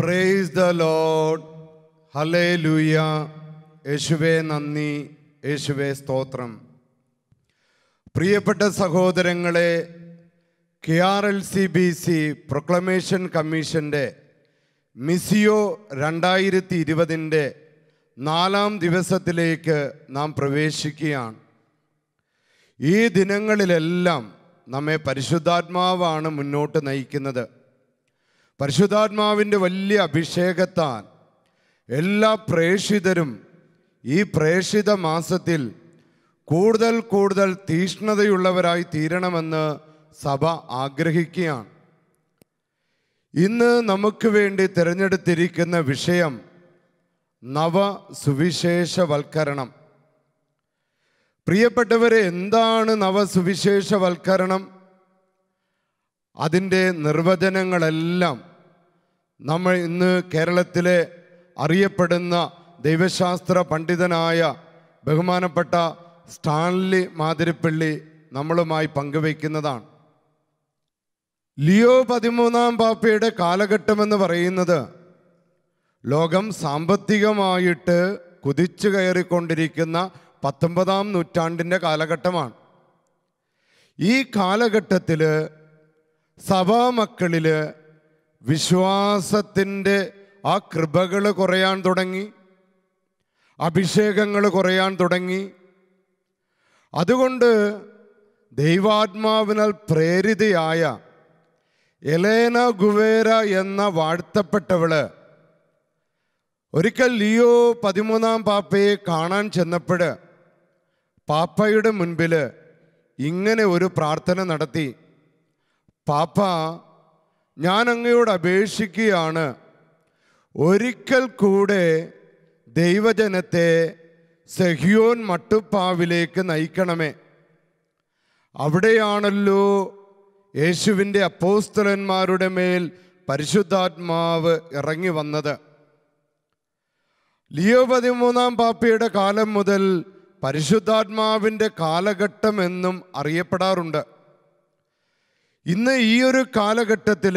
Price the lord ഹലേ ലൂയ യേശുവേ നന്ദി യേശുവേ സ്തോത്രം പ്രിയപ്പെട്ട സഹോദരങ്ങളെ K R L C B C proclamation കമ്മീഷൻ്റെ മിസിയോ രണ്ടായിരത്തി ഇരുപതിൻ്റെ നാലാം ദിവസത്തിലേക്ക് നാം പ്രവേശിക്കുകയാണ് ഈ ദിനങ്ങളിലെല്ലാം നമ്മെ പരിശുദ്ധാത്മാവാണ് മുന്നോട്ട് നയിക്കുന്നത് പരിശുദ്ധാത്മാവിൻ്റെ വലിയ അഭിഷേകത്താൽ എല്ലാ പ്രേഷിതരും ഈ പ്രേഷിത മാസത്തിൽ കൂടുതൽ കൂടുതൽ തീഷ്ണതയുള്ളവരായി തീരണമെന്ന് സഭ ആഗ്രഹിക്കുകയാണ് ഇന്ന് നമുക്ക് വേണ്ടി തിരഞ്ഞെടുത്തിരിക്കുന്ന വിഷയം നവ സുവിശേഷവൽക്കരണം പ്രിയപ്പെട്ടവരെ എന്താണ് നവസുവിശേഷവൽക്കരണം അതിൻ്റെ നിർവചനങ്ങളെല്ലാം നമ്മൾ ഇന്ന് കേരളത്തിലെ അറിയപ്പെടുന്ന ദൈവശാസ്ത്ര പണ്ഡിതനായ ബഹുമാനപ്പെട്ട സ്റ്റാൻലി മാതിരിപ്പള്ളി നമ്മളുമായി പങ്കുവയ്ക്കുന്നതാണ് ലിയോ പതിമൂന്നാം പാപ്പയുടെ കാലഘട്ടമെന്ന് പറയുന്നത് ലോകം സാമ്പത്തികമായിട്ട് കുതിച്ചു കയറിക്കൊണ്ടിരിക്കുന്ന പത്തൊമ്പതാം നൂറ്റാണ്ടിൻ്റെ കാലഘട്ടമാണ് ഈ കാലഘട്ടത്തിൽ സഭാമക്കളിൽ വിശ്വാസത്തിൻ്റെ ആ കൃപകൾ കുറയാൻ തുടങ്ങി അഭിഷേകങ്ങൾ കുറയാൻ തുടങ്ങി അതുകൊണ്ട് ദൈവാത്മാവിനാൽ പ്രേരിതയായ എലേന ഗുവേര എന്ന വാഴ്ത്തപ്പെട്ടവള് ഒരിക്കൽ ലിയോ പതിമൂന്നാം പാപ്പയെ കാണാൻ ചെന്നപ്പോൾ പാപ്പയുടെ മുൻപിൽ ഇങ്ങനെ ഒരു പ്രാർത്ഥന നടത്തി പാപ്പ ഞാൻ അങ്ങയോട് അപേക്ഷിക്കുകയാണ് ഒരിക്കൽ കൂടെ ദൈവജനത്തെ സഹിയോൻ മട്ടുപ്പാവിലേക്ക് നയിക്കണമേ അവിടെയാണല്ലോ യേശുവിൻ്റെ അപ്പോസ്തലന്മാരുടെ മേൽ പരിശുദ്ധാത്മാവ് ഇറങ്ങി വന്നത് ലിയോ പതിമൂന്നാം പാപ്പയുടെ കാലം മുതൽ പരിശുദ്ധാത്മാവിൻ്റെ കാലഘട്ടം എന്നും അറിയപ്പെടാറുണ്ട് ഇന്ന് ഈ ഒരു കാലഘട്ടത്തിൽ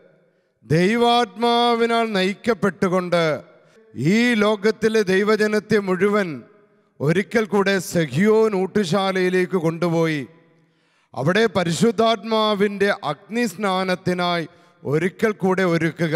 ദൈവാത്മാവിനാൽ നയിക്കപ്പെട്ടുകൊണ്ട് ഈ ലോകത്തിലെ ദൈവജനത്തെ മുഴുവൻ ഒരിക്കൽ കൂടെ സഹിയോൻ ഊട്ടുശാലയിലേക്ക് കൊണ്ടുപോയി അവിടെ പരിശുദ്ധാത്മാവിൻ്റെ അഗ്നിസ്നാനത്തിനായി ഒരിക്കൽ കൂടെ ഒരുക്കുക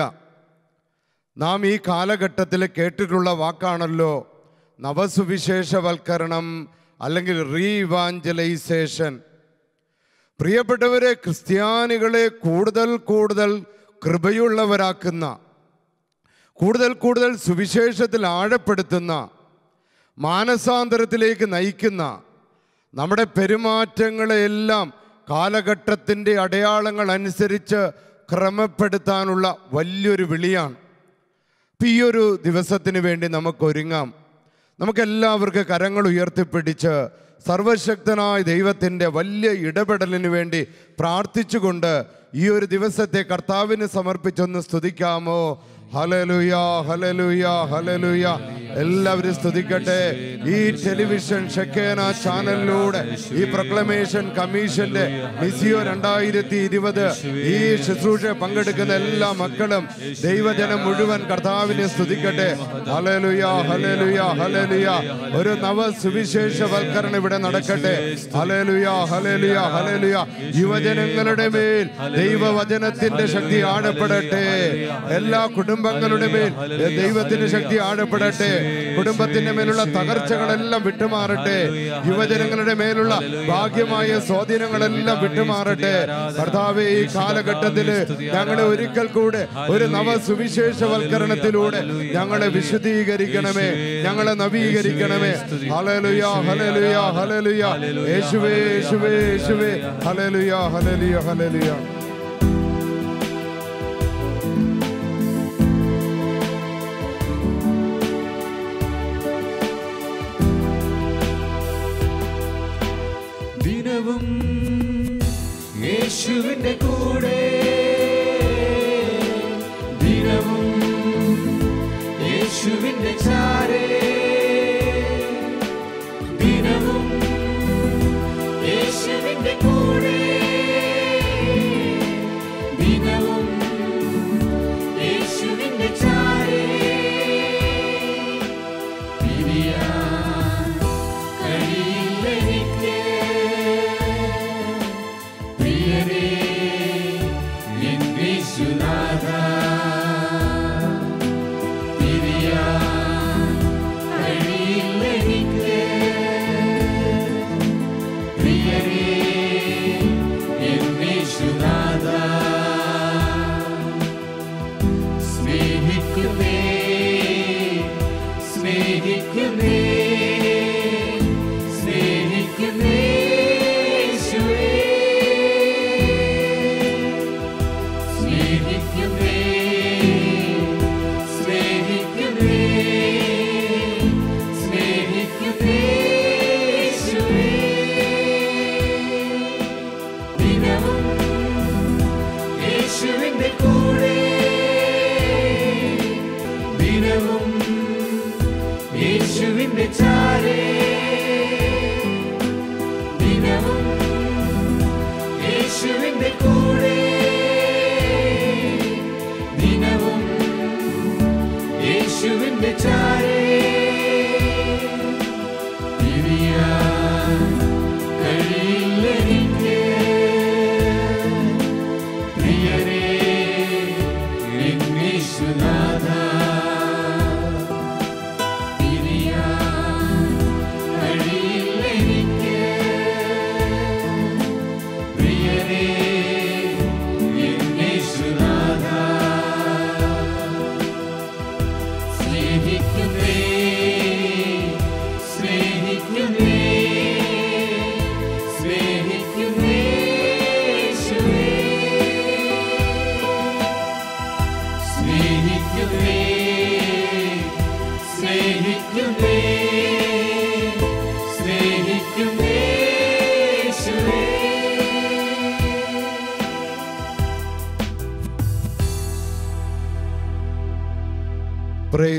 നാം ഈ കാലഘട്ടത്തിൽ കേട്ടിട്ടുള്ള വാക്കാണല്ലോ നവസുവിശേഷവൽക്കരണം അല്ലെങ്കിൽ റീവാഞ്ചലൈസേഷൻ പ്രിയപ്പെട്ടവരെ ക്രിസ്ത്യാനികളെ കൂടുതൽ കൂടുതൽ കൃപയുള്ളവരാക്കുന്ന കൂടുതൽ കൂടുതൽ സുവിശേഷത്തിൽ ആഴപ്പെടുത്തുന്ന മാനസാന്തരത്തിലേക്ക് നയിക്കുന്ന നമ്മുടെ പെരുമാറ്റങ്ങളെല്ലാം കാലഘട്ടത്തിൻ്റെ അടയാളങ്ങൾ അനുസരിച്ച് ക്രമപ്പെടുത്താനുള്ള വലിയൊരു വിളിയാണ് ഇപ്പം ഈ ഒരു ദിവസത്തിന് വേണ്ടി നമുക്ക് ഒരുങ്ങാം നമുക്കെല്ലാവർക്കും കരങ്ങൾ ഉയർത്തിപ്പിടിച്ച് സർവശക്തനായ ദൈവത്തിൻ്റെ വലിയ ഇടപെടലിന് വേണ്ടി പ്രാർത്ഥിച്ചുകൊണ്ട് ഈ ഒരു ദിവസത്തെ കർത്താവിന് സമർപ്പിച്ചൊന്ന് സ്തുതിക്കാമോ ഹലലുയ ഹലലുയ ഹലലുയ എല്ലാവരും സ്തുതിക്കട്ടെ ഈ ടെലിവിഷൻ ഷെക്കേന ചാനലിലൂടെ ഈ പ്രൊക്ലമേഷൻ കമ്മീഷന്റെ മിസിയോ രണ്ടായിരത്തി ഇരുപത് ഈ ശുശ്രൂഷ പങ്കെടുക്കുന്ന എല്ലാ മക്കളും ദൈവജനം മുഴുവൻ കർത്താവിനെ സ്തുതിക്കട്ടെ ഹലലുയ ഹലലുയ ഹലലുയ ഒരു നവ സുവിശേഷവൽക്കരണം ഇവിടെ നടക്കട്ടെ ഹലലുയ ഹലലുയ ഹലലുയ യുവജനങ്ങളുടെ മേൽ ദൈവവചനത്തിന്റെ ശക്തി ആഴപ്പെടട്ടെ എല്ലാ കുടുംബങ്ങളുടെ മേൽ ദൈവത്തിന്റെ ശക്തി ആഴപ്പെടട്ടെ കുടുംബത്തിന്റെ മേലുള്ള തകർച്ചകളെല്ലാം വിട്ടുമാറട്ടെ യുവജനങ്ങളുടെ മേലുള്ള ഭാഗ്യമായ സ്വാധീനങ്ങളെല്ലാം വിട്ടുമാറട്ടെ കർത്താവെ ഈ കാലഘട്ടത്തില് ഞങ്ങളെ ഒരിക്കൽ കൂടെ ഒരു നവ സുവിശേഷവൽക്കരണത്തിലൂടെ ഞങ്ങളെ വിശുദ്ധീകരിക്കണമേ ഞങ്ങളെ നവീകരിക്കണമേ ഹലലുയ ഹലലുയ ഹലലുയ യേശുവേ യേശുവേ യേശുവേ ഹലലുയ ഹലലുയ ഹലലുയ ദിനവും യേശുവിന്റെ കൂടെ ദിനവും യേശുവിന്റെ ചാരേ ദിനവും യേശുവിന്റെ കൂടെ ദിനവും യേശുവിന്റെ ചാരേ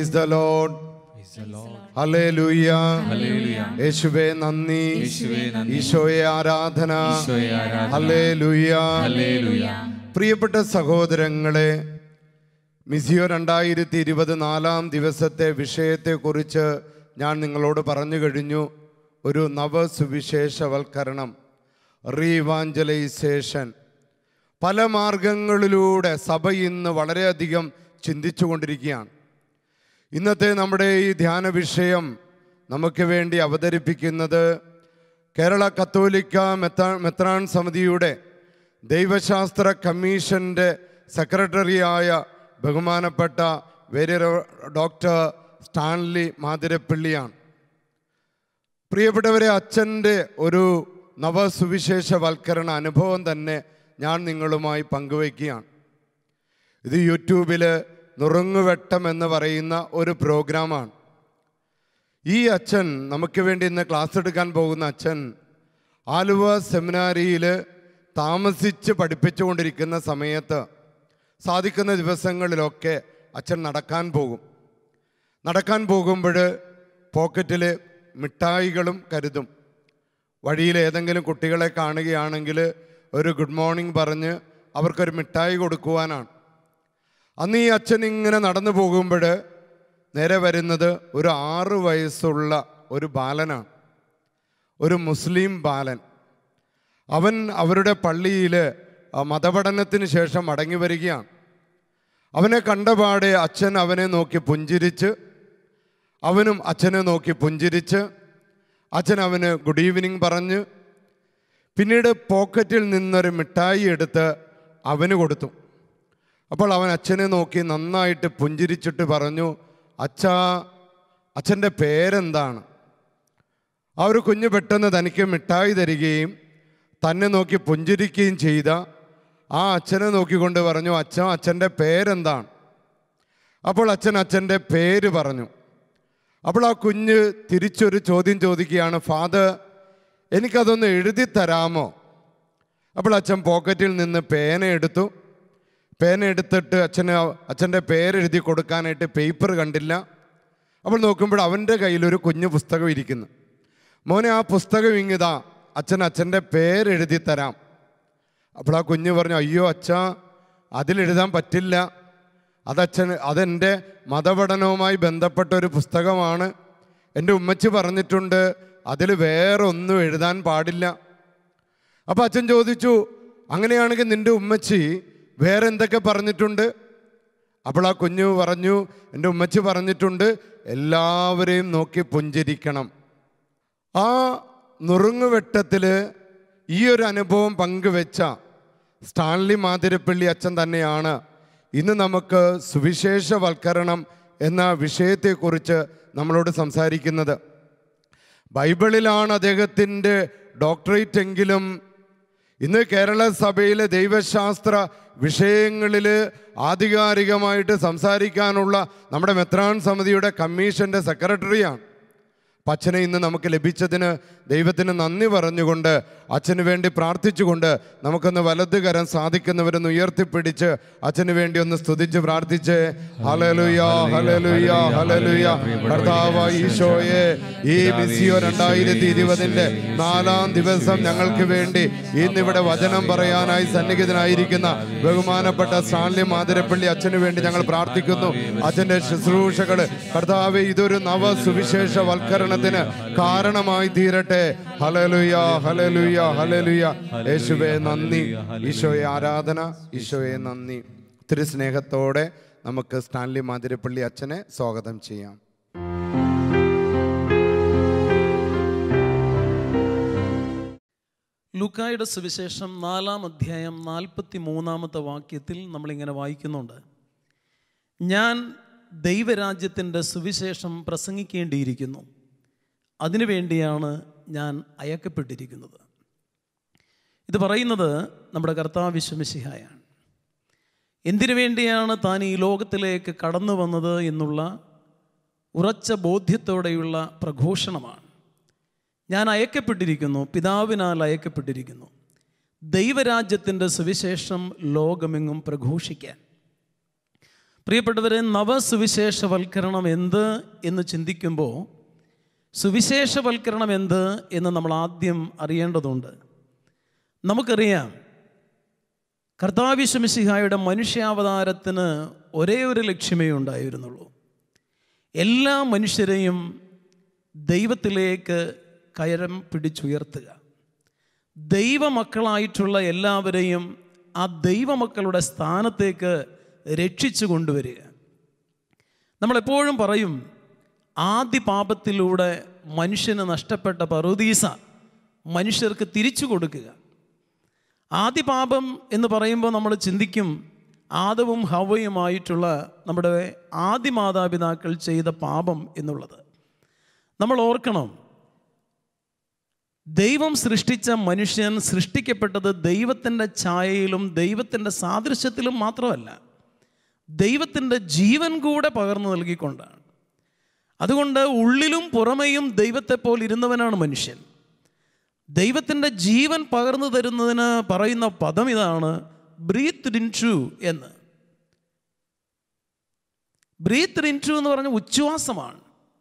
പ്രൈസ് ദ ലോഡ് ഹല്ലേലൂയ യേശുവേ നന്ദി യേശുവേ നന്ദി. ഈശോയെ ആരാധന ഈശോയെ ആരാധന. ഹല്ലേലൂയ ഹല്ലേലൂയ. പ്രിയപ്പെട്ട സഹോദരങ്ങളെ മിസിയോ രണ്ടായിരത്തി ഇരുപത് നാലാം ദിവസത്തെ വിഷയത്തെക്കുറിച്ച് ഞാൻ നിങ്ങളോട് പറഞ്ഞു കഴിഞ്ഞു ഒരു നവസുവിശേഷവൽക്കരണം റീവാഞ്ചലൈസേഷൻ പല മാർഗങ്ങളിലൂടെ സഭ ഇന്ന് വളരെയധികം ചിന്തിച്ചു കൊണ്ടിരിക്കുകയാണ് ഇന്നത്തെ നമ്മുടെ ഈ ധ്യാന വിഷയം നമുക്ക് വേണ്ടി അവതരിപ്പിക്കുന്നത് കേരള കത്തോലിക്ക മെത്താ മെത്രാൻ സമിതിയുടെ ദൈവശാസ്ത്ര കമ്മീഷൻ്റെ സെക്രട്ടറിയായ ബഹുമാനപ്പെട്ട വേരിയർ ഡോക്ടർ സ്റ്റാൻലി മാതിരപ്പള്ളിയാണ് പ്രിയപ്പെട്ടവരെ അച്ഛൻ്റെ ഒരു നവസുവിശേഷവൽക്കരണ അനുഭവം തന്നെ ഞാൻ നിങ്ങളുമായി പങ്കുവയ്ക്കുകയാണ് ഇത് യൂട്യൂബിൽ നുറുങ്ങുവെട്ടം എന്ന് പറയുന്ന ഒരു പ്രോഗ്രാമാണ് ഈ അച്ഛൻ നമുക്ക് വേണ്ടി ഇന്ന് ക്ലാസ് എടുക്കാൻ പോകുന്ന അച്ഛൻ ആലുവ സെമിനാരിയിൽ താമസിച്ച് പഠിപ്പിച്ചുകൊണ്ടിരിക്കുന്ന സമയത്ത് സാധിക്കുന്ന ദിവസങ്ങളിലൊക്കെ അച്ഛൻ നടക്കാൻ പോകും നടക്കാൻ പോകുമ്പോൾ പോക്കറ്റിൽ മിഠായികളും കരുതും വഴിയിൽ ഏതെങ്കിലും കുട്ടികളെ കാണുകയാണെങ്കിൽ ഒരു ഗുഡ് മോർണിംഗ് പറഞ്ഞ് അവർക്കൊരു മിഠായി കൊടുക്കുവാനാണ് അന്ന് ഈ അച്ഛൻ ഇങ്ങനെ നടന്നു പോകുമ്പോൾ നേരെ വരുന്നത് ഒരു ആറ് വയസ്സുള്ള ഒരു ബാലനാണ് ഒരു മുസ്ലിം ബാലൻ അവൻ അവരുടെ പള്ളിയിൽ മതപഠനത്തിന് ശേഷം മടങ്ങി വരികയാണ് അവനെ കണ്ടപാടെ അച്ഛൻ അവനെ നോക്കി പുഞ്ചിരിച്ച് അവനും അച്ഛനെ നോക്കി പുഞ്ചിരിച്ച് അച്ഛൻ അവന് ഗുഡ് ഈവനിങ് പറഞ്ഞ് പിന്നീട് പോക്കറ്റിൽ നിന്നൊരു മിഠായി എടുത്ത് അവന് കൊടുത്തു അപ്പോൾ അവൻ അച്ഛനെ നോക്കി നന്നായിട്ട് പുഞ്ചിരിച്ചിട്ട് പറഞ്ഞു അച്ഛാ അച്ഛൻ്റെ പേരെന്താണ് ആ ഒരു കുഞ്ഞ് പെട്ടെന്ന് തനിക്ക് മിഠായി തരികയും തന്നെ നോക്കി പുഞ്ചിരിക്കുകയും ചെയ്ത ആ അച്ഛനെ നോക്കിക്കൊണ്ട് പറഞ്ഞു അച്ഛൻ അച്ഛൻ്റെ പേരെന്താണ് അപ്പോൾ അച്ഛൻ അച്ഛൻ്റെ പേര് പറഞ്ഞു അപ്പോൾ ആ കുഞ്ഞ് തിരിച്ചൊരു ചോദ്യം ചോദിക്കുകയാണ് ഫാദർ എനിക്കതൊന്ന് എഴുതി തരാമോ അപ്പോൾ അച്ഛൻ പോക്കറ്റിൽ നിന്ന് പേന എടുത്തു പേന എടുത്തിട്ട് അച്ഛന് അച്ഛൻ്റെ പേരെഴുതി കൊടുക്കാനായിട്ട് പേപ്പർ കണ്ടില്ല അപ്പോൾ നോക്കുമ്പോൾ അവൻ്റെ കയ്യിലൊരു കുഞ്ഞു പുസ്തകം ഇരിക്കുന്നു മോനെ ആ പുസ്തകം ഇങ്ങിതാ അച്ഛൻ അച്ഛൻ്റെ പേരെഴുതി തരാം അപ്പോൾ ആ കുഞ്ഞ് പറഞ്ഞു അയ്യോ അച്ഛാ അതിലെഴുതാൻ പറ്റില്ല അതച്ഛൻ അതെൻ്റെ മതപഠനവുമായി ബന്ധപ്പെട്ട ഒരു പുസ്തകമാണ് എൻ്റെ ഉമ്മച്ചി പറഞ്ഞിട്ടുണ്ട് അതിൽ വേറെ ഒന്നും എഴുതാൻ പാടില്ല അപ്പോൾ അച്ഛൻ ചോദിച്ചു അങ്ങനെയാണെങ്കിൽ നിൻ്റെ ഉമ്മച്ചി വേറെ എന്തൊക്കെ പറഞ്ഞിട്ടുണ്ട് അപ്പോൾ ആ കുഞ്ഞു പറഞ്ഞു എൻ്റെ ഉമ്മച്ചി പറഞ്ഞിട്ടുണ്ട് എല്ലാവരെയും നോക്കി പുഞ്ചിരിക്കണം ആ നുറുങ്ങുവെട്ടത്തിൽ ഈ ഒരു അനുഭവം പങ്കുവെച്ച സ്റ്റാൻലി മാതിരപ്പള്ളി അച്ഛൻ തന്നെയാണ് ഇന്ന് നമുക്ക് സുവിശേഷവൽക്കരണം എന്ന വിഷയത്തെക്കുറിച്ച് നമ്മളോട് സംസാരിക്കുന്നത് ബൈബിളിലാണ് അദ്ദേഹത്തിൻ്റെ ഡോക്ടറേറ്റ് എങ്കിലും ഇന്ന് കേരള സഭയിലെ ദൈവശാസ്ത്ര വിഷയങ്ങളിൽ ആധികാരികമായിട്ട് സംസാരിക്കാനുള്ള നമ്മുടെ മെത്രാൻ സമിതിയുടെ കമ്മീഷൻ്റെ സെക്രട്ടറിയാണ് അപ്പം അച്ഛനെ ഇന്ന് നമുക്ക് ലഭിച്ചതിന് ദൈവത്തിന് നന്ദി പറഞ്ഞുകൊണ്ട് അച്ഛന് വേണ്ടി പ്രാർത്ഥിച്ചുകൊണ്ട് നമുക്കൊന്ന് വലത് കരം സാധിക്കുന്നവരൊന്ന് ഉയർത്തിപ്പിടിച്ച് അച്ഛന് വേണ്ടി ഒന്ന് സ്തുതിച്ച് പ്രാർത്ഥിച്ച് ഹലലുയ ഹലലുയ ഹലലുയ കർത്താവ് ഈശോയെ ഈ മിസിയോ രണ്ടായിരത്തി ഇരുപതിൻ്റെ നാലാം ദിവസം ഞങ്ങൾക്ക് വേണ്ടി ഇന്നിവിടെ വചനം പറയാനായി സന്നിഹിതനായിരിക്കുന്ന ബഹുമാനപ്പെട്ട സ്റ്റാൻലി മാതിരപ്പള്ളി അച്ഛന് വേണ്ടി ഞങ്ങൾ പ്രാർത്ഥിക്കുന്നു അച്ഛൻ്റെ ശുശ്രൂഷകൾ കർത്താവ് ഇതൊരു നവ സുവിശേഷ വൽക്കരണത്തിന് കാരണമായി തീരട്ടെ ഹലലുയ ഹലലുയ ഹലലുയ യേശുവേ നന്ദി ഈശോയെ ആരാധന ഈശോയെ നന്ദി ഒത്തിരി സ്നേഹത്തോടെ നമുക്ക് സ്റ്റാൻലി മാതിരപ്പള്ളി അച്ഛനെ സ്വാഗതം ചെയ്യാം ലൂക്കായുടെ സുവിശേഷം നാലാം അധ്യായം നാൽപ്പത്തി മൂന്നാമത്തെ വാക്യത്തിൽ നമ്മളിങ്ങനെ വായിക്കുന്നുണ്ട് ഞാൻ ദൈവരാജ്യത്തിൻ്റെ സുവിശേഷം പ്രസംഗിക്കേണ്ടിയിരിക്കുന്നു അതിനുവേണ്ടിയാണ് ഞാൻ അയക്കപ്പെട്ടിരിക്കുന്നത് ഇത് പറയുന്നത് നമ്മുടെ കർത്താവ് വിശ്വമിശിഹായാണ് എന്തിനു വേണ്ടിയാണ് താൻ ഈ ലോകത്തിലേക്ക് കടന്നു വന്നത് എന്നുള്ള ഉറച്ച ബോധ്യത്തോടെയുള്ള പ്രഘോഷണമാണ് ഞാൻ അയക്കപ്പെട്ടിരിക്കുന്നു പിതാവിനാൽ അയക്കപ്പെട്ടിരിക്കുന്നു ദൈവരാജ്യത്തിൻ്റെ സുവിശേഷം ലോകമെങ്ങും പ്രഘോഷിക്കാൻ പ്രിയപ്പെട്ടവരെ നവസുവിശേഷവൽക്കരണം എന്ത് എന്ന് ചിന്തിക്കുമ്പോൾ സുവിശേഷവൽക്കരണം എന്ത് എന്ന് നമ്മൾ ആദ്യം അറിയേണ്ടതുണ്ട് നമുക്കറിയാം കർത്താവിശ്വമിശിഹായുടെ മനുഷ്യാവതാരത്തിന് ഒരേ ഒരു ലക്ഷ്യമേ ഉണ്ടായിരുന്നുള്ളൂ എല്ലാ മനുഷ്യരെയും ദൈവത്തിലേക്ക് കയരം പിടിച്ചുയർത്തുക ദൈവമക്കളായിട്ടുള്ള എല്ലാവരെയും ആ ദൈവമക്കളുടെ സ്ഥാനത്തേക്ക് രക്ഷിച്ചു കൊണ്ടുവരിക നമ്മളെപ്പോഴും പറയും ആദ്യ പാപത്തിലൂടെ മനുഷ്യന് നഷ്ടപ്പെട്ട പറുദീസ മനുഷ്യർക്ക് തിരിച്ചു കൊടുക്കുക ആദ്യ പാപം എന്ന് പറയുമ്പോൾ നമ്മൾ ചിന്തിക്കും ആദവും ഹവയുമായിട്ടുള്ള നമ്മുടെ ആദ്യ മാതാപിതാക്കൾ ചെയ്ത പാപം എന്നുള്ളത് നമ്മൾ ഓർക്കണം ദൈവം സൃഷ്ടിച്ച മനുഷ്യൻ സൃഷ്ടിക്കപ്പെട്ടത് ദൈവത്തിൻ്റെ ഛായയിലും ദൈവത്തിൻ്റെ സാദൃശ്യത്തിലും മാത്രമല്ല ദൈവത്തിൻ്റെ ജീവൻ കൂടെ പകർന്നു നൽകിക്കൊണ്ടാണ് അതുകൊണ്ട് ഉള്ളിലും പുറമെയും ദൈവത്തെ പോലെ ഇരുന്നവനാണ് മനുഷ്യൻ ദൈവത്തിൻ്റെ ജീവൻ പകർന്നു തരുന്നതിന് പറയുന്ന പദം ഇതാണ് ബ്രീത്ത് ഇൻ ടു എന്ന് ബ്രീത്ത് ഇൻ ടു എന്ന് പറഞ്ഞ ഉച്ഛ്വാസമാണ്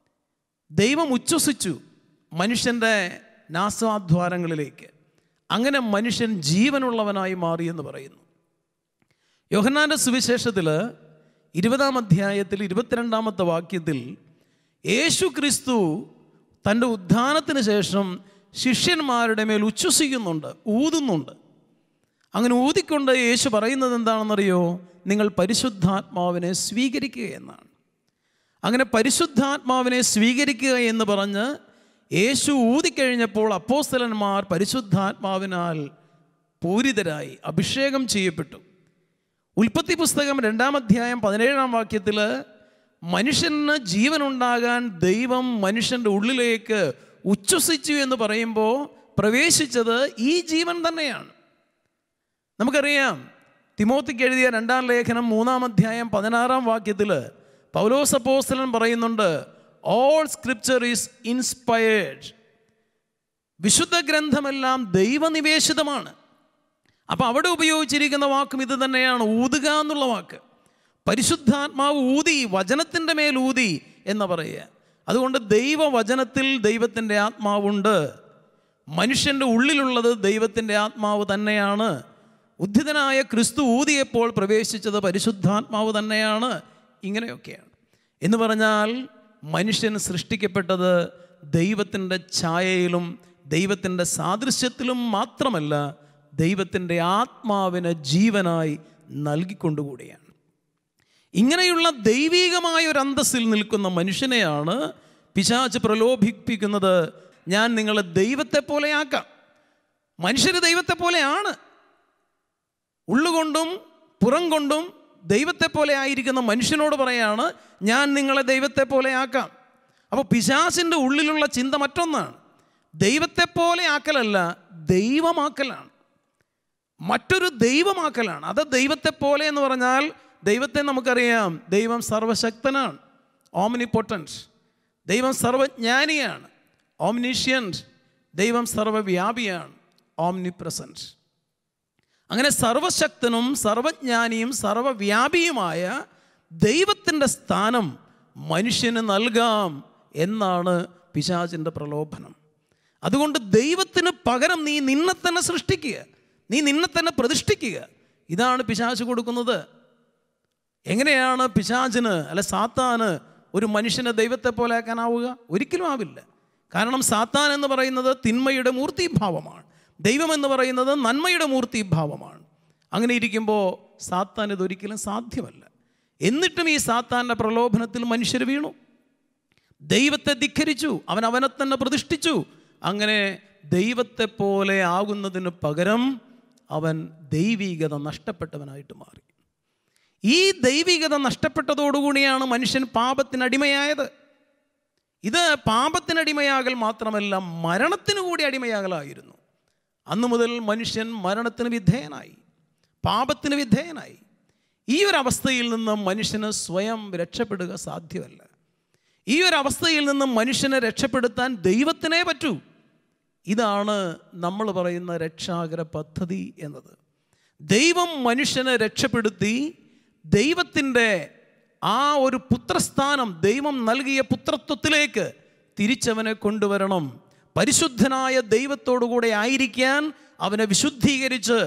ദൈവം ഉച്ഛ്വസിച്ചു മനുഷ്യൻ്റെ നാസാദ്വാരങ്ങളിലേക്ക് അങ്ങനെ മനുഷ്യൻ ജീവനുള്ളവനായി മാറി എന്ന് പറയുന്നു യോഹന്നാൻ്റെ സുവിശേഷത്തിൽ ഇരുപതാം അധ്യായത്തിൽ ഇരുപത്തിരണ്ടാമത്തെ വാക്യത്തിൽ യേശു ക്രിസ്തു തൻ്റെ ഉദ്ധാനത്തിന് ശേഷം ശിഷ്യന്മാരുടെ മേൽ ഉച്ഛ്വസിക്കുന്നുണ്ട് ഊതുന്നുണ്ട് അങ്ങനെ ഊതിക്കൊണ്ട് യേശു പറയുന്നത് എന്താണെന്നറിയോ നിങ്ങൾ പരിശുദ്ധാത്മാവിനെ സ്വീകരിക്കുക എന്നാണ് അങ്ങനെ പരിശുദ്ധാത്മാവിനെ സ്വീകരിക്കുക എന്ന് പറഞ്ഞ് യേശു ഊതിക്കഴിഞ്ഞപ്പോൾ അപ്പോസ്തലന്മാർ പരിശുദ്ധാത്മാവിനാൽ പൂരിതരായി അഭിഷേകം ചെയ്യപ്പെട്ടു ഉൽപ്പത്തി പുസ്തകം രണ്ടാം അധ്യായം പതിനേഴാം വാക്യത്തിൽ മനുഷ്യന് ജീവനുണ്ടാകാൻ ദൈവം മനുഷ്യൻ്റെ ഉള്ളിലേക്ക് ഉച്ഛ്വസിച്ചു എന്ന് പറയുമ്പോൾ പ്രവേശിച്ചത് ഈ ജീവൻ തന്നെയാണ് നമുക്കറിയാം തിമോത്തിക്ക് എഴുതിയ രണ്ടാം ലേഖനം മൂന്നാം അധ്യായം പതിനാറാം വാക്യത്തിൽ പൗലോസ് അപ്പോസ്തലൻ പറയുന്നുണ്ട് ഓൾ സ്ക്രിപ്ചർ ഈസ് ഇൻസ്പയേർഡ് വിശുദ്ധ ഗ്രന്ഥമെല്ലാം ദൈവനിവേശിതമാണ് അപ്പോൾ അവിടെ ഉപയോഗിച്ചിരിക്കുന്ന വാക്കും ഇത് തന്നെയാണ് ഊതുക എന്നുള്ള വാക്ക് പരിശുദ്ധാത്മാവ് ഊതി വചനത്തിൻ്റെ മേൽ ഊതി എന്ന് പറയുക അതുകൊണ്ട് ദൈവവചനത്തിൽ ദൈവത്തിൻ്റെ ആത്മാവുണ്ട് മനുഷ്യൻ്റെ ഉള്ളിലുള്ളത് ദൈവത്തിൻ്റെ ആത്മാവ് തന്നെയാണ് ഉദ്ധിതനായ ക്രിസ്തു ഊതിയപ്പോൾ പ്രവേശിച്ചത് പരിശുദ്ധാത്മാവ് തന്നെയാണ് ഇങ്ങനെയൊക്കെയാണ് എന്ന് പറഞ്ഞാൽ മനുഷ്യൻ സൃഷ്ടിക്കപ്പെട്ടത് ദൈവത്തിൻ്റെ ഛായയിലും ദൈവത്തിൻ്റെ സാദൃശ്യത്തിലും മാത്രമല്ല ദൈവത്തിൻ്റെ ആത്മാവിന് ജീവനായി നൽകിക്കൊണ്ടുകൂടിയാണ് ഇങ്ങനെയുള്ള ദൈവീകമായ ഒരു അന്തസ്സിൽ നിൽക്കുന്ന മനുഷ്യനെയാണ് പിശാച്ച് പ്രലോഭിപ്പിക്കുന്നത് ഞാൻ നിങ്ങളെ ദൈവത്തെ പോലെയാക്കാം മനുഷ്യർ ദൈവത്തെ പോലെയാണ് ഉള്ളുകൊണ്ടും പുറം കൊണ്ടും ദൈവത്തെ പോലെ ആയിരിക്കുന്ന മനുഷ്യനോട് പറയാണ് ഞാൻ നിങ്ങളെ ദൈവത്തെ പോലെ ആക്കാം അപ്പോൾ പിശാസിൻ്റെ ഉള്ളിലുള്ള ചിന്ത മറ്റൊന്നാണ് ദൈവത്തെ പോലെ ആക്കലല്ല ദൈവമാക്കലാണ് മറ്റൊരു ദൈവമാക്കലാണ് അത് ദൈവത്തെ പോലെ എന്ന് പറഞ്ഞാൽ ദൈവത്തെ നമുക്കറിയാം ദൈവം സർവശക്തനാണ് ഓമിനി പൊട്ടൻസ് ദൈവം സർവജ്ഞാനിയാണ് ഓംനീഷ്യൻറ്റ് ദൈവം സർവവ്യാപിയാണ് ഓംനി പ്രസൻറ്റ് അങ്ങനെ സർവശക്തനും സർവജ്ഞാനിയും സർവവ്യാപിയുമായ ദൈവത്തിൻ്റെ സ്ഥാനം മനുഷ്യന് നൽകാം എന്നാണ് പിശാചിൻ്റെ പ്രലോഭനം അതുകൊണ്ട് ദൈവത്തിന് പകരം നീ നിന്നെ തന്നെ സൃഷ്ടിക്കുക നീ നിന്നെ തന്നെ പ്രതിഷ്ഠിക്കുക ഇതാണ് പിശാച് കൊടുക്കുന്നത് എങ്ങനെയാണ് പിശാചിന് അല്ലെ സാത്താന് ഒരു മനുഷ്യനെ ദൈവത്തെ പോലെ ആക്കാനാവുക ഒരിക്കലും ആവില്ല കാരണം സാത്താൻ എന്ന് പറയുന്നത് തിന്മയുടെ മൂർത്തിഭാവമാണ് ദൈവം എന്ന് പറയുന്നത് നന്മയുടെ മൂർത്തിഭാവമാണ് അങ്ങനെ ഇരിക്കുമ്പോൾ സാത്താൻ ഇതൊരിക്കലും സാധ്യമല്ല എന്നിട്ടും ഈ സാത്താൻ്റെ പ്രലോഭനത്തിൽ മനുഷ്യർ വീണു ദൈവത്തെ ധിഖരിച്ചു അവൻ അവനെ തന്നെ പ്രതിഷ്ഠിച്ചു അങ്ങനെ ദൈവത്തെ പോലെ ആകുന്നതിന് പകരം അവൻ ദൈവീകത നഷ്ടപ്പെട്ടവനായിട്ട് മാറി ഈ ദൈവികത നഷ്ടപ്പെട്ടതോടുകൂടിയാണ് മനുഷ്യൻ പാപത്തിനടിമയായത് ഇത് പാപത്തിനടിമയാകൽ മാത്രമല്ല മരണത്തിന് കൂടി അടിമയാകലായിരുന്നു അന്നു മുതൽ മനുഷ്യൻ മരണത്തിന് വിധേയനായി പാപത്തിന് വിധേയനായി ഈ ഒരു അവസ്ഥയിൽ നിന്ന് മനുഷ്യന് സ്വയം രക്ഷപ്പെടുക സാധ്യമല്ല ഈ ഒരു അവസ്ഥയിൽ നിന്ന് മനുഷ്യനെ രക്ഷപ്പെടുത്താൻ ദൈവത്തിനേ പറ്റൂ ഇതാണ് നമ്മൾ പറയുന്ന രക്ഷാകര പദ്ധതി എന്നത് ദൈവം മനുഷ്യനെ രക്ഷപ്പെടുത്തി ദൈവത്തിൻ്റെ ആ ഒരു പുത്രസ്ഥാനം ദൈവം നൽകിയ പുത്രത്വത്തിലേക്ക് തിരിച്ചവനെ കൊണ്ടുവരണം പരിശുദ്ധനായ ദൈവത്തോടുകൂടെ ആയിരിക്കാൻ അവനെ വിശുദ്ധീകരിച്ച്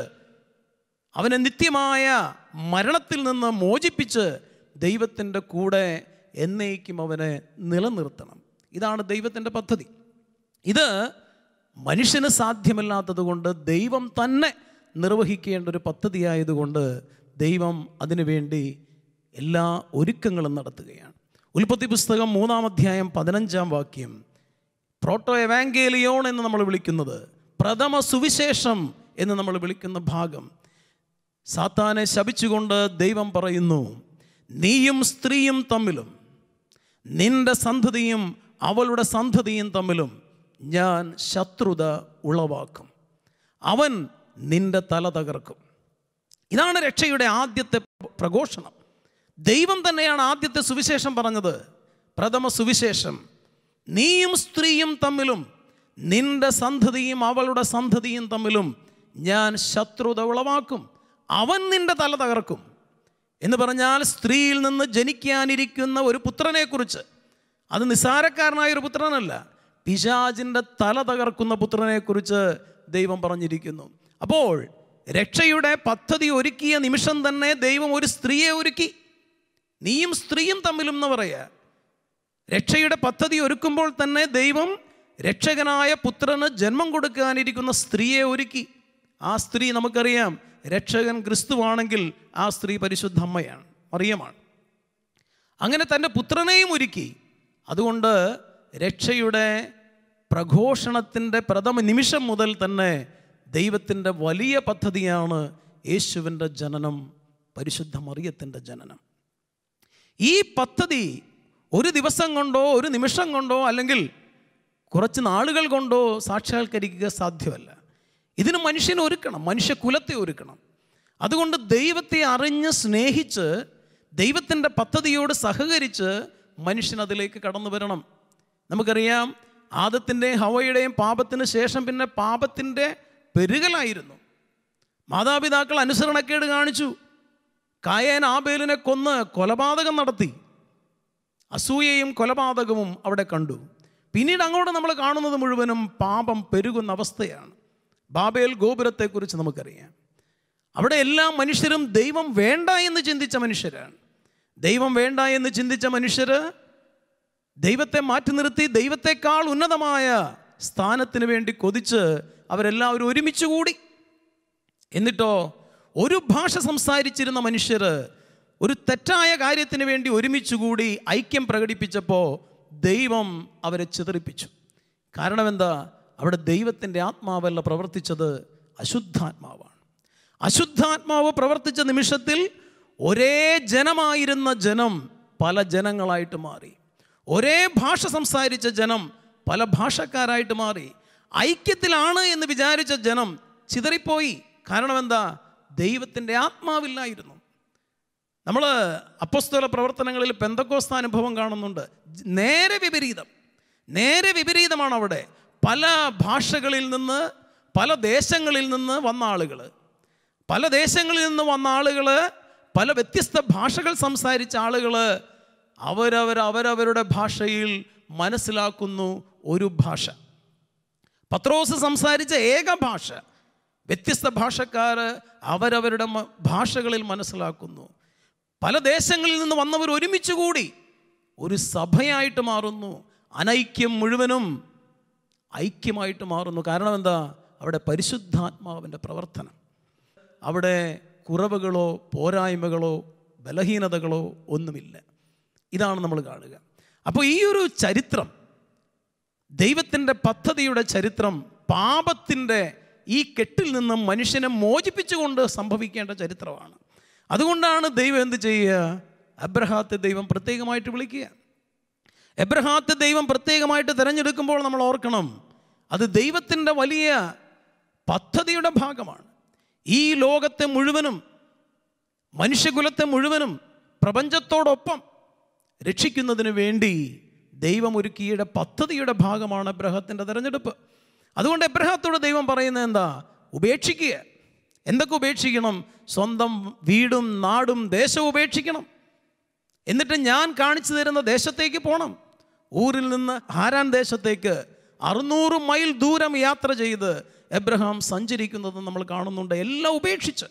അവനെ നിത്യമായ മരണത്തിൽ നിന്ന് മോചിപ്പിച്ച് ദൈവത്തിൻ്റെ കൂടെ എന്നേക്കും അവനെ നിലനിർത്തണം ഇതാണ് ദൈവത്തിൻ്റെ പദ്ധതി ഇത് മനുഷ്യന് സാധ്യമല്ലാത്തത് കൊണ്ട് ദൈവം തന്നെ നിർവഹിക്കേണ്ട ഒരു പദ്ധതിയായതുകൊണ്ട് ദൈവം അതിനുവേണ്ടി എല്ലാ ഒരുക്കങ്ങളും നടത്തുകയാണ് ഉൽപ്പത്തി പുസ്തകം മൂന്നാം അധ്യായം പതിനഞ്ചാം വാക്യം പ്രോട്ടോ എവാങ്കേലിയോൺ എന്ന് നമ്മൾ വിളിക്കുന്നത് പ്രഥമ സുവിശേഷം എന്ന് നമ്മൾ വിളിക്കുന്ന ഭാഗം സാത്താനെ ശപിച്ചുകൊണ്ട് ദൈവം പറയുന്നു നീയും സ്ത്രീയും തമ്മിലും നിന്റെ സന്തതിയും അവളുടെ സന്തതിയും തമ്മിലും ഞാൻ ശത്രുത ഉളവാക്കും അവൻ നിന്റെ തല തകർക്കും ഇതാണ് രക്ഷയുടെ ആദ്യത്തെ പ്രഘോഷണം ദൈവം തന്നെയാണ് ആദ്യത്തെ സുവിശേഷം പറഞ്ഞത് പ്രഥമ സുവിശേഷം നീയും സ്ത്രീയും തമ്മിലും നിന്റെ സന്തതിയും അവളുടെ സന്തതിയും തമ്മിലും ഞാൻ ശത്രുത ഉളവാക്കും അവൻ നിന്റെ തല തകർക്കും എന്ന് പറഞ്ഞാൽ സ്ത്രീയിൽ നിന്ന് ജനിക്കാനിരിക്കുന്ന ഒരു പുത്രനെക്കുറിച്ച് അത് നിസ്സാരക്കാരനായ ഒരു പുത്രനല്ല പിശാജിൻ്റെ തല തകർക്കുന്ന പുത്രനെക്കുറിച്ച് ദൈവം പറഞ്ഞിരിക്കുന്നു അപ്പോൾ രക്ഷയുടെ പദ്ധതി ഒരുക്കിയ നിമിഷം തന്നെ ദൈവം ഒരു സ്ത്രീയെ ഒരുക്കി നീയും സ്ത്രീയും തമ്മിലും എന്ന് പറയുക രക്ഷയുടെ പദ്ധതി ഒരുക്കുമ്പോൾ തന്നെ ദൈവം രക്ഷകനായ പുത്രന് ജന്മം കൊടുക്കാനിരിക്കുന്ന സ്ത്രീയെ ഒരുക്കി ആ സ്ത്രീ നമുക്കറിയാം രക്ഷകൻ ക്രിസ്തുവാണെങ്കിൽ ആ സ്ത്രീ പരിശുദ്ധ അമ്മയാണ് മറിയമാണ് അങ്ങനെ തൻ്റെ പുത്രനെയും ഒരുക്കി അതുകൊണ്ട് രക്ഷയുടെ പ്രഘോഷണത്തിൻ്റെ പ്രഥമ നിമിഷം മുതൽ തന്നെ ദൈവത്തിൻ്റെ വലിയ പദ്ധതിയാണ് യേശുവിൻ്റെ ജനനം പരിശുദ്ധ മറിയത്തിൻ്റെ ജനനം ഈ പദ്ധതി ഒരു ദിവസം കൊണ്ടോ ഒരു നിമിഷം കൊണ്ടോ അല്ലെങ്കിൽ കുറച്ച് നാളുകൾ കൊണ്ടോ സാക്ഷാത്കരിക്കുക സാധ്യമല്ല ഇതിന് മനുഷ്യനെ ഒരുക്കണം മനുഷ്യകുലത്തെ ഒരുക്കണം അതുകൊണ്ട് ദൈവത്തെ അറിഞ്ഞ് സ്നേഹിച്ച് ദൈവത്തിൻ്റെ പദ്ധതിയോട് സഹകരിച്ച് മനുഷ്യൻ അതിലേക്ക് കടന്നു വരണം നമുക്കറിയാം ആദത്തിൻ്റെയും ഹവയുടെയും പാപത്തിന് ശേഷം പിന്നെ പാപത്തിൻ്റെ പെരുകലായിരുന്നു മാതാപിതാക്കൾ അനുസരണക്കേട് കാണിച്ചു കായേൻ ആബേലിനെ കൊന്ന് കൊലപാതകം നടത്തി അസൂയയും കൊലപാതകവും അവിടെ കണ്ടു പിന്നീട് അങ്ങോട്ട് നമ്മൾ കാണുന്നത് മുഴുവനും പാപം പെരുകുന്ന അവസ്ഥയാണ് ബാബേൽ ഗോപുരത്തെക്കുറിച്ച് നമുക്കറിയാം അവിടെ എല്ലാ മനുഷ്യരും ദൈവം വേണ്ട എന്ന് ചിന്തിച്ച മനുഷ്യരാണ് ദൈവം വേണ്ട എന്ന് ചിന്തിച്ച മനുഷ്യർ ദൈവത്തെ മാറ്റി നിർത്തി ദൈവത്തെക്കാൾ ഉന്നതമായ സ്ഥാനത്തിന് വേണ്ടി കൊതിച്ച് അവരെല്ലാവരും ഒരുമിച്ച് കൂടി എന്നിട്ടോ ഒരു ഭാഷ സംസാരിച്ചിരുന്ന മനുഷ്യർ ഒരു തെറ്റായ കാര്യത്തിന് വേണ്ടി ഒരുമിച്ച് കൂടി ഐക്യം പ്രകടിപ്പിച്ചപ്പോൾ ദൈവം അവരെ ചിതറിപ്പിച്ചു കാരണം എന്താ അവിടെ ദൈവത്തിൻ്റെ ആത്മാവല്ല പ്രവർത്തിച്ചത് അശുദ്ധാത്മാവാണ് അശുദ്ധാത്മാവ് പ്രവർത്തിച്ച നിമിഷത്തിൽ ഒരേ ജനമായിരുന്ന ജനം പല ജനങ്ങളായിട്ട് മാറി ഒരേ ഭാഷ സംസാരിച്ച ജനം പല ഭാഷക്കാരായിട്ട് മാറി ഐക്യത്തിലാണ് എന്ന് വിചാരിച്ച ജനം ചിതറിപ്പോയി കാരണം എന്താ ദൈവത്തിൻ്റെ ആത്മാവില്ലായിരുന്നു നമ്മൾ അപ്പസ്തോല പ്രവർത്തനങ്ങളിൽ പെന്തക്കോസ്ത അനുഭവം കാണുന്നുണ്ട് നേരെ വിപരീതം നേരെ വിപരീതമാണ് അവിടെ പല ഭാഷകളിൽ നിന്ന് പല ദേശങ്ങളിൽ നിന്ന് വന്ന ആളുകൾ പല ദേശങ്ങളിൽ നിന്ന് വന്ന ആളുകൾ പല വ്യത്യസ്ത ഭാഷകൾ സംസാരിച്ച ആളുകൾ അവരവർ അവരവരുടെ ഭാഷയിൽ മനസ്സിലാക്കുന്നു ഒരു ഭാഷ പത്രോസ് സംസാരിച്ച ഏക ഭാഷ വ്യത്യസ്ത ഭാഷക്കാർ അവരവരുടെ മ- ഭാഷകളിൽ മനസ്സിലാക്കുന്നു പല ദേശങ്ങളിൽ നിന്ന് വന്നവർ ഒരുമിച്ച് കൂടി ഒരു സഭയായിട്ട് മാറുന്നു അനൈക്യം മുഴുവനും ഐക്യമായിട്ട് മാറുന്നു കാരണം എന്താ അവിടെ പരിശുദ്ധാത്മാവിൻ്റെ പ്രവർത്തനം അവിടെ കുറവുകളോ പോരായ്മകളോ ബലഹീനതകളോ ഒന്നുമില്ല ഇതാണ് നമ്മൾ കാണുക അപ്പോൾ ഈ ഒരു ചരിത്രം ദൈവത്തിൻ്റെ പദ്ധതിയുടെ ചരിത്രം പാപത്തിൻ്റെ ഈ കെട്ടിൽ നിന്നും മനുഷ്യനെ മോചിപ്പിച്ചുകൊണ്ട് സംഭവിക്കേണ്ട ചരിത്രമാണ് അതുകൊണ്ടാണ് ദൈവം എന്ത് ചെയ്യുക അബ്രഹാത്തെ ദൈവം പ്രത്യേകമായിട്ട് വിളിക്കുക എബ്രഹാത്തെ ദൈവം പ്രത്യേകമായിട്ട് തിരഞ്ഞെടുക്കുമ്പോൾ നമ്മൾ ഓർക്കണം അത് ദൈവത്തിൻ്റെ വലിയ പദ്ധതിയുടെ ഭാഗമാണ് ഈ ലോകത്തെ മുഴുവനും മനുഷ്യകുലത്തെ മുഴുവനും പ്രപഞ്ചത്തോടൊപ്പം രക്ഷിക്കുന്നതിന് വേണ്ടി ദൈവം ഒരുക്കിയുടെ പദ്ധതിയുടെ ഭാഗമാണ് എബ്രഹത്തിൻ്റെ തിരഞ്ഞെടുപ്പ് അതുകൊണ്ട് എബ്രഹത്തോട് ദൈവം പറയുന്നത് എന്താ ഉപേക്ഷിക്കുക എന്തൊക്കെ ഉപേക്ഷിക്കണം സ്വന്തം വീടും നാടും ദേശവും ഉപേക്ഷിക്കണം എന്നിട്ട് ഞാൻ കാണിച്ചു തരുന്ന ദേശത്തേക്ക് പോകണം ഊരിൽ നിന്ന് ഹാരാൻ ദേശത്തേക്ക് അറുന്നൂറ് മൈൽ ദൂരം യാത്ര ചെയ്ത് എബ്രഹാം സഞ്ചരിക്കുന്നത് നമ്മൾ കാണുന്നുണ്ട് എല്ലാം ഉപേക്ഷിച്ച്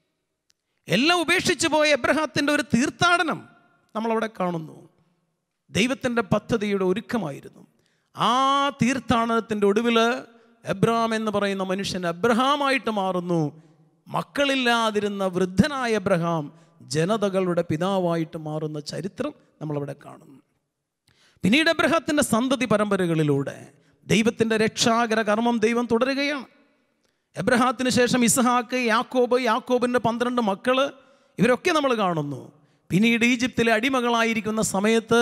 എല്ലാം ഉപേക്ഷിച്ച് പോയ എബ്രഹാത്തിൻ്റെ ഒരു തീർത്ഥാടനം നമ്മളവിടെ കാണുന്നു ദൈവത്തിൻ്റെ പദ്ധതിയുടെ ഒരുക്കമായിരുന്നു ആ തീർത്ഥാടനത്തിൻ്റെ ഒടുവിൽ എബ്രഹാം എന്ന് പറയുന്ന മനുഷ്യൻ എബ്രഹാമായിട്ട് മാറുന്നു മക്കളില്ലാതിരുന്ന വൃദ്ധനായ എബ്രഹാം ജനതകളുടെ പിതാവായിട്ട് മാറുന്ന ചരിത്രം നമ്മളവിടെ കാണുന്നു പിന്നീട് എബ്രഹത്തിൻ്റെ സന്തതി പരമ്പരകളിലൂടെ ദൈവത്തിൻ്റെ രക്ഷാകര കർമ്മം ദൈവം തുടരുകയാണ് എബ്രഹാത്തിന് ശേഷം ഇസഹാക്ക് യാക്കോബ് യാക്കോബിൻ്റെ പന്ത്രണ്ട് മക്കള് ഇവരൊക്കെ നമ്മൾ കാണുന്നു പിന്നീട് ഈജിപ്തിലെ അടിമകളായിരിക്കുന്ന സമയത്ത്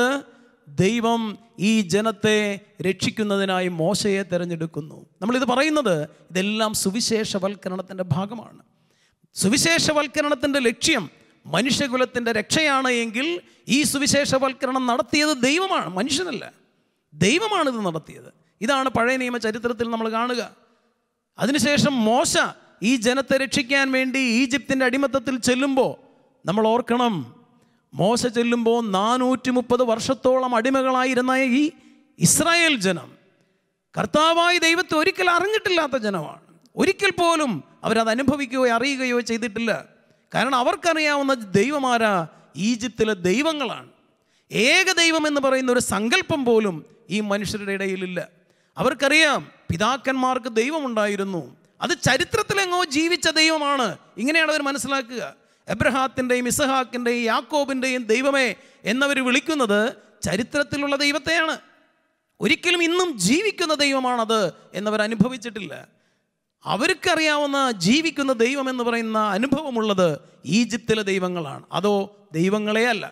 ദൈവം ഈ ജനത്തെ രക്ഷിക്കുന്നതിനായി മോശയെ തിരഞ്ഞെടുക്കുന്നു നമ്മളിത് പറയുന്നത് ഇതെല്ലാം സുവിശേഷവൽക്കരണത്തിൻ്റെ ഭാഗമാണ് സുവിശേഷവൽക്കരണത്തിൻ്റെ ലക്ഷ്യം മനുഷ്യകുലത്തിൻ്റെ രക്ഷയാണ് എങ്കിൽ ഈ സുവിശേഷവൽക്കരണം നടത്തിയത് ദൈവമാണ് മനുഷ്യനല്ല ദൈവമാണിത് നടത്തിയത് ഇതാണ് പഴയ നിയമ ചരിത്രത്തിൽ നമ്മൾ കാണുക അതിനുശേഷം മോശ ഈ ജനത്തെ രക്ഷിക്കാൻ വേണ്ടി ഈജിപ്തിൻ്റെ അടിമത്തത്തിൽ ചെല്ലുമ്പോൾ നമ്മൾ ഓർക്കണം മോശ ചെല്ലുമ്പോൾ നാനൂറ്റി മുപ്പത് വർഷത്തോളം അടിമകളായിരുന്ന ഈ ഇസ്രായേൽ ജനം കർത്താവായി ദൈവത്തെ ഒരിക്കൽ അറിഞ്ഞിട്ടില്ലാത്ത ജനമാണ് ഒരിക്കൽ പോലും അവരത് അനുഭവിക്കുകയോ അറിയുകയോ ചെയ്തിട്ടില്ല കാരണം അവർക്കറിയാവുന്ന ദൈവമാരാ ഈജിപ്തിലെ ദൈവങ്ങളാണ് ഏക ദൈവം എന്ന് പറയുന്ന ഒരു സങ്കല്പം പോലും ഈ മനുഷ്യരുടെ ഇടയിലില്ല അവർക്കറിയാം പിതാക്കന്മാർക്ക് ദൈവമുണ്ടായിരുന്നു അത് ചരിത്രത്തിലെങ്ങോ ജീവിച്ച ദൈവമാണ് ഇങ്ങനെയാണ് അവർ മനസ്സിലാക്കുക എബ്രഹാത്തിൻ്റെയും ഇസഹാക്കിൻ്റെയും യാക്കോബിൻ്റെയും ദൈവമേ എന്നവർ വിളിക്കുന്നത് ചരിത്രത്തിലുള്ള ദൈവത്തെയാണ് ഒരിക്കലും ഇന്നും ജീവിക്കുന്ന ദൈവമാണത് എന്നവർ അനുഭവിച്ചിട്ടില്ല അവർക്കറിയാവുന്ന ജീവിക്കുന്ന ദൈവം എന്ന് പറയുന്ന അനുഭവമുള്ളത് ഈജിപ്തിലെ ദൈവങ്ങളാണ് അതോ ദൈവങ്ങളെ അല്ല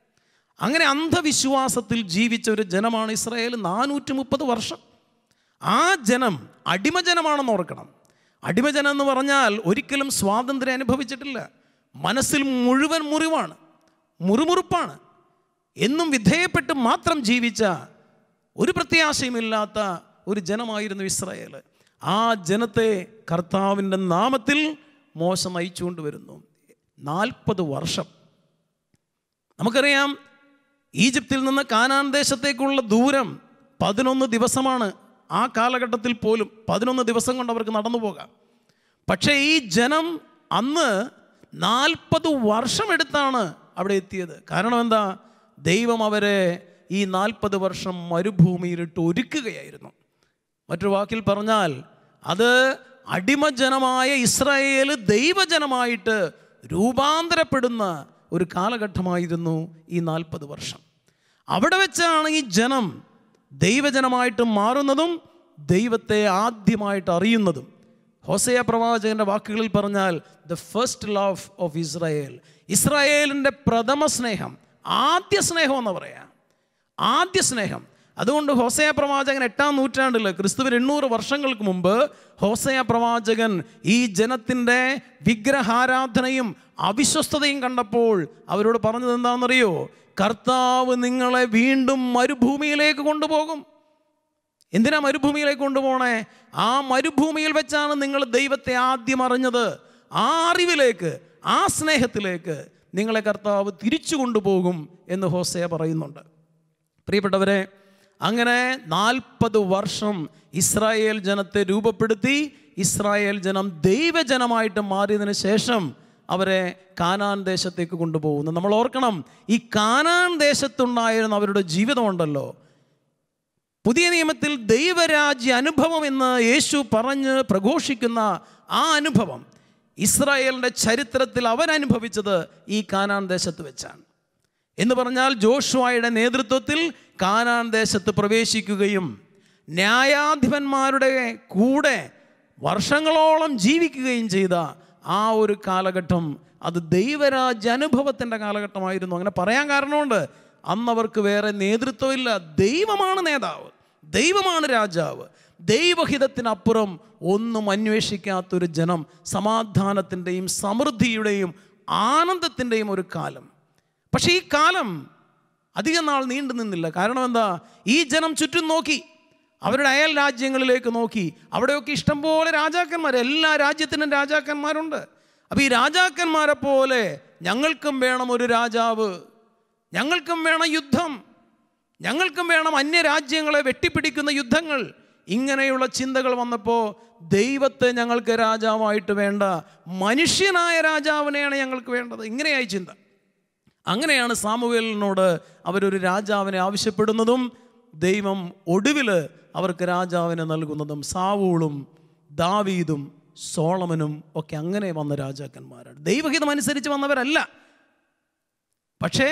അങ്ങനെ അന്ധവിശ്വാസത്തിൽ ജീവിച്ച ഒരു ജനമാണ് ഇസ്രായേൽ നാനൂറ്റി മുപ്പത് വർഷം ആ ജനം അടിമജനമാണെന്ന് ഓർക്കണം അടിമജനം എന്ന് പറഞ്ഞാൽ ഒരിക്കലും സ്വാതന്ത്ര്യം അനുഭവിച്ചിട്ടില്ല മനസ്സിൽ മുഴുവൻ മുറിവാണ് മുറുമുറുപ്പാണ് എന്നും വിധേയപ്പെട്ട് മാത്രം ജീവിച്ച ഒരു പ്രത്യാശയുമില്ലാത്ത ഒരു ജനമായിരുന്നു ഇസ്രായേൽ ആ ജനത്തെ കർത്താവിൻ്റെ നാമത്തിൽ മോശ നയിച്ചുകൊണ്ട് വരുന്നു നാൽപ്പത് വർഷം നമുക്കറിയാം ഈജിപ്തിൽ നിന്ന് കാനാൻ ദേശത്തേക്കുള്ള ദൂരം പതിനൊന്ന് ദിവസമാണ് ആ കാലഘട്ടത്തിൽ പോലും പതിനൊന്ന് ദിവസം കൊണ്ട് അവർക്ക് നടന്നു പോകാം പക്ഷേ ഈ ജനം അന്ന് നാൽപ്പത് വർഷമെടുത്താണ് അവിടെ എത്തിയത് കാരണം എന്താ ദൈവം അവരെ ഈ നാൽപ്പത് വർഷം മരുഭൂമിയിലിട്ട് ഒരുക്കുകയായിരുന്നു മറ്റൊരു വാക്കിൽ പറഞ്ഞാൽ അത് അടിമജനമായ ഇസ്രായേൽ ദൈവജനമായിട്ട് രൂപാന്തരപ്പെടുന്ന ഒരു കാലഘട്ടമായിരുന്നു ഈ നാൽപ്പത് വർഷം അവിടെ വെച്ചാണ് ഈ ജനം ദൈവജനമായിട്ട് മാറുന്നതും ദൈവത്തെ ആദ്യമായിട്ട് അറിയുന്നതും ഹോസയ പ്രവാചകന്റെ വാക്കുകളിൽ പറഞ്ഞാൽ the first love of Israel ഇസ്രായേലിൻ്റെ പ്രഥമ സ്നേഹം ആദ്യ സ്നേഹം എന്ന് പറയാം ആദ്യ സ്നേഹം അതുകൊണ്ട് ഹോസയ പ്രവാചകൻ എട്ടാം നൂറ്റാണ്ടിൽ ക്രിസ്തുവിന് എണ്ണൂറ് വർഷങ്ങൾക്ക് മുമ്പ് ഹോസയ പ്രവാചകൻ ഈ ജനത്തിൻ്റെ വിഗ്രഹാരാധനയും അവിശ്വസ്തതയും കണ്ടപ്പോൾ അവരോട് പറഞ്ഞത് എന്താണെന്നറിയോ കർത്താവ് നിങ്ങളെ വീണ്ടും മരുഭൂമിയിലേക്ക് കൊണ്ടുപോകും എന്തിനാ മരുഭൂമിയിലേക്ക് കൊണ്ടുപോകണേ ആ മരുഭൂമിയിൽ വെച്ചാണ് നിങ്ങൾ ദൈവത്തെ ആദ്യം അറിഞ്ഞത് ആ അറിവിലേക്ക് ആ സ്നേഹത്തിലേക്ക് നിങ്ങളെ കർത്താവ് തിരിച്ചു കൊണ്ടുപോകും എന്ന് ഹോസയ പറയുന്നുണ്ട് പ്രിയപ്പെട്ടവരെ അങ്ങനെ നാൽപ്പത് വർഷം ഇസ്രായേൽ ജനത്തെ രൂപപ്പെടുത്തി ഇസ്രായേൽ ജനം ദൈവജനമായിട്ട് മാറിയതിന് ശേഷം അവരെ കാനാൻ ദേശത്തേക്ക് കൊണ്ടുപോകുന്നു നമ്മൾ ഓർക്കണം ഈ കാനാൻ ദേശത്തുണ്ടായിരുന്ന അവരുടെ ജീവിതമുണ്ടല്ലോ പുതിയ നിയമത്തിൽ ദൈവരാജ്യ അനുഭവം എന്ന് യേശു പറഞ്ഞ് പ്രഘോഷിക്കുന്ന ആ അനുഭവം ഇസ്രായേലിൻ്റെ ചരിത്രത്തിൽ അവൻ അനുഭവിച്ചത് ഈ കാനാൻ ദേശത്ത് വെച്ചാണ് എന്ന് പറഞ്ഞാൽ ജോഷുവായുടെ നേതൃത്വത്തിൽ കാനാൻ ദേശത്ത് പ്രവേശിക്കുകയും ന്യായാധിപന്മാരുടെ കൂടെ വർഷങ്ങളോളം ജീവിക്കുകയും ചെയ്ത ആ ഒരു കാലഘട്ടം അത് ദൈവരാജ്യ അനുഭവത്തിൻ്റെ കാലഘട്ടമായിരുന്നു അങ്ങനെ പറയാൻ കാരണമുണ്ട് അന്നവർക്ക് വേറെ നേതൃത്വമില്ല ദൈവമാണ് നേതാവ് ദൈവമാണ് രാജാവ് ദൈവഹിതത്തിനപ്പുറം ഒന്നും അന്വേഷിക്കാത്തൊരു ജനം സമാധാനത്തിൻ്റെയും സമൃദ്ധിയുടെയും ആനന്ദത്തിൻ്റെയും ഒരു കാലം പക്ഷേ ഈ കാലം അധികം നാൾ നീണ്ടു നിന്നില്ല കാരണം എന്താ ഈ ജനം ചുറ്റും നോക്കി അവരുടെ അയൽ രാജ്യങ്ങളിലേക്ക് നോക്കി അവിടെയൊക്കെ ഇഷ്ടംപോലെ രാജാക്കന്മാർ എല്ലാ രാജ്യത്തിനും രാജാക്കന്മാരുണ്ട് അപ്പോൾ ഈ രാജാക്കന്മാരെ പോലെ ഞങ്ങൾക്കും വേണം ഒരു രാജാവ് ഞങ്ങൾക്കും വേണം യുദ്ധം ഞങ്ങൾക്കും വേണം അന്യരാജ്യങ്ങളെ വെട്ടിപ്പിടിക്കുന്ന യുദ്ധങ്ങൾ ഇങ്ങനെയുള്ള ചിന്തകൾ വന്നപ്പോൾ ദൈവത്തെ ഞങ്ങൾക്ക് രാജാവായിട്ട് വേണ്ട മനുഷ്യനായ രാജാവിനെയാണ് ഞങ്ങൾക്ക് വേണ്ടത് ഇങ്ങനെയായി ചിന്ത അങ്ങനെയാണ് സാമുവേലിനോട് അവരൊരു രാജാവിനെ ആവശ്യപ്പെടുന്നതും ദൈവം ഒടുവിൽ അവർക്ക് രാജാവിനെ നൽകുന്നതും സാവൂളും ദാവീദും സോളമനും ഒക്കെ അങ്ങനെ വന്ന രാജാക്കന്മാരാണ് ദൈവഹിതം അനുസരിച്ച് വന്നവരല്ല പക്ഷേ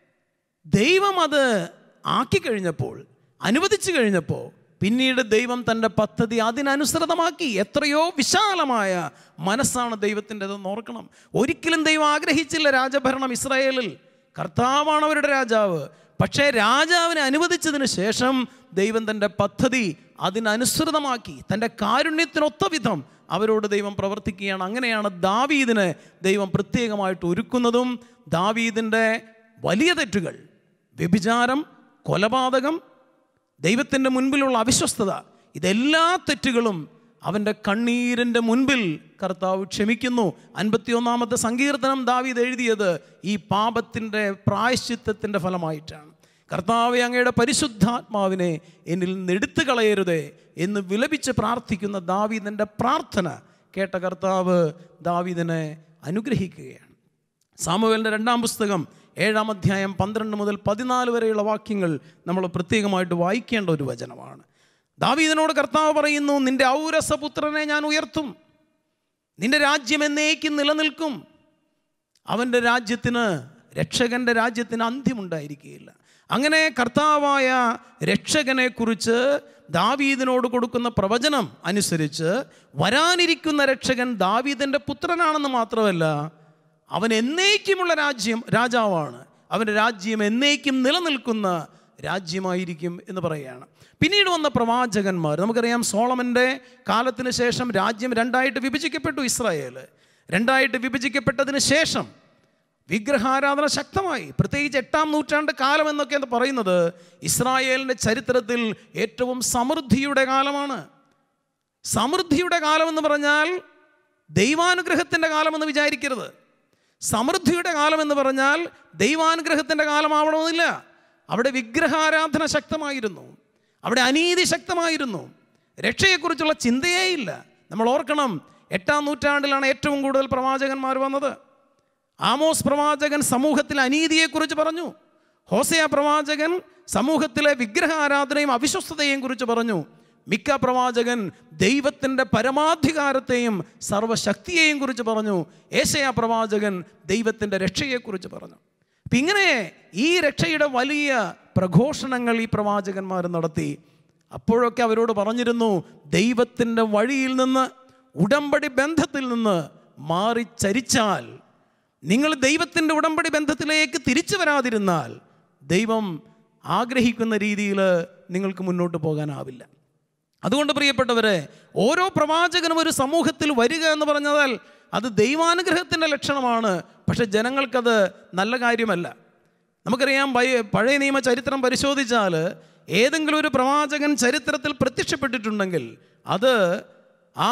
ദൈവം അത് ആക്കി കഴിഞ്ഞപ്പോൾ അനുവദിച്ചു കഴിഞ്ഞപ്പോൾ പിന്നീട് ദൈവം തൻ്റെ പദ്ധതി അതിനനുസൃതമാക്കി എത്രയോ വിശാലമായ മനസ്സാണ് ദൈവത്തിൻ്റെതെന്ന് ഓർക്കണം ഒരിക്കലും ദൈവം ആഗ്രഹിച്ചില്ല രാജഭരണം ഇസ്രായേലിൽ കർത്താവാണ് അവരുടെ രാജാവ് പക്ഷേ രാജാവിനെ അനുവദിച്ചതിന് ശേഷം ദൈവം തൻ്റെ പദ്ധതി അതിനനുസൃതമാക്കി തൻ്റെ കാരുണ്യത്തിനൊത്ത വിധം അവരോട് ദൈവം പ്രവർത്തിക്കുകയാണ് അങ്ങനെയാണ് ദാവീദിനെ ദൈവം പ്രത്യേകമായിട്ട് ഒരുക്കുന്നതും ദാവീദിൻ്റെ വലിയ തെറ്റുകൾ വ്യഭിചാരം കൊലപാതകം ദൈവത്തിൻ്റെ മുൻപിലുള്ള അവിശ്വസ്തത ഇതെല്ലാ തെറ്റുകളും അവൻ്റെ കണ്ണീരിൻ്റെ മുൻപിൽ കർത്താവ് ക്ഷമിക്കുന്നു അൻപത്തിയൊന്നാമത്തെ സങ്കീർത്തനം ദാവീദ് എഴുതിയത് ഈ പാപത്തിൻ്റെ പ്രായശ്ചിത്തത്തിൻ്റെ ഫലമായിട്ടാണ് കർത്താവെ അങ്ങയുടെ പരിശുദ്ധാത്മാവിനെ എന്നിൽ നിന്ന് എടുത്തു കളയരുതേ എന്ന് വിലപിച്ച് പ്രാർത്ഥിക്കുന്ന ദാവീദിൻ്റെ പ്രാർത്ഥന കേട്ട കർത്താവ് ദാവീദിനെ അനുഗ്രഹിക്കുകയാണ് സാമുവേലിൻ്റെ രണ്ടാം പുസ്തകം ഏഴാം അധ്യായം പന്ത്രണ്ട് മുതൽ പതിനാല് വരെയുള്ള വാക്യങ്ങൾ നമ്മൾ പ്രത്യേകമായിട്ട് വായിക്കേണ്ട ഒരു വചനമാണ് ദാവീദിനോട് കർത്താവ് പറയുന്നു നിന്റെ ഔരസപുത്രനെ ഞാൻ ഉയർത്തും നിന്റെ രാജ്യം എന്നേക്കും നിലനിൽക്കും അവൻ്റെ രാജ്യത്തിന് രക്ഷകൻ്റെ രാജ്യത്തിന് അന്ത്യമുണ്ടായിരിക്കുകയില്ല അങ്ങനെ കർത്താവായ രക്ഷകനെക്കുറിച്ച് ദാവീദിനോട് കൊടുക്കുന്ന പ്രവചനം അനുസരിച്ച് വരാനിരിക്കുന്ന രക്ഷകൻ ദാവീദിൻ്റെ പുത്രനാണെന്ന് മാത്രമല്ല അവൻ എന്നേക്കുമുള്ള രാജ്യം രാജാവാണ് അവൻ്റെ രാജ്യം എന്നേക്കും നിലനിൽക്കുന്ന രാജ്യമായിരിക്കും എന്ന് പറയുകയാണ് പിന്നീട് വന്ന പ്രവാചകന്മാർ നമുക്കറിയാം സോളമൻ്റെ കാലത്തിന് ശേഷം രാജ്യം രണ്ടായിട്ട് വിഭജിക്കപ്പെട്ടു ഇസ്രായേൽ രണ്ടായിട്ട് വിഭജിക്കപ്പെട്ടതിന് ശേഷം വിഗ്രഹാരാധന ശക്തമായി പ്രത്യേകിച്ച് എട്ടാം നൂറ്റാണ്ട് കാലം എന്നൊക്കെ എന്ന് പറയുന്നത് ഇസ്രായേലിൻ്റെ ചരിത്രത്തിൽ ഏറ്റവും സമൃദ്ധിയുടെ കാലമാണ് സമൃദ്ധിയുടെ കാലമെന്ന് പറഞ്ഞാൽ ദൈവാനുഗ്രഹത്തിൻ്റെ കാലമെന്ന് വിചാരിക്കരുത് സമൃദ്ധിയുടെ കാലമെന്ന് പറഞ്ഞാൽ ദൈവാനുഗ്രഹത്തിൻ്റെ കാലമാവണമെന്നില്ല അവിടെ വിഗ്രഹാരാധന ശക്തമായിരുന്നു അവിടെ അനീതി ശക്തമായിരുന്നു രക്ഷയെക്കുറിച്ചുള്ള ചിന്തയേ ഇല്ല നമ്മൾ ഓർക്കണം എട്ടാം നൂറ്റാണ്ടിലാണ് ഏറ്റവും കൂടുതൽ പ്രവാചകന്മാർ വന്നത് ആമോസ് പ്രവാചകൻ സമൂഹത്തിൽ അനീതിയെക്കുറിച്ച് പറഞ്ഞു ഹോസയ പ്രവാചകൻ സമൂഹത്തിലെ വിഗ്രഹാരാധനയും അവിശ്വസ്തതയെയും കുറിച്ച് പറഞ്ഞു മിക്ക പ്രവാചകൻ ദൈവത്തിൻ്റെ പരമാധികാരത്തെയും സർവശക്തിയെയും കുറിച്ച് പറഞ്ഞു ഏശയ പ്രവാചകൻ ദൈവത്തിൻ്റെ രക്ഷയെക്കുറിച്ച് പറഞ്ഞു അപ്പം ഇങ്ങനെ ഈ രക്ഷയുടെ വലിയ പ്രഘോഷണങ്ങൾ ഈ പ്രവാചകന്മാർ നടത്തി അപ്പോഴൊക്കെ അവരോട് പറഞ്ഞിരുന്നു ദൈവത്തിൻ്റെ വഴിയിൽ നിന്ന് ഉടമ്പടി ബന്ധത്തിൽ നിന്ന് മാറി ചരിച്ചാൽ നിങ്ങൾ ദൈവത്തിൻ്റെ ഉടമ്പടി ബന്ധത്തിലേക്ക് തിരിച്ചു വരാതിരുന്നാൽ ദൈവം ആഗ്രഹിക്കുന്ന രീതിയിൽ നിങ്ങൾക്ക് മുന്നോട്ട് പോകാനാവില്ല അതുകൊണ്ട് പ്രിയപ്പെട്ടവരെ ഓരോ പ്രവാചകനും ഒരു സമൂഹത്തിൽ വരിക എന്ന് പറഞ്ഞാൽ അത് ദൈവാനുഗ്രഹത്തിൻ്റെ ലക്ഷണമാണ് പക്ഷെ ജനങ്ങൾക്കത് നല്ല കാര്യമല്ല നമുക്കറിയാം പയ- പഴയ നിയമ ചരിത്രം പരിശോധിച്ചാൽ ഏതെങ്കിലും ഒരു പ്രവാചകൻ ചരിത്രത്തിൽ പ്രത്യക്ഷപ്പെട്ടിട്ടുണ്ടെങ്കിൽ അത് ആ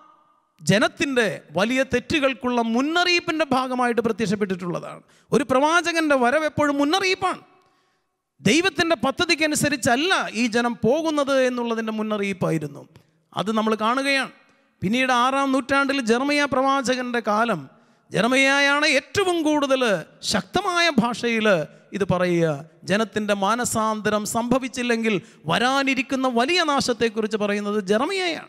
ജനത്തിൻ്റെ വലിയ തെറ്റുകൾക്കുള്ള മുന്നറിയിപ്പിൻ്റെ ഭാഗമായിട്ട് പ്രത്യക്ഷപ്പെട്ടിട്ടുള്ളതാണ് ഒരു പ്രവാചകൻ്റെ വരവ് എപ്പോഴും മുന്നറിയിപ്പാണ് ദൈവത്തിൻ്റെ പദ്ധതിക്കനുസരിച്ചല്ല ഈ ജനം പോകുന്നത് എന്നുള്ളതിൻ്റെ മുന്നറിയിപ്പായിരുന്നു അത് നമ്മൾ കാണുകയാണ് പിന്നീട് ആറാം നൂറ്റാണ്ടിൽ ജർമ്മയ പ്രവാചകൻ്റെ കാലം ജർമ്മയാണ് ഏറ്റവും കൂടുതൽ ശക്തമായ ഭാഷയിൽ ഇത് പറയുക ജനത്തിൻ്റെ മാനസാന്തരം സംഭവിച്ചില്ലെങ്കിൽ വരാനിരിക്കുന്ന വലിയ നാശത്തെക്കുറിച്ച് പറയുന്നത് ജർമ്മയാണ്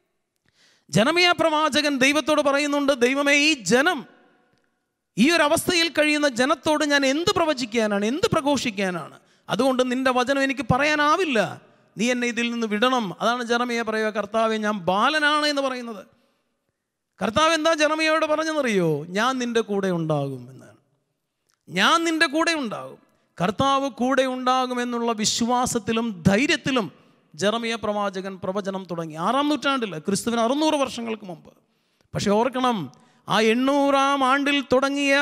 ജനമയ പ്രവാചകൻ ദൈവത്തോട് പറയുന്നുണ്ട് ദൈവമേ ഈ ജനം ഈ ഒരു അവസ്ഥയിൽ കഴിയുന്ന ജനത്തോട് ഞാൻ എന്ത് പ്രവചിക്കാനാണ് എന്ത് പ്രഘോഷിക്കാനാണ് അതുകൊണ്ട് നിന്റെ വചനം എനിക്ക് പറയാനാവില്ല നീ എന്നെ ഇതിൽ നിന്ന് വിടണം അതാണ് ജനമയ പറയുക കർത്താവെ ഞാൻ ബാലനാണ് എന്ന് പറയുന്നത് കർത്താവ് എന്താ ജനമയോട് പറഞ്ഞെന്നറിയോ ഞാൻ നിന്റെ കൂടെ ഉണ്ടാകും എന്നാണ് ഞാൻ നിന്റെ കൂടെ ഉണ്ടാകും കർത്താവ് കൂടെ ഉണ്ടാകുമെന്നുള്ള വിശ്വാസത്തിലും ധൈര്യത്തിലും ജെറമിയ പ്രവാചകൻ പ്രവചനം തുടങ്ങി ആറാം നൂറ്റാണ്ടിൽ ക്രിസ്തുവിന് അറുന്നൂറ് വർഷങ്ങൾക്ക് മുമ്പ് പക്ഷെ ഓർക്കണം ആ എണ്ണൂറാം ആണ്ടിൽ തുടങ്ങിയ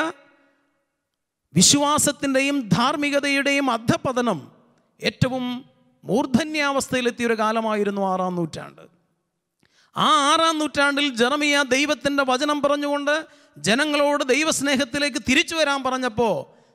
വിശ്വാസത്തിൻ്റെയും ധാർമ്മികതയുടെയും അധപതനം ഏറ്റവും മൂർധന്യാവസ്ഥയിലെത്തിയ ഒരു കാലമായിരുന്നു ആറാം നൂറ്റാണ്ട് ആ ആറാം നൂറ്റാണ്ടിൽ ജെറമിയ ദൈവത്തിൻ്റെ വചനം പറഞ്ഞുകൊണ്ട് ജനങ്ങളോട് ദൈവസ്നേഹത്തിലേക്ക് തിരിച്ചു വരാൻ പറഞ്ഞപ്പോൾ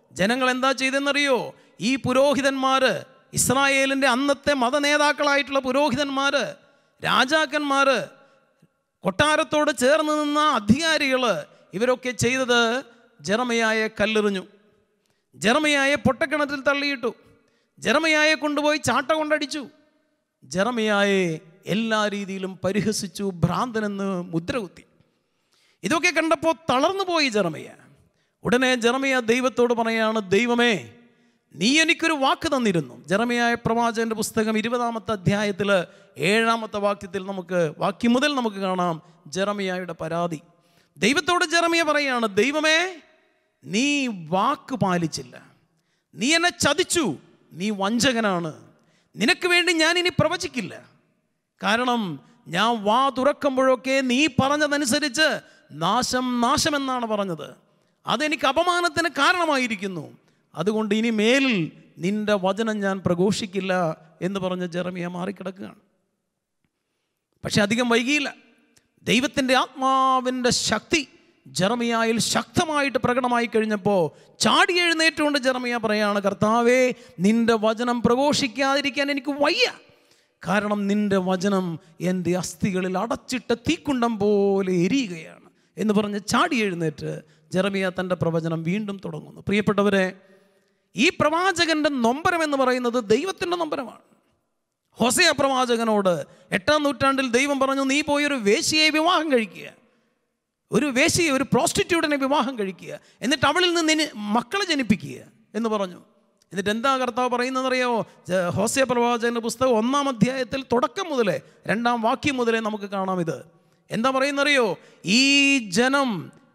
ജനങ്ങൾ എന്താ ചെയ്തെന്നറിയോ ഈ പുരോഹിതന്മാർ ഇസ്രായേലിൻ്റെ അന്നത്തെ മതനേതാക്കളായിട്ടുള്ള പുരോഹിതന്മാർ രാജാക്കന്മാർ കൊട്ടാരത്തോട് ചേർന്ന് നിന്ന അധികാരികൾ ഇവരൊക്കെ ചെയ്തത് ജെറമയായെ കല്ലെറിഞ്ഞു ജെറമയായെ പൊട്ടക്കിണറ്റിൽ തള്ളിയിട്ടു ജെറമയായെ കൊണ്ടുപോയി ചാട്ട കൊണ്ടടിച്ചു ജെറമയായെ എല്ലാ രീതിയിലും പരിഹസിച്ചു ഭ്രാന്തനെന്ന് മുദ്രകുത്തി ഇതൊക്കെ കണ്ടപ്പോൾ തളർന്നു പോയി ജെറമയ ഉടനെ ജെറമയ ദൈവത്തോട് പറയാണ് ദൈവമേ നീ എനിക്കൊരു വാക്ക് തന്നിരുന്നു ജെറമയായ പ്രവാചകന്റെ പുസ്തകം ഇരുപതാമത്തെ അധ്യായത്തിൽ ഏഴാമത്തെ വാക്യത്തിൽ നമുക്ക് വാക്യം മുതൽ നമുക്ക് കാണാം ജെറമിയായുടെ പരാതി ദൈവത്തോട് ജെറമിയ പറയാണ് ദൈവമേ നീ വാക്ക് പാലിച്ചില്ല നീ എന്നെ ചതിച്ചു നീ വഞ്ചകനാണ് നിനക്ക് വേണ്ടി ഞാൻ ഇനി പ്രവചിക്കില്ല കാരണം ഞാൻ വാ തുറക്കുമ്പോഴൊക്കെ നീ പറഞ്ഞതനുസരിച്ച് നാശം നാശമെന്നാണ് പറഞ്ഞത് അതെനിക്ക് അപമാനത്തിന് കാരണമായിരിക്കുന്നു അതുകൊണ്ട് ഇനി മേലിൽ നിന്റെ വചനം ഞാൻ പ്രഘോഷിക്കില്ല എന്ന് പറഞ്ഞ് ജെറമിയ മാറിക്കിടക്കുകയാണ് പക്ഷെ അധികം വൈകിയില്ല ദൈവത്തിൻ്റെ ആത്മാവിൻ്റെ ശക്തി ജെറമിയായിൽ ശക്തമായിട്ട് പ്രകടമായി കഴിഞ്ഞപ്പോൾ ചാടി എഴുന്നേറ്റുകൊണ്ട് ജെറമിയ പറയാണ് കർത്താവേ നിന്റെ വചനം പ്രഘോഷിക്കാതിരിക്കാൻ എനിക്ക് വയ്യ കാരണം നിന്റെ വചനം എൻ്റെ അസ്ഥികളിൽ അടച്ചിട്ട തീക്കുണ്ടം പോലെ എരിയുകയാണ് എന്ന് പറഞ്ഞ് ചാടി എഴുന്നേറ്റ് ജെറമിയ തൻ്റെ പ്രവചനം വീണ്ടും തുടങ്ങുന്നു പ്രിയപ്പെട്ടവരെ ഈ പ്രവാചകന്റെ നൊമ്പരം എന്ന് പറയുന്നത് ദൈവത്തിൻ്റെ നൊമ്പരമാണ് ഹൊസയ പ്രവാചകനോട് എട്ടാം നൂറ്റാണ്ടിൽ ദൈവം പറഞ്ഞു നീ പോയി ഒരു വേശ്യയെ വിവാഹം കഴിക്കുക ഒരു വേശ്യയെ ഒരു പ്രോസ്റ്റിറ്റ്യൂട്ടിനെ വിവാഹം കഴിക്കുക എന്നിട്ട് അവളിൽ നിന്ന് നിന്നെ മക്കളെ ജനിപ്പിക്കുക എന്ന് പറഞ്ഞു എന്നിട്ട് എന്താ കർത്താവ് പറയുന്നതെന്നറിയാമോ ജ- ഹോസയ പ്രവാചകന്റെ പുസ്തകം ഒന്നാം അധ്യായത്തിൽ തുടക്കം മുതലേ രണ്ടാം വാക്യം മുതലേ നമുക്ക് കാണാം ഇത് എന്താ പറയുന്നറിയോ ഈ ജനം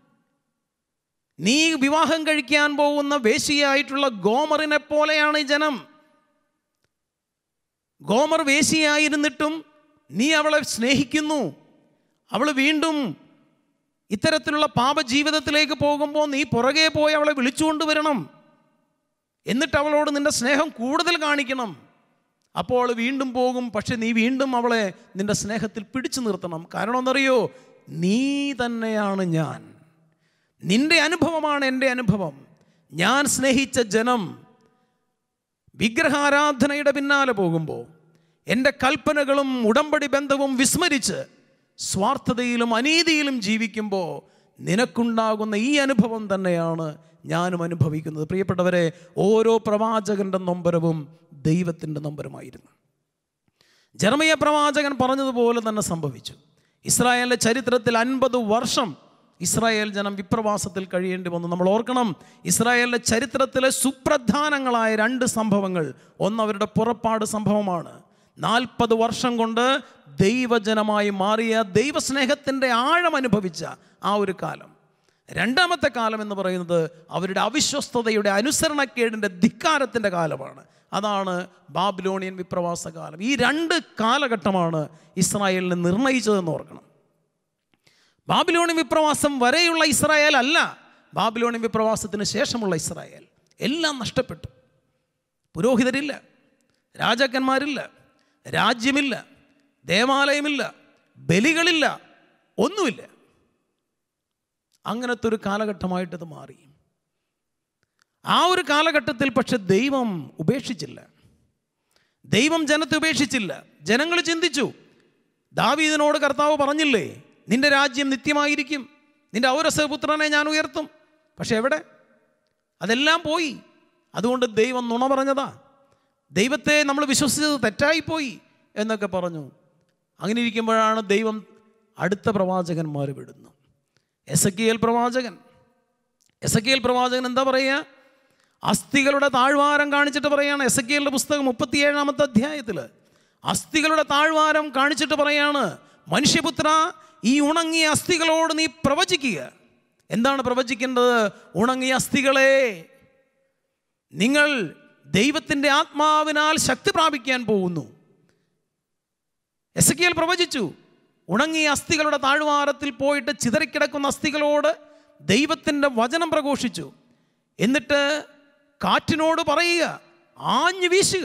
നീ വിവാഹം കഴിക്കാൻ പോകുന്ന വേശ്യയായിട്ടുള്ള ഗോമറിനെ പോലെയാണ് ഈ ജനം ഗോമർ വേശ്യയായിരുന്നിട്ടും നീ അവളെ സ്നേഹിക്കുന്നു അവൾ വീണ്ടും ഇത്തരത്തിലുള്ള പാപജീവിതത്തിലേക്ക് പോകുമ്പോൾ നീ പുറകെ പോയി അവളെ വിളിച്ചുകൊണ്ട് വരണം എന്നിട്ട് അവളോട് നിന്റെ സ്നേഹം കൂടുതൽ കാണിക്കണം അപ്പോൾ അവൾ വീണ്ടും പോകും പക്ഷെ നീ വീണ്ടും അവളെ നിന്റെ സ്നേഹത്തിൽ പിടിച്ചു നിർത്തണം കാരണം എന്തറിയോ നീ തന്നെയാണ് ഞാൻ നിന്റെ അനുഭവമാണ് എൻ്റെ അനുഭവം ഞാൻ സ്നേഹിച്ച ജനം വിഗ്രഹാരാധനയുടെ പിന്നാലെ പോകുമ്പോൾ എൻ്റെ കൽപ്പനകളും ഉടമ്പടി ബന്ധവും വിസ്മരിച്ച് സ്വാർത്ഥതയിലും അനീതിയിലും ജീവിക്കുമ്പോൾ നിനക്കുണ്ടാകുന്ന ഈ അനുഭവം തന്നെയാണ് ഞാനും അനുഭവിക്കുന്നത് പ്രിയപ്പെട്ടവരെ ഓരോ പ്രവാചകന്റെ നൊമ്പരവും ദൈവത്തിൻ്റെ നൊമ്പരമായിരുന്നു ജർമ്മയ പ്രവാചകൻ പറഞ്ഞതുപോലെ തന്നെ സംഭവിച്ചു ഇസ്രായേലിൻ്റെ ചരിത്രത്തിൽ അൻപത് വർഷം ഇസ്രായേൽ ജനം വിപ്രവാസത്തിൽ കഴിയേണ്ടി വന്നു നമ്മൾ ഓർക്കണം ഇസ്രായേലിൻ്റെ ചരിത്രത്തിലെ സുപ്രധാനങ്ങളായ രണ്ട് സംഭവങ്ങൾ ഒന്ന് അവരുടെ പുറപ്പാട് സംഭവമാണ് നാൽപ്പത് വർഷം കൊണ്ട് ദൈവജനമായി മാറിയ ദൈവസ്നേഹത്തിൻ്റെ ആഴം അനുഭവിച്ച ആ ഒരു കാലം രണ്ടാമത്തെ കാലം എന്ന് പറയുന്നത് അവരുടെ അവിശ്വസ്തതയുടെ അനുസരണക്കേടിൻ്റെ ധിക്കാരത്തിൻ്റെ കാലമാണ് അതാണ് ബാബിലോണിയൻ വിപ്രവാസ കാലം ഈ രണ്ട് കാലഘട്ടമാണ് ഇസ്രായേലിനെ നിർണയിച്ചതെന്ന് ഓർക്കണം ബാബിലോണിയൻ വിപ്രവാസം വരെയുള്ള ഇസ്രായേൽ അല്ല ബാബിലോണിയൻ വിപ്രവാസത്തിന് ശേഷമുള്ള ഇസ്രായേൽ എല്ലാം നഷ്ടപ്പെട്ടു പുരോഹിതരില്ല രാജാക്കന്മാരില്ല രാജ്യമില്ല ദേവാലയമില്ല ബലികളില്ല ഒന്നുമില്ല അങ്ങനത്തെ ഒരു കാലഘട്ടമായിട്ട് ഇത് മാറി ആ ഒരു കാലഘട്ടത്തിൽ പക്ഷെ ദൈവം ഉപേക്ഷിച്ചില്ല ദൈവം ജനത്തെ ഉപേക്ഷിച്ചില്ല ജനങ്ങൾ ചിന്തിച്ചു ദാവീദിനോട് കർത്താവ് പറഞ്ഞില്ലേ നിന്റെ രാജ്യം നിത്യമായിരിക്കും നിന്റെ ഔരസപുത്രനെ ഞാൻ ഉയർത്തും പക്ഷെ എവിടെ അതെല്ലാം പോയി അതുകൊണ്ട് ദൈവം നുണ പറഞ്ഞതാ ദൈവത്തെ നമ്മൾ വിശ്വസിച്ചത് തെറ്റായിപ്പോയി എന്നൊക്കെ പറഞ്ഞു അങ്ങനെ ഇരിക്കുമ്പോഴാണ് ദൈവം അടുത്ത പ്രവാചകന്മാർ വിടുന്നു എസക്കിയൽ പ്രവാചകൻ എസക്കിയൽ പ്രവാചകൻ എന്താ പറയുക അസ്ഥികളുടെ താഴ്വാരം കാണിച്ചിട്ട് പറയാണ് എസക്കിയലിൻ്റെ പുസ്തകം മുപ്പത്തിയേഴാമത്തെ അധ്യായത്തിൽ അസ്ഥികളുടെ താഴ്വാരം കാണിച്ചിട്ട് പറയാണ് മനുഷ്യപുത്ര ഈ ഉണങ്ങിയ അസ്ഥികളോട് നീ പ്രവചിക്കുക എന്താണ് പ്രവചിക്കേണ്ടത് ഉണങ്ങിയ അസ്ഥികളെ നിങ്ങൾ ദൈവത്തിൻ്റെ ആത്മാവിനാൽ ശക്തി പ്രാപിക്കാൻ പോകുന്നു എസക്കിയൽ പ്രവചിച്ചു ഉണങ്ങിയ അസ്ഥികളുടെ താഴ്വാരത്തിൽ പോയിട്ട് ചിതറിക്കിടക്കുന്ന അസ്ഥികളോട് ദൈവത്തിൻ്റെ വചനം പ്രഘോഷിച്ചു എന്നിട്ട് കാറ്റിനോട് പറയുക ആഞ്ഞു വീശുക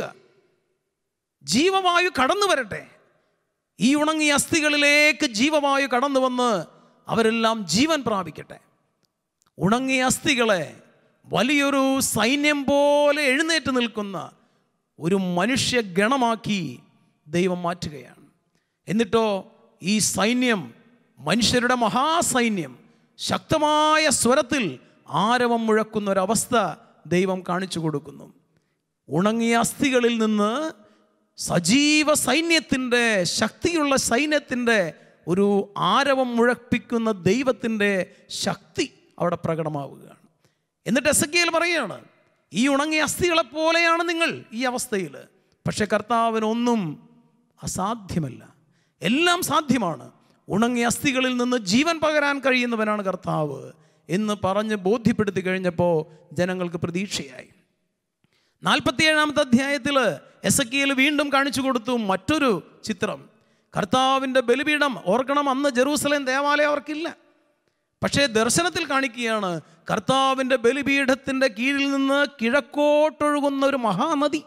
ജീവവായു കടന്നു വരട്ടെ ഈ ഉണങ്ങിയ അസ്ഥികളിലേക്ക് ജീവവായു കടന്നു വന്ന് അവരെല്ലാം ജീവൻ പ്രാപിക്കട്ടെ ഉണങ്ങിയ അസ്ഥികളെ വലിയൊരു സൈന്യം പോലെ എഴുന്നേറ്റ് നിൽക്കുന്ന ഒരു മനുഷ്യ ഗണമാക്കി ദൈവം മാറ്റുകയാണ് എന്നിട്ടോ ഈ സൈന്യം മനുഷ്യരുടെ മഹാസൈന്യം ശക്തമായ സ്വരത്തിൽ ആരവം മുഴക്കുന്ന ഒരവസ്ഥ ദൈവം കാണിച്ചു കൊടുക്കുന്നു ഉണങ്ങിയ അസ്ഥികളിൽ നിന്ന് സജീവ സൈന്യത്തിൻ്റെ ശക്തിയുള്ള സൈന്യത്തിൻ്റെ ഒരു ആരവം മുഴപ്പിക്കുന്ന ദൈവത്തിൻ്റെ ശക്തി അവിടെ പ്രകടമാവുകയാണ് എന്നിട്ട് എസ് കെയിൽ പറയുകയാണ് ഈ ഉണങ്ങിയ അസ്ഥികളെ പോലെയാണ് നിങ്ങൾ ഈ അവസ്ഥയിൽ പക്ഷെ കർത്താവിനൊന്നും അസാധ്യമല്ല എല്ലാം സാധ്യമാണ് ഉണങ്ങിയ അസ്ഥികളിൽ നിന്ന് ജീവൻ പകരാൻ കഴിയുന്നവനാണ് കർത്താവ് എന്ന് പറഞ്ഞ് ബോധ്യപ്പെടുത്തി കഴിഞ്ഞപ്പോൾ ജനങ്ങൾക്ക് പ്രതീക്ഷയായി നാൽപ്പത്തിയേഴാമത്തെ അധ്യായത്തിൽ എസ് എ വീണ്ടും കാണിച്ചു കൊടുത്തു മറ്റൊരു ചിത്രം കർത്താവിൻ്റെ ബലിപീഠം ഓർക്കണം അന്ന് ജെറൂസലേം ദേവാലയം അവർക്കില്ല പക്ഷേ ദർശനത്തിൽ കാണിക്കുകയാണ് കർത്താവിൻ്റെ ബലിപീഠത്തിൻ്റെ കീഴിൽ നിന്ന് കിഴക്കോട്ടൊഴുകുന്ന ഒരു മഹാനദി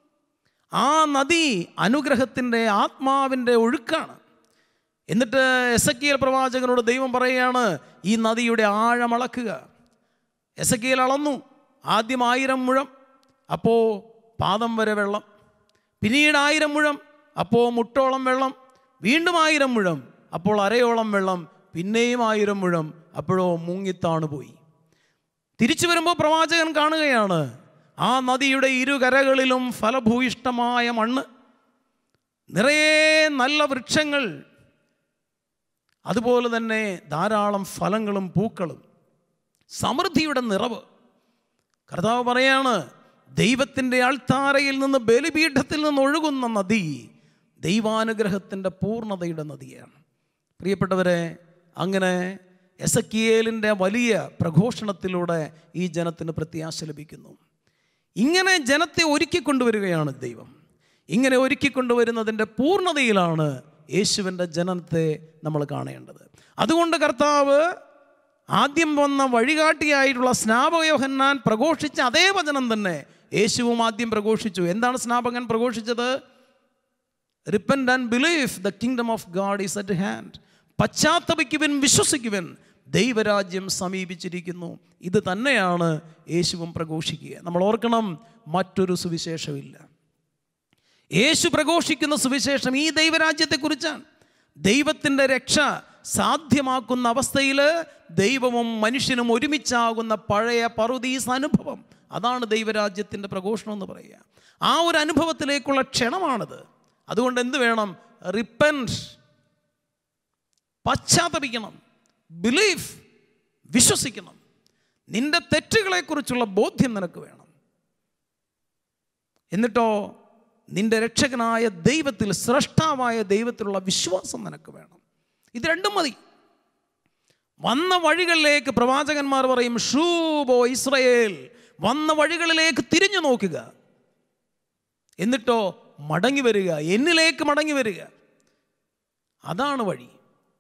ആ നദി അനുഗ്രഹത്തിൻ്റെ ആത്മാവിൻ്റെ ഒഴുക്കാണ് എന്നിട്ട് എസ് എ പ്രവാചകനോട് ദൈവം പറയുകയാണ് ഈ നദിയുടെ ആഴമളക്കുക എസ് എ അളന്നു ആദ്യം ആയിരം മുഴം അപ്പോൾ പാദം വരെ വെള്ളം പിന്നീട് ആയിരം മുഴം അപ്പോൾ മുട്ടോളം വെള്ളം വീണ്ടും ആയിരം മുഴം അപ്പോൾ അരയോളം വെള്ളം പിന്നെയും ആയിരം മുഴം അപ്പോഴോ മുങ്ങിത്താണ് പോയി തിരിച്ചു വരുമ്പോൾ പ്രവാചകൻ കാണുകയാണ് ആ നദിയുടെ ഇരുകരകളിലും ഫലഭൂയിഷ്ടമായ മണ്ണ് നിറയെ നല്ല വൃക്ഷങ്ങൾ അതുപോലെ തന്നെ ധാരാളം ഫലങ്ങളും പൂക്കളും സമൃദ്ധിയുടെ നിറവ് കർത്താവ് പറയാണ് ദൈവത്തിൻ്റെ അൾത്താരയിൽ നിന്ന് ബലിപീഠത്തിൽ നിന്ന് ഒഴുകുന്ന നദി ദൈവാനുഗ്രഹത്തിൻ്റെ പൂർണ്ണതയുടെ നദിയാണ് പ്രിയപ്പെട്ടവരെ അങ്ങനെ എസക്കിയേലിൻ്റെ വലിയ പ്രഘോഷണത്തിലൂടെ ഈ ജനത്തിന് പ്രത്യാശ ലഭിക്കുന്നു ഇങ്ങനെ ജനത്തെ ഒരുക്കിക്കൊണ്ടുവരികയാണ് ദൈവം ഇങ്ങനെ ഒരുക്കിക്കൊണ്ടുവരുന്നതിൻ്റെ പൂർണ്ണതയിലാണ് യേശുവിൻ്റെ ജനത്തെ നമ്മൾ കാണേണ്ടത് അതുകൊണ്ട് കർത്താവ് ആദ്യം വന്ന വഴികാട്ടിയായിട്ടുള്ള സ്നാപകയോഹന്നാൻ പ്രഘോഷിച്ച അതേ വചനം തന്നെ യേശുവും ആദ്യം പ്രഘോഷിച്ചു എന്താണ് സ്നാപകൻ പ്രഘോഷിച്ചത് repent and believe the kingdom of God is at hand പശ്ചാത്തപിക്കുവൻ വിശ്വസിക്കുവൻ ദൈവരാജ്യം സമീപിച്ചിരിക്കുന്നു ഇത് തന്നെയാണ് യേശുവും പ്രഘോഷിക്കുക നമ്മൾ ഓർക്കണം മറ്റൊരു സുവിശേഷമില്ല യേശു പ്രഘോഷിക്കുന്ന സുവിശേഷം ഈ ദൈവരാജ്യത്തെക്കുറിച്ചാണ് ദൈവത്തിൻ്റെ രക്ഷ സാധ്യമാക്കുന്ന അവസ്ഥയിൽ ദൈവവും മനുഷ്യനും ഒരുമിച്ചാകുന്ന പഴയ പറുദീസ് അനുഭവം അതാണ് ദൈവരാജ്യത്തിൻ്റെ പ്രഘോഷണം എന്ന് പറയുക ആ ഒരു അനുഭവത്തിലേക്കുള്ള ക്ഷണമാണിത് അതുകൊണ്ട് എന്ത് വേണം റിപ്പൻറ്റ് പശ്ചാത്തപിക്കണം ബിലീഫ് വിശ്വസിക്കണം നിന്റെ തെറ്റുകളെക്കുറിച്ചുള്ള ബോധ്യം നിനക്ക് വേണം എന്നിട്ടോ നിന്റെ രക്ഷകനായ ദൈവത്തിൽ സ്രഷ്ടാവായ ദൈവത്തിലുള്ള വിശ്വാസം നിനക്ക് വേണം ഇത് രണ്ടും മതി വന്ന വഴികളിലേക്ക് പ്രവാചകന്മാർ പറയും ഷൂബോ ഇസ്രയേൽ വന്ന വഴികളിലേക്ക് തിരിഞ്ഞു നോക്കുക എന്നിട്ടോ മടങ്ങി വരിക എന്നിലേക്ക് മടങ്ങി വരിക അതാണ് വഴി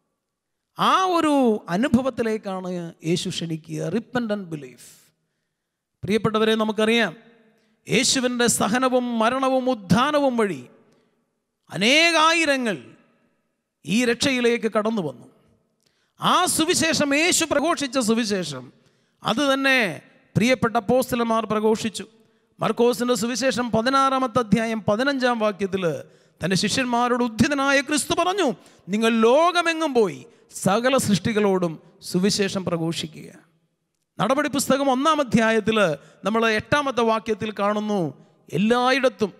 ആ ഒരു അനുഭവത്തിലേക്കാണ് യേശു ക്ഷണിക്കുക റിപ്പൻഡ് ആൻഡ് ബിലീഫ് പ്രിയപ്പെട്ടവരെ നമുക്കറിയാം യേശുവിൻ്റെ സഹനവും മരണവും ഉദ്ധാനവും വഴി അനേകായിരങ്ങൾ ഈ രക്ഷയിലേക്ക് കടന്നു വന്നു ആ സുവിശേഷം യേശു പ്രഘോഷിച്ച സുവിശേഷം അത് തന്നെ പ്രിയപ്പെട്ട പോസ്റ്റലന്മാർ പ്രഘോഷിച്ചു മർക്കോസിൻ്റെ സുവിശേഷം പതിനാറാമത്തെ അധ്യായം പതിനഞ്ചാം വാക്യത്തിൽ തൻ്റെ ശിഷ്യന്മാരോട് ഉദ്ധിതനായ ക്രിസ്തു പറഞ്ഞു നിങ്ങൾ ലോകമെങ്ങും പോയി സകല സൃഷ്ടികളോടും സുവിശേഷം പ്രഘോഷിക്കുക നടപടി പുസ്തകം ഒന്നാം അധ്യായത്തിൽ നമ്മൾ എട്ടാമത്തെ വാക്യത്തിൽ കാണുന്നു എല്ലായിടത്തും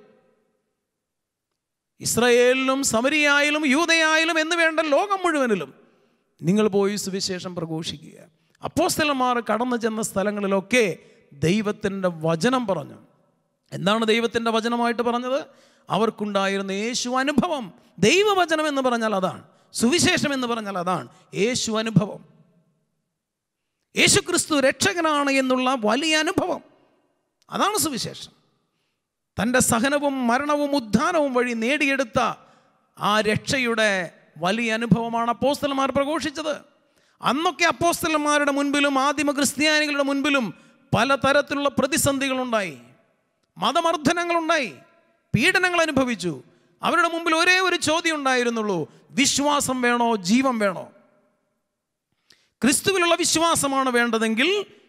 ഇസ്രയേലിലും സമരിയായാലും യൂതയായാലും എന്ന് വേണ്ട ലോകം മുഴുവനിലും നിങ്ങൾ പോയി സുവിശേഷം പ്രഘോഷിക്കുക അപ്പോസ്തലന്മാർ കടന്നു ചെന്ന സ്ഥലങ്ങളിലൊക്കെ ദൈവത്തിൻ്റെ വചനം പറഞ്ഞു എന്താണ് ദൈവത്തിൻ്റെ വചനമായിട്ട് പറഞ്ഞത് അവർക്കുണ്ടായിരുന്ന യേശു അനുഭവം ദൈവവചനം എന്ന് പറഞ്ഞാൽ അതാണ് സുവിശേഷം എന്ന് പറഞ്ഞാൽ അതാണ് യേശു അനുഭവം യേശു ക്രിസ്തു രക്ഷകനാണ് എന്നുള്ള വലിയ അനുഭവം അതാണ് സുവിശേഷം തൻ്റെ സഹനവും മരണവും ഉദ്ധാനവും വഴി നേടിയെടുത്ത ആ രക്ഷയുടെ വലിയ അനുഭവമാണ് അപ്പോസ്തലന്മാർ പ്രഘോഷിച്ചത് അന്നൊക്കെ അപ്പോസ്തലന്മാരുടെ മുൻപിലും ആദിമ ക്രിസ്ത്യാനികളുടെ മുൻപിലും പലതരത്തിലുള്ള പ്രതിസന്ധികളുണ്ടായി മതമർദ്ദനങ്ങളുണ്ടായി പീഡനങ്ങൾ അനുഭവിച്ചു അവരുടെ മുമ്പിൽ ഒരേ ഒരു ചോദ്യം ഉണ്ടായിരുന്നുള്ളൂ വിശ്വാസം വേണോ ജീവൻ വേണോ ക്രിസ്തുവിലുള്ള വിശ്വാസമാണ് വേണ്ടതെങ്കിൽ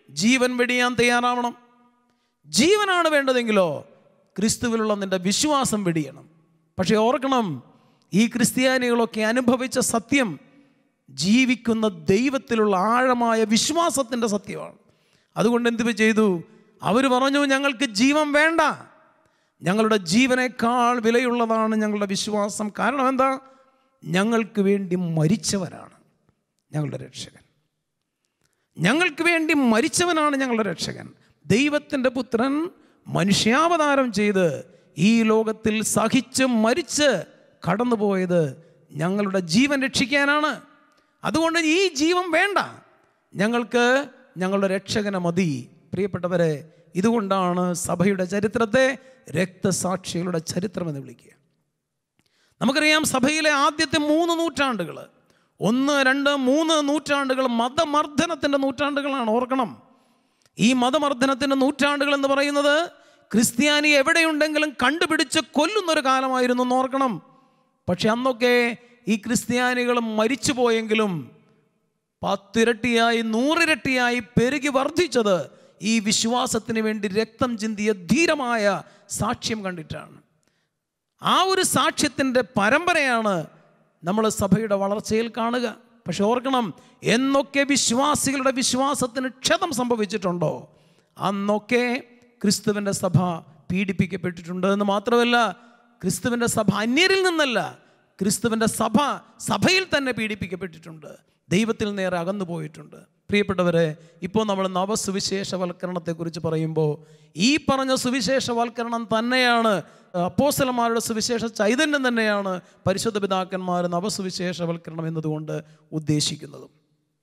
ജീവൻ വെടിയാൻ തയ്യാറാവണം ജീവനാണ് വേണ്ടതെങ്കിലോ ക്രിസ്തുവിലുള്ള നിന്റെ വിശ്വാസം വെടിയണം പക്ഷേ ഓർക്കണം ഈ ക്രിസ്ത്യാനികളൊക്കെ അനുഭവിച്ച സത്യം ജീവിക്കുന്ന ദൈവത്തിലുള്ള ആഴമായ വിശ്വാസത്തിൻ്റെ സത്യമാണ് അതുകൊണ്ട് എന്ത് ചെയ്തു അവർ പറഞ്ഞു ഞങ്ങൾക്ക് ജീവൻ വേണ്ട ഞങ്ങളുടെ ജീവനേക്കാൾ വിലയുള്ളതാണ് ഞങ്ങളുടെ വിശ്വാസം കാരണം എന്താ ഞങ്ങൾക്ക് വേണ്ടി മരിച്ചവരാണ് ഞങ്ങളുടെ രക്ഷകൻ ഞങ്ങൾക്ക് വേണ്ടി മരിച്ചവനാണ് ഞങ്ങളുടെ രക്ഷകൻ ദൈവത്തിൻ്റെ പുത്രൻ മനുഷ്യാവതാരം ചെയ്ത് ഈ ലോകത്തിൽ സഹിച്ച് മരിച്ച് കടന്നുപോയത് ഞങ്ങളുടെ ജീവൻ രക്ഷിക്കാനാണ് അതുകൊണ്ട് ഈ ജീവൻ വേണ്ട ഞങ്ങൾക്ക് ഞങ്ങളുടെ രക്ഷകനെ മതി പ്രിയപ്പെട്ടവരെ ഇതുകൊണ്ടാണ് സഭയുടെ ചരിത്രത്തെ രക്തസാക്ഷികളുടെ ചരിത്രം എന്ന് വിളിക്കുക നമുക്കറിയാം സഭയിലെ ആദ്യത്തെ മൂന്ന് നൂറ്റാണ്ടുകൾ ഒന്ന് രണ്ട് മൂന്ന് നൂറ്റാണ്ടുകൾ മതമർദ്ദനത്തിൻ്റെ നൂറ്റാണ്ടുകളാണ് ഓർക്കണം ഈ മതമർദ്ദനത്തിൻ്റെ നൂറ്റാണ്ടുകൾ എന്ന് പറയുന്നത് ക്രിസ്ത്യാനി എവിടെയുണ്ടെങ്കിലും കണ്ടുപിടിച്ച് കൊല്ലുന്നൊരു കാലമായിരുന്നു എന്ന് ഓർക്കണം പക്ഷെ അന്നൊക്കെ ഈ ക്രിസ്ത്യാനികൾ മരിച്ചു പോയെങ്കിലും പത്തിരട്ടിയായി നൂറിരട്ടിയായി പെരുകി വർദ്ധിച്ചത് ഈ വിശ്വാസത്തിന് വേണ്ടി രക്തം ചിന്തിയ ധീരമായ സാക്ഷ്യം കണ്ടിട്ടാണ് ആ ഒരു സാക്ഷ്യത്തിൻ്റെ പരമ്പരയാണ് നമ്മൾ സഭയുടെ വളർച്ചയിൽ കാണുക പക്ഷെ ഓർക്കണം എന്നൊക്കെ വിശ്വാസികളുടെ വിശ്വാസത്തിന് ക്ഷതം സംഭവിച്ചിട്ടുണ്ടോ അന്നൊക്കെ ക്രിസ്തുവിൻ്റെ സഭ പീഡിപ്പിക്കപ്പെട്ടിട്ടുണ്ട് എന്ന് മാത്രമല്ല ക്രിസ്തുവിൻ്റെ സഭ അന്യരിൽ നിന്നല്ല ക്രിസ്തുവിൻ്റെ സഭ സഭയിൽ തന്നെ പീഡിപ്പിക്കപ്പെട്ടിട്ടുണ്ട് ദൈവത്തിൽ നേരെ അകന്നു പോയിട്ടുണ്ട് പ്രിയപ്പെട്ടവരെ ഇപ്പോൾ നമ്മൾ നവസുവിശേഷവൽക്കരണത്തെക്കുറിച്ച് പറയുമ്പോൾ ഈ പറഞ്ഞ സുവിശേഷവൽക്കരണം തന്നെയാണ് അപ്പോസലന്മാരുടെ സുവിശേഷ ചൈതന്യം തന്നെയാണ് പരിശുദ്ധ പിതാക്കന്മാർ നവസുവിശേഷവൽക്കരണം എന്നതുകൊണ്ട് ഉദ്ദേശിക്കുന്നതും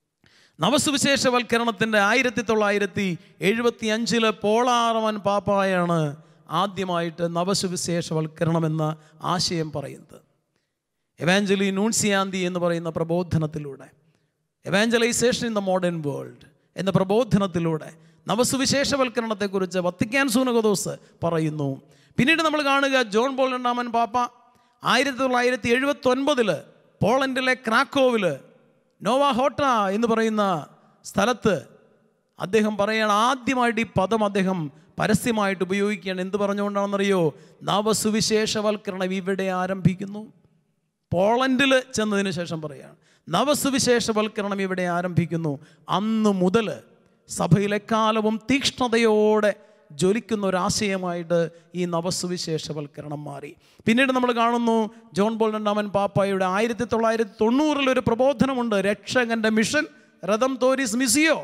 നവസുവിശേഷവൽക്കരണത്തിൻ്റെ ആയിരത്തി തൊള്ളായിരത്തി എഴുപത്തി അഞ്ചില് പോളാറവൻ പാപ്പായാണ് ആദ്യമായിട്ട് നവസുവിശേഷവൽക്കരണം എന്ന ആശയം പറയുന്നത് എവാഞ്ചലി നൂൺസിയാന്തി എന്ന് പറയുന്ന പ്രബോധനത്തിലൂടെ evangelisation in the modern world എന്ന പ്രബോധനത്തിലൂടെ നവസുവിശേഷവൽക്കരണത്തെക്കുറിച്ച് വത്തിക്കാൻ സൂനകദോസ് പറയുന്നു പിന്നീട് നമ്മൾ കാണുക ജോൺ പോൾ രണ്ടാമൻ പാപ്പ ആയിരത്തി തൊള്ളായിരത്തി എഴുപത്തി ഒൻപതിൽ പോളണ്ടിലെ ക്രാക്കോവിൽ നോവ ഹോട്ട എന്ന് പറയുന്ന സ്ഥലത്ത് അദ്ദേഹം പറയാണ് ആദ്യമായിട്ട് ഈ പദം അദ്ദേഹം പരസ്യമായിട്ട് ഉപയോഗിക്കുകയാണ് എന്ത് പറഞ്ഞുകൊണ്ടാണെന്നറിയോ നവസുവിശേഷവൽക്കരണം ഇവിടെ ആരംഭിക്കുന്നു പോളണ്ടിൽ ചെന്നതിന് ശേഷം പറയുകയാണ് നവസുവിശേഷവൽക്കരണം ഇവിടെ ആരംഭിക്കുന്നു അന്ന് മുതൽ സഭയിലെ കാലവും തീക്ഷ്ണതയോടെ ജ്വലിക്കുന്ന ഒരാശയമായിട്ട് ഈ നവസുവിശേഷവൽക്കരണം മാറി പിന്നീട് നമ്മൾ കാണുന്നു ജോൺ ബോൾ രണ്ടാമൻ പാപ്പായുടെ ആയിരത്തി തൊള്ളായിരത്തി തൊണ്ണൂറിൽ ഒരു പ്രബോധനമുണ്ട് രക്ഷകന്റെ മിഷൻ രഥം തോരിസ് മിസിയോ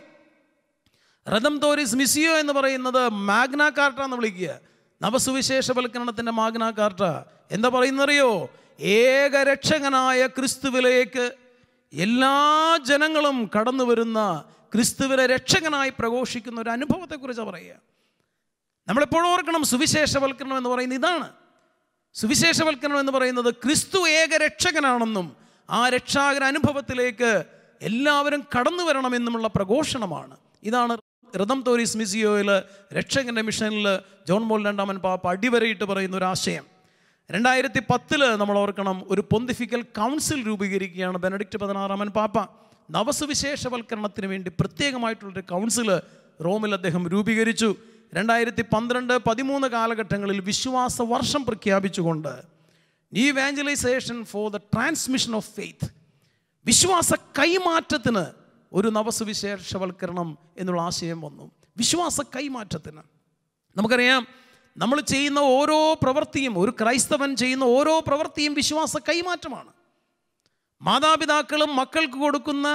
രഥം തോരിസ് മിസിയോ എന്ന് പറയുന്നത് മാഗ്ന കാർട്ട എന്ന് വിളിക്കുക നവസുവിശേഷവൽക്കരണത്തിൻ്റെ മാഗ്ന കാർട്ട എന്താ പറയുന്നറിയോ ഏക രക്ഷകനായ ക്രിസ്തുവിലേക്ക് എല്ലാ ജനങ്ങളും കടന്നു വരുന്ന ക്രിസ്തുവിനെ രക്ഷകനായി പ്രഘോഷിക്കുന്ന ഒരു അനുഭവത്തെക്കുറിച്ച് പറയുക നമ്മളെപ്പോഴും ഓർക്കണം സുവിശേഷവൽക്കരണം എന്ന് പറയുന്നത് ഇതാണ് സുവിശേഷവൽക്കരണം എന്ന് പറയുന്നത് ക്രിസ്തു ഏക രക്ഷകനാണെന്നും ആ രക്ഷാകര അനുഭവത്തിലേക്ക് എല്ലാവരും കടന്നു വരണമെന്നുമുള്ള പ്രഘോഷണമാണ് ഇതാണ് രഥം തോരിസ് മിസിയോയിൽ രക്ഷകന്റെ മിഷനിൽ ജോൺ മോൾ രണ്ടാമൻ പാപ്പ അടിവരയിട്ട് പറയുന്ന ഒരു ആശയം രണ്ടായിരത്തി പത്തില് നമ്മൾ ഓർക്കണം ഒരു പൊന്തിഫിക്കൽ കൗൺസിൽ രൂപീകരിക്കുകയാണ് ബെനഡിക്റ്റ് പതിനാറാമൻ പാപ്പ നവസുവിശേഷവൽക്കരണത്തിന് വേണ്ടി പ്രത്യേകമായിട്ടുള്ളൊരു കൗൺസില് റോമിൽ അദ്ദേഹം രൂപീകരിച്ചു രണ്ടായിരത്തി പന്ത്രണ്ട് പതിമൂന്ന് കാലഘട്ടങ്ങളിൽ വിശ്വാസ വർഷം പ്രഖ്യാപിച്ചുകൊണ്ട് evangelisation for the transmission of faith വിശ്വാസ കൈമാറ്റത്തിന് ഒരു നവസുവിശേഷവൽക്കരണം എന്നുള്ള ആശയം വന്നു വിശ്വാസ കൈമാറ്റത്തിന് നമുക്കറിയാം നമ്മൾ ചെയ്യുന്ന ഓരോ പ്രവൃത്തിയും ഒരു ക്രൈസ്തവൻ ചെയ്യുന്ന ഓരോ പ്രവൃത്തിയും വിശ്വാസ കൈമാറ്റമാണ് മാതാപിതാക്കളും മക്കൾക്ക് കൊടുക്കുന്ന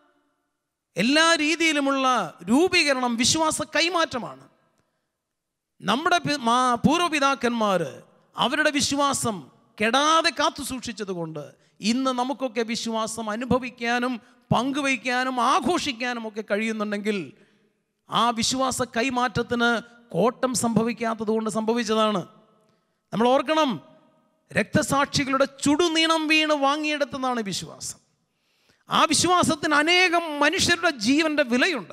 എല്ലാ രീതിയിലുമുള്ള രൂപീകരണം വിശ്വാസ കൈമാറ്റമാണ് നമ്മുടെ പി- മാ- പൂർവ്വപിതാക്കന്മാർ അവരുടെ വിശ്വാസം കെടാതെ കാത്തു സൂക്ഷിച്ചതുകൊണ്ട് ഇന്ന് നമുക്കൊക്കെ വിശ്വാസം അനുഭവിക്കാനും പങ്കുവയ്ക്കാനും ആഘോഷിക്കാനും ഒക്കെ കഴിയുന്നുണ്ടെങ്കിൽ ആ വിശ്വാസ കൈമാറ്റത്തിന് കോട്ടം സംഭവിക്കാത്തത് കൊണ്ട് സംഭവിച്ചതാണ് നമ്മൾ ഓർക്കണം രക്തസാക്ഷികളുടെ ചുടുനീണം വീണ് വാങ്ങിയെടുത്തതാണ് വിശ്വാസം ആ വിശ്വാസത്തിന് അനേകം മനുഷ്യരുടെ ജീവൻ്റെ വിലയുണ്ട്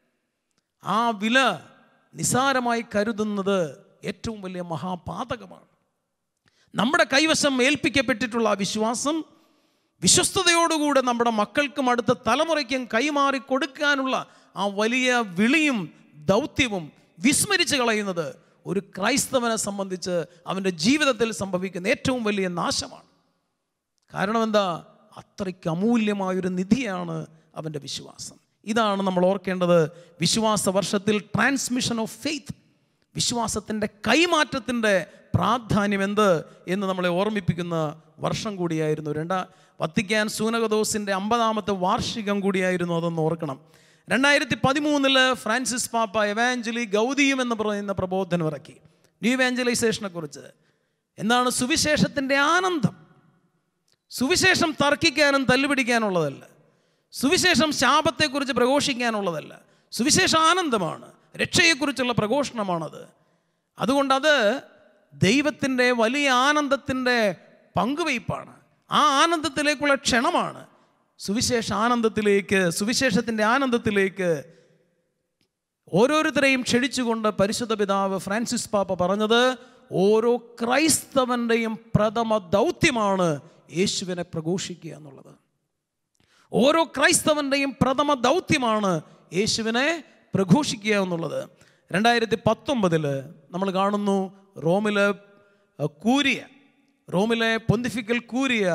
ആ വില നിസാരമായി കരുതുന്നത് ഏറ്റവും വലിയ മഹാപാതകമാണ് നമ്മുടെ കൈവശം ഏൽപ്പിക്കപ്പെട്ടിട്ടുള്ള ആ വിശ്വാസം വിശ്വസ്തയോടുകൂടെ നമ്മുടെ മക്കൾക്കും അടുത്ത തലമുറയ്ക്കും കൈമാറി കൊടുക്കാനുള്ള ആ വലിയ വിളിയും ദൗത്യവും വിസ്മരിച്ച് കളയുന്നത് ഒരു ക്രൈസ്തവനെ സംബന്ധിച്ച് അവൻ്റെ ജീവിതത്തിൽ സംഭവിക്കുന്ന ഏറ്റവും വലിയ നാശമാണ് കാരണം എന്താ അത്രയ്ക്ക് അമൂല്യമായൊരു നിധിയാണ് അവൻ്റെ വിശ്വാസം ഇതാണ് നമ്മൾ ഓർക്കേണ്ടത് വിശ്വാസ വർഷത്തിൽ ട്രാൻസ്മിഷൻ ഓഫ് ഫെയ്ത്ത് വിശ്വാസത്തിൻ്റെ കൈമാറ്റത്തിൻ്റെ പ്രാധാന്യം എന്ത് എന്ന് നമ്മളെ ഓർമ്മിപ്പിക്കുന്ന വർഷം കൂടിയായിരുന്നു രണ്ടാ വത്തിക്കാൻ സൂനകദോസിൻ്റെ അമ്പതാമത്തെ വാർഷികം കൂടിയായിരുന്നു അതൊന്ന് ഓർക്കണം രണ്ടായിരത്തി പതിമൂന്നില് ഫ്രാൻസിസ് പാപ്പ എവാഞ്ചലി ഗൗതിയും എന്ന് പറയുന്ന പ്രബോധനം ഇറക്കി ന്യൂ ഇവാഞ്ചലൈസേഷനെ കുറിച്ച് എന്താണ് സുവിശേഷത്തിൻ്റെ ആനന്ദം സുവിശേഷം തർക്കിക്കാനും തല്ലുപിടിക്കാനുള്ളതല്ല സുവിശേഷം ശാപത്തെക്കുറിച്ച് പ്രഘോഷിക്കാനുള്ളതല്ല സുവിശേഷ ആനന്ദമാണ് രക്ഷയെക്കുറിച്ചുള്ള പ്രഘോഷണമാണത് അതുകൊണ്ടത് ദൈവത്തിൻ്റെ വലിയ ആനന്ദത്തിൻ്റെ പങ്കുവയ്പ്പാണ് ആ ആനന്ദത്തിലേക്കുള്ള ക്ഷണമാണ് സുവിശേഷ ആനന്ദത്തിലേക്ക് സുവിശേഷത്തിൻ്റെ ആനന്ദത്തിലേക്ക് ഓരോരുത്തരെയും ക്ഷണിച്ചുകൊണ്ട് പരിശുദ്ധ പിതാവ് ഫ്രാൻസിസ് പാപ്പ പറഞ്ഞത് ഓരോ ക്രൈസ്തവൻ്റെയും പ്രഥമ ദൗത്യമാണ് യേശുവിനെ പ്രഘോഷിക്കുക എന്നുള്ളത് ഓരോ ക്രൈസ്തവൻ്റെയും പ്രഥമ ദൗത്യമാണ് യേശുവിനെ പ്രഘോഷിക്കുക എന്നുള്ളത് രണ്ടായിരത്തി പത്തൊമ്പതിൽ നമ്മൾ കാണുന്നു റോമിലെ അഹ്, കൂരിയ റോമിലെ പൊന്തിഫിക്കൽ കൂരിയ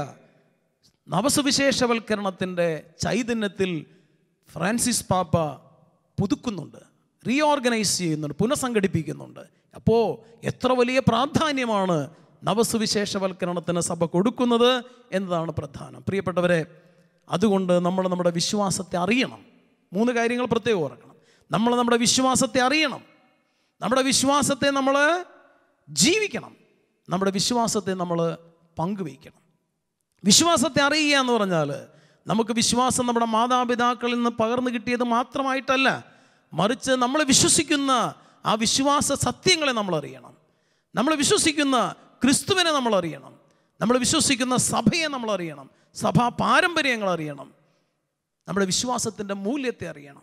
നവസുവിശേഷവൽക്കരണത്തിൻ്റെ ചൈതന്യത്തിൽ ഫ്രാൻസിസ് പാപ്പ പുതുക്കുന്നുണ്ട് റീഓർഗനൈസ് ചെയ്യുന്നുണ്ട് പുനഃസംഘടിപ്പിക്കുന്നുണ്ട് അപ്പോൾ എത്ര വലിയ പ്രാധാന്യമാണ് നവസുവിശേഷവൽക്കരണത്തിന് സഭ കൊടുക്കുന്നത് എന്നതാണ് പ്രധാനം പ്രിയപ്പെട്ടവരെ അതുകൊണ്ട് നമ്മൾ നമ്മുടെ വിശ്വാസത്തെ അറിയണം മൂന്ന് കാര്യങ്ങൾ പ്രത്യേകം ഓർക്കണം നമ്മൾ നമ്മുടെ വിശ്വാസത്തെ അറിയണം നമ്മുടെ വിശ്വാസത്തെ നമ്മൾ ജീവിക്കണം നമ്മുടെ വിശ്വാസത്തെ നമ്മൾ പങ്കുവയ്ക്കണം വിശ്വാസത്തെ അറിയുക എന്ന് പറഞ്ഞാൽ നമുക്ക് വിശ്വാസം നമ്മുടെ മാതാപിതാക്കളിൽ നിന്ന് പകർന്നു കിട്ടിയത് മാത്രമായിട്ടല്ല മറിച്ച് നമ്മൾ വിശ്വസിക്കുന്ന ആ വിശ്വാസ സത്യങ്ങളെ നമ്മൾ അറിയണം നമ്മൾ വിശ്വസിക്കുന്ന ക്രിസ്തുവിനെ നമ്മൾ അറിയണം നമ്മൾ വിശ്വസിക്കുന്ന സഭയെ നമ്മൾ അറിയണം സഭാ പാരമ്പര്യങ്ങൾ അറിയണം നമ്മുടെ വിശ്വാസത്തിൻ്റെ മൂല്യത്തെ അറിയണം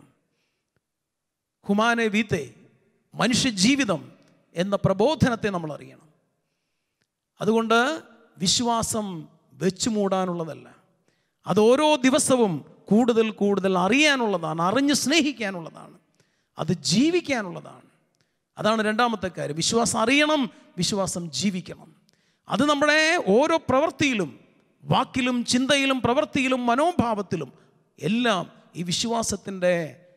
ഹുമാനെ വീത്തെ മനുഷ്യജീവിതം എന്ന പ്രബോധനത്തെ നമ്മൾ അറിയണം അതുകൊണ്ട് വിശ്വാസം വെച്ചു മൂടാനുള്ളതല്ല അത് ഓരോ ദിവസവും കൂടുതൽ കൂടുതൽ അറിയാനുള്ളതാണ് അറിഞ്ഞ് സ്നേഹിക്കാനുള്ളതാണ് അത് ജീവിക്കാനുള്ളതാണ് അതാണ് രണ്ടാമത്തെ കാര്യം വിശ്വാസം അറിയണം വിശ്വാസം ജീവിക്കണം അത് നമ്മുടെ ഓരോ പ്രവൃത്തിയിലും വാക്കിലും ചിന്തയിലും പ്രവൃത്തിയിലും മനോഭാവത്തിലും എല്ലാം ഈ വിശ്വാസത്തിൻ്റെ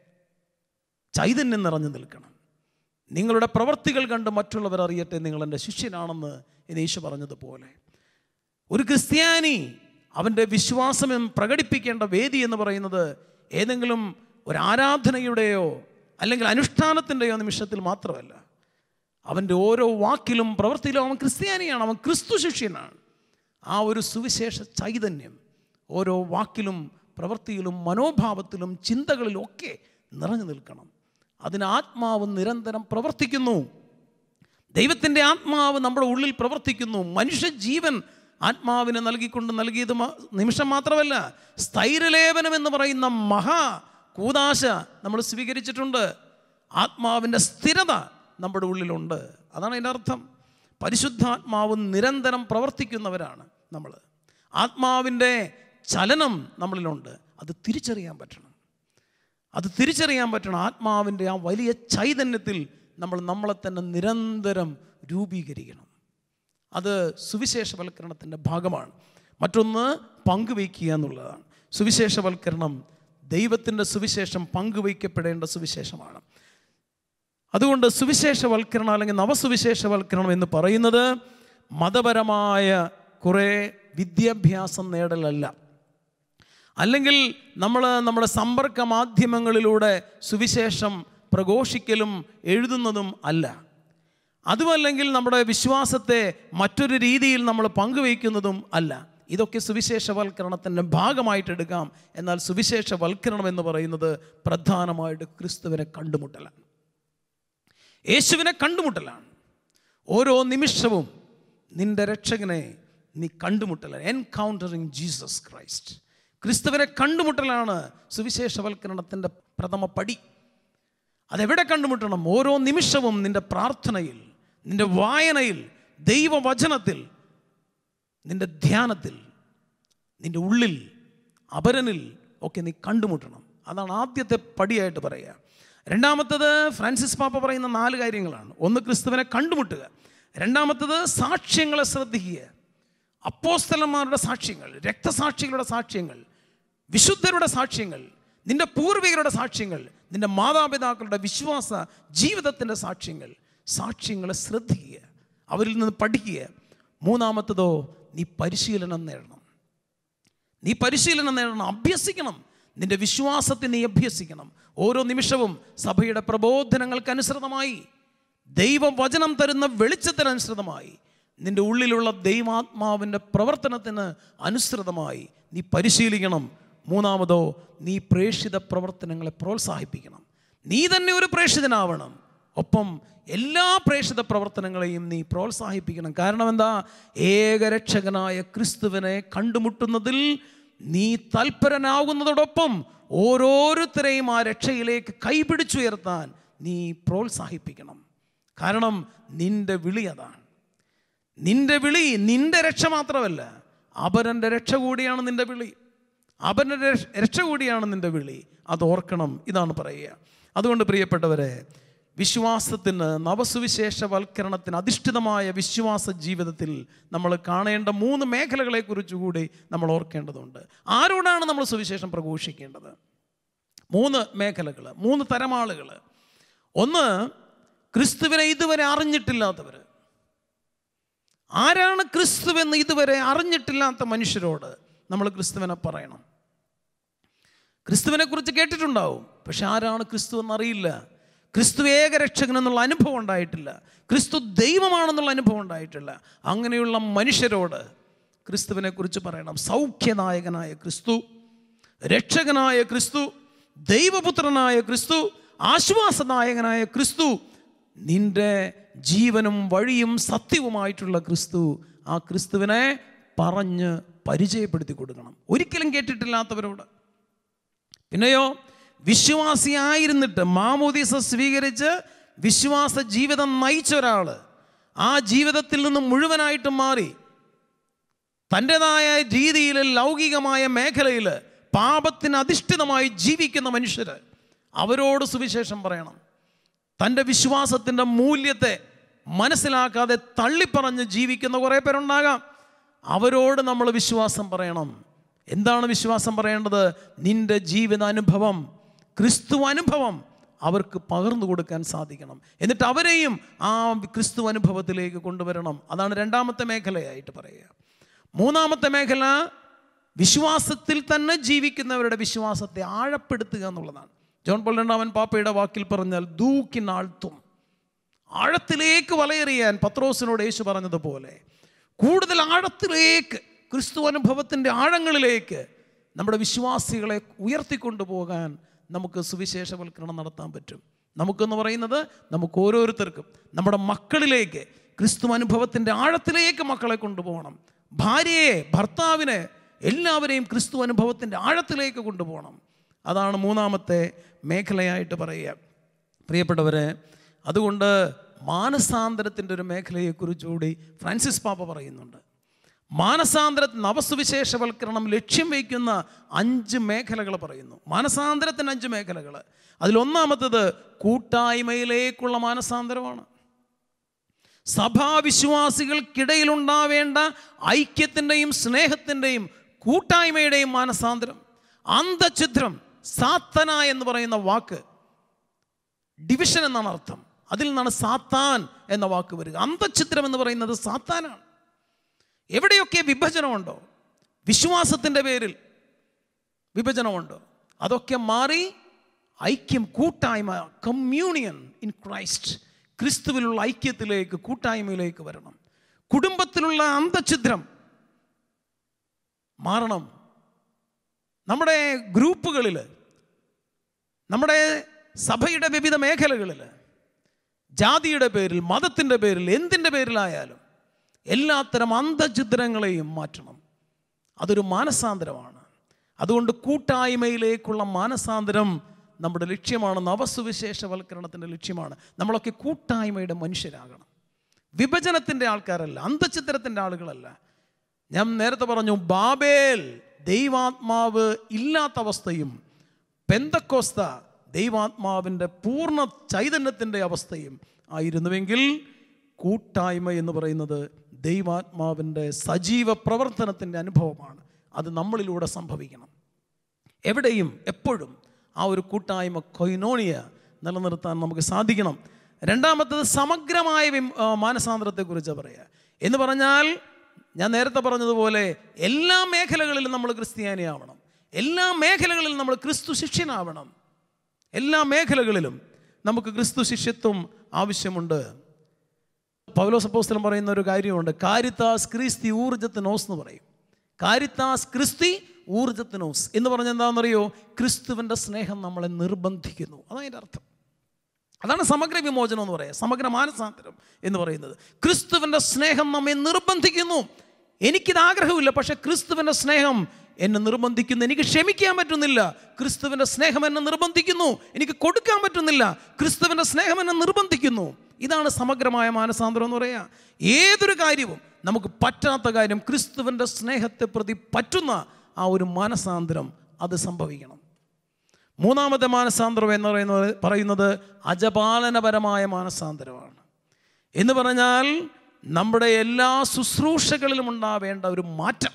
ചൈതന്യം നിറഞ്ഞു നിൽക്കണം നിങ്ങളുടെ പ്രവൃത്തികൾ കണ്ട് മറ്റുള്ളവർ അറിയട്ടെ നിങ്ങൾ എൻ്റെ ശിഷ്യനാണെന്ന് എന്ന് യേശു പറഞ്ഞതുപോലെ ഒരു ക്രിസ്ത്യാനി അവൻ്റെ വിശ്വാസം പ്രകടിപ്പിക്കേണ്ട വേദി എന്ന് പറയുന്നത് ഏതെങ്കിലും ഒരു ആരാധനയുടെയോ അല്ലെങ്കിൽ അനുഷ്ഠാനത്തിൻ്റെയോ നിമിഷത്തിൽ മാത്രമല്ല അവൻ്റെ ഓരോ വാക്കിലും പ്രവൃത്തിയിലും അവൻ ക്രിസ്ത്യാനിയാണ് അവൻ ക്രിസ്തു ശിഷ്യനാണ് ആ ഒരു സുവിശേഷ ചൈതന്യം ഓരോ വാക്കിലും പ്രവൃത്തിയിലും മനോഭാവത്തിലും ചിന്തകളിലും ഒക്കെ നിറഞ്ഞു നിൽക്കണം അതിന് ആത്മാവ് നിരന്തരം പ്രവർത്തിക്കുന്നു ദൈവത്തിൻ്റെ ആത്മാവ് നമ്മുടെ ഉള്ളിൽ പ്രവർത്തിക്കുന്നു മനുഷ്യ ജീവൻ ആത്മാവിന് നൽകിക്കൊണ്ട് നൽകിയത് മ- നിമിഷം മാത്രമല്ല സ്ഥൈര്യലേപനം എന്ന് പറയുന്ന മഹാ കൂതാശ നമ്മൾ സ്വീകരിച്ചിട്ടുണ്ട് ആത്മാവിൻ്റെ സ്ഥിരത നമ്മുടെ ഉള്ളിലുണ്ട് അതാണ് അതിൻ്റെ അർത്ഥം പരിശുദ്ധാത്മാവ് നിരന്തരം പ്രവർത്തിക്കുന്നവരാണ് നമ്മൾ ആത്മാവിൻ്റെ ചലനം നമ്മളിലുണ്ട് അത് തിരിച്ചറിയാൻ പറ്റണം അത് തിരിച്ചറിയാൻ പറ്റണം ആത്മാവിൻ്റെ ആ വലിയ ചൈതന്യത്തിൽ നമ്മൾ നമ്മളെ തന്നെ നിരന്തരം രൂപീകരിക്കണം അത് സുവിശേഷവൽക്കരണത്തിൻ്റെ ഭാഗമാണ് മറ്റൊന്ന് പങ്കുവയ്ക്കുക എന്നുള്ളതാണ് സുവിശേഷവൽക്കരണം ദൈവത്തിൻ്റെ സുവിശേഷം പങ്കുവയ്ക്കപ്പെടേണ്ട സുവിശേഷമാണ് അതുകൊണ്ട് സുവിശേഷവൽക്കരണം അല്ലെങ്കിൽ നവസുവിശേഷവൽക്കരണം എന്ന് പറയുന്നത് മതപരമായ കുറേ വിദ്യാഭ്യാസം നേടലല്ല അല്ലെങ്കിൽ നമ്മൾ നമ്മുടെ സമ്പർക്ക മാധ്യമങ്ങളിലൂടെ സുവിശേഷം പ്രഘോഷിക്കലും എഴുതുന്നതും അല്ല അതുമല്ലെങ്കിൽ നമ്മുടെ വിശ്വാസത്തെ മറ്റൊരു രീതിയിൽ നമ്മൾ പങ്കുവയ്ക്കുന്നതും അല്ല ഇതൊക്കെ സുവിശേഷവൽക്കരണത്തിൻ്റെ ഭാഗമായിട്ട് എടുക്കാം എന്നാൽ സുവിശേഷവൽക്കരണം എന്ന് പറയുന്നത് പ്രധാനമായിട്ട് ക്രിസ്തുവിനെ കണ്ടുമുട്ടലാണ് യേശുവിനെ കണ്ടുമുട്ടലാണ് ഓരോ നിമിഷവും നിന്റെ രക്ഷകനെ നീ കണ്ടുമുട്ടലാണ് എൻകൗണ്ടറിങ് ജീസസ് ക്രൈസ്റ്റ് ക്രിസ്തുവിനെ കണ്ടുമുട്ടലാണ് സുവിശേഷവൽക്കരണത്തിൻ്റെ പ്രഥമ പടി അതെവിടെ കണ്ടുമുട്ടണം ഓരോ നിമിഷവും നിന്റെ പ്രാർത്ഥനയിൽ നിന്റെ വായനയിൽ ദൈവവചനത്തിൽ നിന്റെ ധ്യാനത്തിൽ നിന്റെ ഉള്ളിൽ അപരനിൽ ഒക്കെ നീ കണ്ടുമുട്ടണം അതാണ് ആദ്യത്തെ പടിയായിട്ട് പറയുക രണ്ടാമത്തത് ഫ്രാൻസിസ് പാപ്പ പറയുന്ന നാല് കാര്യങ്ങളാണ് ഒന്ന് ക്രിസ്തുവിനെ കണ്ടുമുട്ടുക രണ്ടാമത്തത് സാക്ഷ്യങ്ങളെ ശ്രദ്ധിക്കുക അപ്പോസ്തലന്മാരുടെ സാക്ഷ്യങ്ങൾ രക്തസാക്ഷികളുടെ സാക്ഷ്യങ്ങൾ വിശുദ്ധരുടെ സാക്ഷ്യങ്ങൾ നിന്റെ പൂർവികരുടെ സാക്ഷ്യങ്ങൾ നിന്റെ മാതാപിതാക്കളുടെ വിശ്വാസ ജീവിതത്തിൻ്റെ സാക്ഷ്യങ്ങൾ സാക്ഷ്യങ്ങളെ ശ്രദ്ധിക്കുക അവരിൽ നിന്ന് പഠിക്കുക മൂന്നാമത്തതോ നീ പരിശീലനം നേടണം നീ പരിശീലനം നേടണം അഭ്യസിക്കണം നിന്റെ വിശ്വാസത്തെ നീ അഭ്യസിക്കണം ഓരോ നിമിഷവും സഭയുടെ പ്രബോധനങ്ങൾക്കനുസൃതമായി ദൈവം വചനം തരുന്ന വെളിച്ചത്തിനനുസൃതമായി നിന്റെ ഉള്ളിലുള്ള ദൈവാത്മാവിൻ്റെ പ്രവർത്തനത്തിന് അനുസൃതമായി നീ പരിശീലിക്കണം മൂന്നാമതോ നീ പ്രേക്ഷിത പ്രവർത്തനങ്ങളെ പ്രോത്സാഹിപ്പിക്കണം നീ തന്നെ ഒരു പ്രേക്ഷിതനാവണം ഒപ്പം എല്ലാ പ്രേക്ഷിത പ്രവർത്തനങ്ങളെയും നീ പ്രോത്സാഹിപ്പിക്കണം കാരണം എന്താ ഏകരക്ഷകനായ ക്രിസ്തുവിനെ കണ്ടുമുട്ടുന്നതിൽ നീ തൽപരനാകുന്നതോടൊപ്പം ഓരോരുത്തരെയും ആ രക്ഷയിലേക്ക് കൈപിടിച്ചുയർത്താൻ നീ പ്രോത്സാഹിപ്പിക്കണം കാരണം നിന്റെ വിളി അതാണ് നിന്റെ വിളി നിന്റെ രക്ഷ മാത്രമല്ല അപരൻ്റെ രക്ഷ കൂടിയാണ് നിന്റെ വിളി അപരൻ്റെ രക്ഷ- രക്ഷ കൂടിയാണ് നിന്റെ വിളി അത് ഓർക്കണം ഇതാണ് പറയുക അതുകൊണ്ട് പ്രിയപ്പെട്ടവരെ വിശ്വാസത്തിന് നവസുവിശേഷവൽക്കരണത്തിന് അധിഷ്ഠിതമായ വിശ്വാസ ജീവിതത്തിൽ നമ്മൾ കാണേണ്ട മൂന്ന് മേഖലകളെക്കുറിച്ച് കൂടി നമ്മൾ ഓർക്കേണ്ടതുണ്ട് ആരോടാണ് നമ്മൾ സുവിശേഷം പ്രഘോഷിക്കേണ്ടത് മൂന്ന് മേഖലകൾ മൂന്ന് തരം ആളുകൾ ഒന്ന് ക്രിസ്തുവിനെ ഇതുവരെ അറിഞ്ഞിട്ടില്ലാത്തവർ ആരാണ് ക്രിസ്തുവെന്ന് ഇതുവരെ അറിഞ്ഞിട്ടില്ലാത്ത മനുഷ്യരോട് നമ്മൾ ക്രിസ്തുവിനെ പറയണം ക്രിസ്തുവിനെ കുറിച്ച് കേട്ടിട്ടുണ്ടാവും പക്ഷെ ആരാണ് ക്രിസ്തു എന്നറിയില്ല ക്രിസ്തു ഏക രക്ഷകൻ എന്നുള്ള അനുഭവം ഉണ്ടായിട്ടില്ല ക്രിസ്തു ദൈവമാണെന്നുള്ള അനുഭവം ഉണ്ടായിട്ടില്ല അങ്ങനെയുള്ള മനുഷ്യരോട് ക്രിസ്തുവിനെ കുറിച്ച് പറയണം സൗഖ്യനായകനായ ക്രിസ്തു രക്ഷകനായ ക്രിസ്തു ദൈവപുത്രനായ ക്രിസ്തു ആശ്വാസനായകനായ ക്രിസ്തു നിന്റെ ജീവനും വഴിയും സത്യവുമായിട്ടുള്ള ക്രിസ്തു ആ ക്രിസ്തുവിനെ പറഞ്ഞ് പരിചയപ്പെടുത്തി കൊടുക്കണം ഒരിക്കലും കേട്ടിട്ടില്ലാത്തവരോട് പിന്നെയോ വിശ്വാസിയായിരുന്നിട്ട് മാമോദീസ സ്വീകരിച്ച് വിശ്വാസ ജീവിതം നയിച്ച ഒരാൾ ആ ജീവിതത്തിൽ നിന്ന് മുഴുവനായിട്ടും മാറി തൻ്റെതായ രീതിയിൽ ലൗകികമായ മേഖലയിൽ പാപത്തിന് അധിഷ്ഠിതമായി ജീവിക്കുന്ന മനുഷ്യർ അവരോട് സുവിശേഷം പറയണം തൻ്റെ വിശ്വാസത്തിൻ്റെ മൂല്യത്തെ മനസ്സിലാക്കാതെ തള്ളിപ്പറഞ്ഞ് ജീവിക്കുന്ന കുറേ പേരുണ്ടാകാം അവരോട് നമ്മൾ വിശ്വാസം പറയണം എന്താണ് വിശ്വാസം പറയേണ്ടത് നിന്റെ ജീവിതാനുഭവം ക്രിസ്തു അനുഭവം അവർക്ക് പകർന്നു കൊടുക്കാൻ സാധിക്കണം എന്നിട്ട് അവരെയും ആ ക്രിസ്തു അനുഭവത്തിലേക്ക് കൊണ്ടുവരണം അതാണ് രണ്ടാമത്തെ മേഖലയായിട്ട് പറയുക മൂന്നാമത്തെ മേഖല വിശ്വാസത്തിൽ തന്നെ ജീവിക്കുന്നവരുടെ വിശ്വാസത്തെ ആഴപ്പെടുത്തുക എന്നുള്ളതാണ് ജോൺ പോൾ രണ്ടാമൻ പാപ്പയുടെ വാക്കിൽ പറഞ്ഞാൽ ദൂക്കിനാഴ്ത്തും ആഴത്തിലേക്ക് വലയെറിയാൻ പത്രോസിനോട് യേശു പറഞ്ഞതുപോലെ കൂടുതൽ ആഴത്തിലേക്ക് ക്രിസ്തു അനുഭവത്തിൻ്റെ ആഴങ്ങളിലേക്ക് നമ്മുടെ വിശ്വാസികളെ ഉയർത്തിക്കൊണ്ടുപോകാൻ നമുക്ക് സുവിശേഷവൽക്കരണം നടത്താൻ പറ്റും നമുക്കെന്ന് പറയുന്നത് നമുക്ക് ഓരോരുത്തർക്കും നമ്മുടെ മക്കളിലേക്ക് ക്രിസ്തു അനുഭവത്തിൻ്റെ ആഴത്തിലേക്ക് മക്കളെ കൊണ്ടുപോകണം ഭാര്യയെ ഭർത്താവിനെ എല്ലാവരെയും ക്രിസ്തു അനുഭവത്തിൻ്റെ ആഴത്തിലേക്ക് കൊണ്ടുപോകണം അതാണ് മൂന്നാമത്തെ മേഖലയായിട്ട് പറയുക പ്രിയപ്പെട്ടവരെ അതുകൊണ്ട് മാനസാന്തരത്തിൻ്റെ ഒരു മേഖലയെക്കുറിച്ചുകൂടി ഫ്രാൻസിസ് പാപ്പ പറയുന്നുണ്ട് മാനസാന്തര നവസുവിശേഷവൽക്കരണം ലക്ഷ്യം വയ്ക്കുന്ന അഞ്ച് മേഖലകൾ പറയുന്നു മാനസാന്തരത്തിന് അഞ്ച് മേഖലകൾ അതിലൊന്നാമത്തത് കൂട്ടായ്മയിലേക്കുള്ള മാനസാന്തരമാണ് സഭാവിശ്വാസികൾക്കിടയിലുണ്ടാവേണ്ട ഐക്യത്തിൻ്റെയും സ്നേഹത്തിൻ്റെയും കൂട്ടായ്മയുടെയും മാനസാന്തരം അന്തഛിദ്രം സാത്തന എന്ന് പറയുന്ന വാക്ക് ഡിവിഷൻ എന്നാണ് അർത്ഥം അതിൽ നിന്നാണ് സാത്താൻ എന്ന വാക്ക് വരിക അന്തഛിദ്രം എന്ന് പറയുന്നത് സാത്താനാണ് എവിടെയൊക്കെ വിഭജനമുണ്ടോ വിശ്വാസത്തിൻ്റെ പേരിൽ വിഭജനമുണ്ടോ അതൊക്കെ മാറി ഐക്യം കൂട്ടായ്മ കമ്മ്യൂണിയൻ ഇൻ ക്രൈസ്റ്റ് ക്രിസ്തുവിലുള്ള ഐക്യത്തിലേക്ക് കൂട്ടായ്മയിലേക്ക് വരണം കുടുംബത്തിലുള്ള അന്തഛിദ്രം മാറണം നമ്മുടെ ഗ്രൂപ്പുകളിൽ നമ്മുടെ സഭയുടെ വിവിധ മേഖലകളിൽ ജാതിയുടെ പേരിൽ മതത്തിൻ്റെ പേരിൽ എന്തിൻ്റെ പേരിലായാലും എല്ലാത്തരം അന്തഛിദ്രങ്ങളെയും മാറ്റണം അതൊരു മാനസാന്തരമാണ് അതുകൊണ്ട് കൂട്ടായ്മയിലേക്കുള്ള മാനസാന്തരം നമ്മുടെ ലക്ഷ്യമാണ് നവസുവിശേഷവൽക്കരണത്തിൻ്റെ ലക്ഷ്യമാണ് നമ്മളൊക്കെ കൂട്ടായ്മയുടെ മനുഷ്യരാകണം വിഭജനത്തിൻ്റെ ആൾക്കാരല്ല അന്തഛിദ്രത്തിൻ്റെ ആളുകളല്ല ഞാൻ നേരത്തെ പറഞ്ഞു ബാബേൽ ദൈവാത്മാവ് ഇല്ലാത്ത അവസ്ഥയും പെന്തക്കോസ്ത ദൈവാത്മാവിൻ്റെ പൂർണ്ണ ചൈതന്യത്തിൻ്റെ അവസ്ഥയും ആയിരുന്നുവെങ്കിൽ കൂട്ടായ്മ എന്ന് പറയുന്നത് ദൈവാത്മാവിൻ്റെ സജീവ പ്രവർത്തനത്തിൻ്റെ അനുഭവമാണ് അത് നമ്മളിലൂടെ സംഭവിക്കണം എവിടെയും എപ്പോഴും ആ ഒരു കൂട്ടായ്മ കൊയിനോണിയ നിലനിർത്താൻ നമുക്ക് സാധിക്കണം രണ്ടാമത്തത് സമഗ്രമായ വിം- ആ, മാനസാന്തരത്തെക്കുറിച്ച് പറയുക എന്ന് പറഞ്ഞാൽ ഞാൻ നേരത്തെ പറഞ്ഞതുപോലെ എല്ലാ മേഖലകളിലും നമ്മൾ ക്രിസ്ത്യാനിയാവണം എല്ലാ മേഖലകളിലും നമ്മൾ ക്രിസ്തു ശിഷ്യനാവണം എല്ലാ മേഖലകളിലും നമുക്ക് ക്രിസ്തു ശിഷ്യത്വം ആവശ്യമുണ്ട് പൗലോസ് അപ്പോസ്തലൻ പറയുന്ന ഒരു കാര്യമുണ്ട് കാരിത്താസ് ക്രിസ്തി ഊർജത്തിനോസ് എന്ന് പറയും കാരിത്താസ് ക്രിസ്തി ഊർജത്തിനോസ് എന്ന് പറഞ്ഞാൽ എന്താണെന്നറിയോ ക്രിസ്തുവിൻ്റെ സ്നേഹം നമ്മളെ നിർബന്ധിക്കുന്നു അതതിൻ്റെ അർത്ഥം അതാണ് സമഗ്ര വിമോചനം എന്ന് പറയുക സമഗ്ര മാനസാന്തരം എന്ന് പറയുന്നത് ക്രിസ്തുവിൻ്റെ സ്നേഹം നമ്മെ നിർബന്ധിക്കുന്നു എനിക്കിത് ആഗ്രഹമില്ല പക്ഷേ ക്രിസ്തുവിൻ്റെ സ്നേഹം എന്നെ നിർബന്ധിക്കുന്നു എനിക്ക് ക്ഷമിക്കാൻ പറ്റുന്നില്ല ക്രിസ്തുവിൻ്റെ സ്നേഹം എന്നെ നിർബന്ധിക്കുന്നു എനിക്ക് കൊടുക്കാൻ പറ്റുന്നില്ല ക്രിസ്തുവിൻ്റെ സ്നേഹം എന്നെ നിർബന്ധിക്കുന്നു ഇതാണ് സമഗ്രമായ മാനസാന്തരം എന്ന് പറയുക ഏതൊരു കാര്യവും നമുക്ക് പറ്റാത്ത കാര്യം ക്രിസ്തുവിൻ്റെ സ്നേഹത്തെ പ്രതി പറ്റുന്ന ആ ഒരു മാനസാന്തരം അത് സംഭവിക്കണം മൂന്നാമത്തെ മാനസാന്തരം എന്ന് പറയുന്നത് പറയുന്നത് അജപാലനപരമായ മാനസാന്തരമാണ് എന്ന് പറഞ്ഞാൽ നമ്മുടെ എല്ലാ ശുശ്രൂഷകളിലും ഉണ്ടാവേണ്ട ഒരു മാറ്റം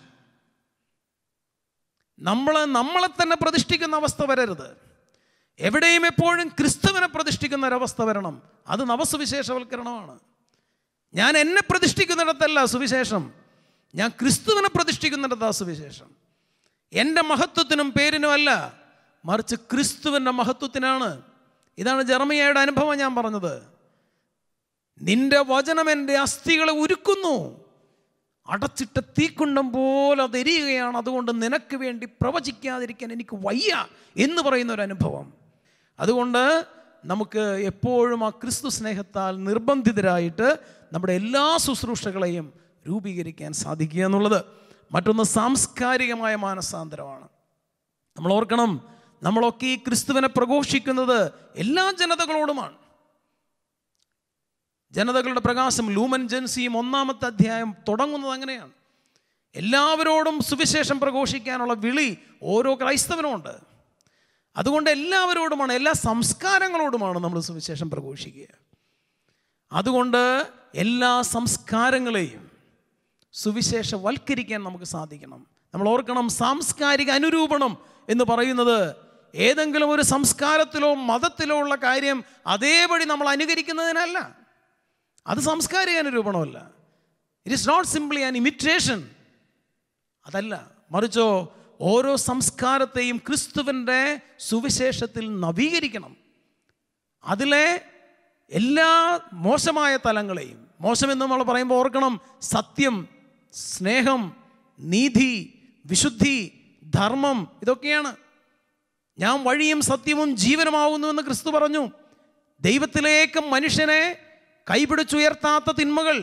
നമ്മൾ നമ്മളെ തന്നെ പ്രതിഷ്ഠിക്കുന്ന അവസ്ഥ വരരുത് എവിടെയും എപ്പോഴും ക്രിസ്തുവിനെ പ്രതിഷ്ഠിക്കുന്ന ഒരവസ്ഥ വരണം അത് നവസുവിശേഷവൽക്കരണമാണ് ഞാൻ എന്നെ പ്രതിഷ്ഠിക്കുന്നിടത്തല്ല സുവിശേഷം ഞാൻ ക്രിസ്തുവിനെ പ്രതിഷ്ഠിക്കുന്നിടത്താ സുവിശേഷം എൻ്റെ മഹത്വത്തിനും പേരിനുമല്ല മറിച്ച് ക്രിസ്തുവിൻ്റെ മഹത്വത്തിനാണ് ഇതാണ് ജർമ്മയുടെ അനുഭവം ഞാൻ പറഞ്ഞത് നിന്റെ വചനം എൻ്റെ അസ്ഥികളെ ഉരുക്കുന്നു അടച്ചിട്ട തീക്കുണ്ടം പോലെ അത് എരിയുകയാണ് അതുകൊണ്ട് നിനക്ക് വേണ്ടി പ്രവചിക്കാതിരിക്കാൻ എനിക്ക് വയ്യ എന്ന് പറയുന്ന ഒരു അനുഭവം അതുകൊണ്ട് നമുക്ക് എപ്പോഴും ആ ക്രിസ്തു സ്നേഹത്താൽ നിർബന്ധിതരായിട്ട് നമ്മുടെ എല്ലാ ശുശ്രൂഷകളെയും രൂപീകരിക്കാൻ സാധിക്കുക എന്നുള്ളത് മറ്റൊന്ന് സാംസ്കാരികമായ മാനസാന്തരമാണ് നമ്മൾ ഓർക്കണം നമ്മളൊക്കെ ഈ ക്രിസ്തുവിനെ പ്രഘോഷിക്കുന്നത് എല്ലാ ജനതകളോടുമാണ് ജനതകളുടെ പ്രകാശം ലൂമൻ ജൻസിയും ഒന്നാമത്തെ അധ്യായം തുടങ്ങുന്നത് അങ്ങനെയാണ് എല്ലാവരോടും സുവിശേഷം പ്രഘോഷിക്കാനുള്ള വിളി ഓരോ ക്രൈസ്തവനുമുണ്ട് അതുകൊണ്ട് എല്ലാവരോടുമാണ് എല്ലാ സംസ്കാരങ്ങളോടുമാണ് നമ്മൾ സുവിശേഷം പ്രഘോഷിക്കുക അതുകൊണ്ട് എല്ലാ സംസ്കാരങ്ങളെയും സുവിശേഷവൽക്കരിക്കാൻ നമുക്ക് സാധിക്കണം നമ്മൾ ഓർക്കണം സാംസ്കാരിക അനുരൂപണം എന്ന് പറയുന്നത് ഏതെങ്കിലും ഒരു സംസ്കാരത്തിലോ മതത്തിലോ ഉള്ള കാര്യം അതേപടി നമ്മൾ അനുകരിക്കുന്നതിനല്ല അത് സാംസ്കാരിക അനുരൂപണമല്ല it is not simply an imitation അതല്ല മറിച്ചോ ഓരോ സംസ്കാരത്തെയും ക്രിസ്തുവിൻ്റെ സുവിശേഷത്തിൽ നവീകരിക്കണം അതിലെ എല്ലാ മോശമായ തലങ്ങളെയും മോശമെന്ന് നമ്മൾ പറയുമ്പോൾ ഓർക്കണം സത്യം സ്നേഹം നീതി വിശുദ്ധി ധർമ്മം ഇതൊക്കെയാണ് ഞാൻ വഴിയും സത്യവും ജീവനുമാവുന്നുവെന്ന് ക്രിസ്തു പറഞ്ഞു ദൈവത്തിലേക്ക് മനുഷ്യനെ കൈപിടിച്ചുയർത്താത്ത തിന്മകൾ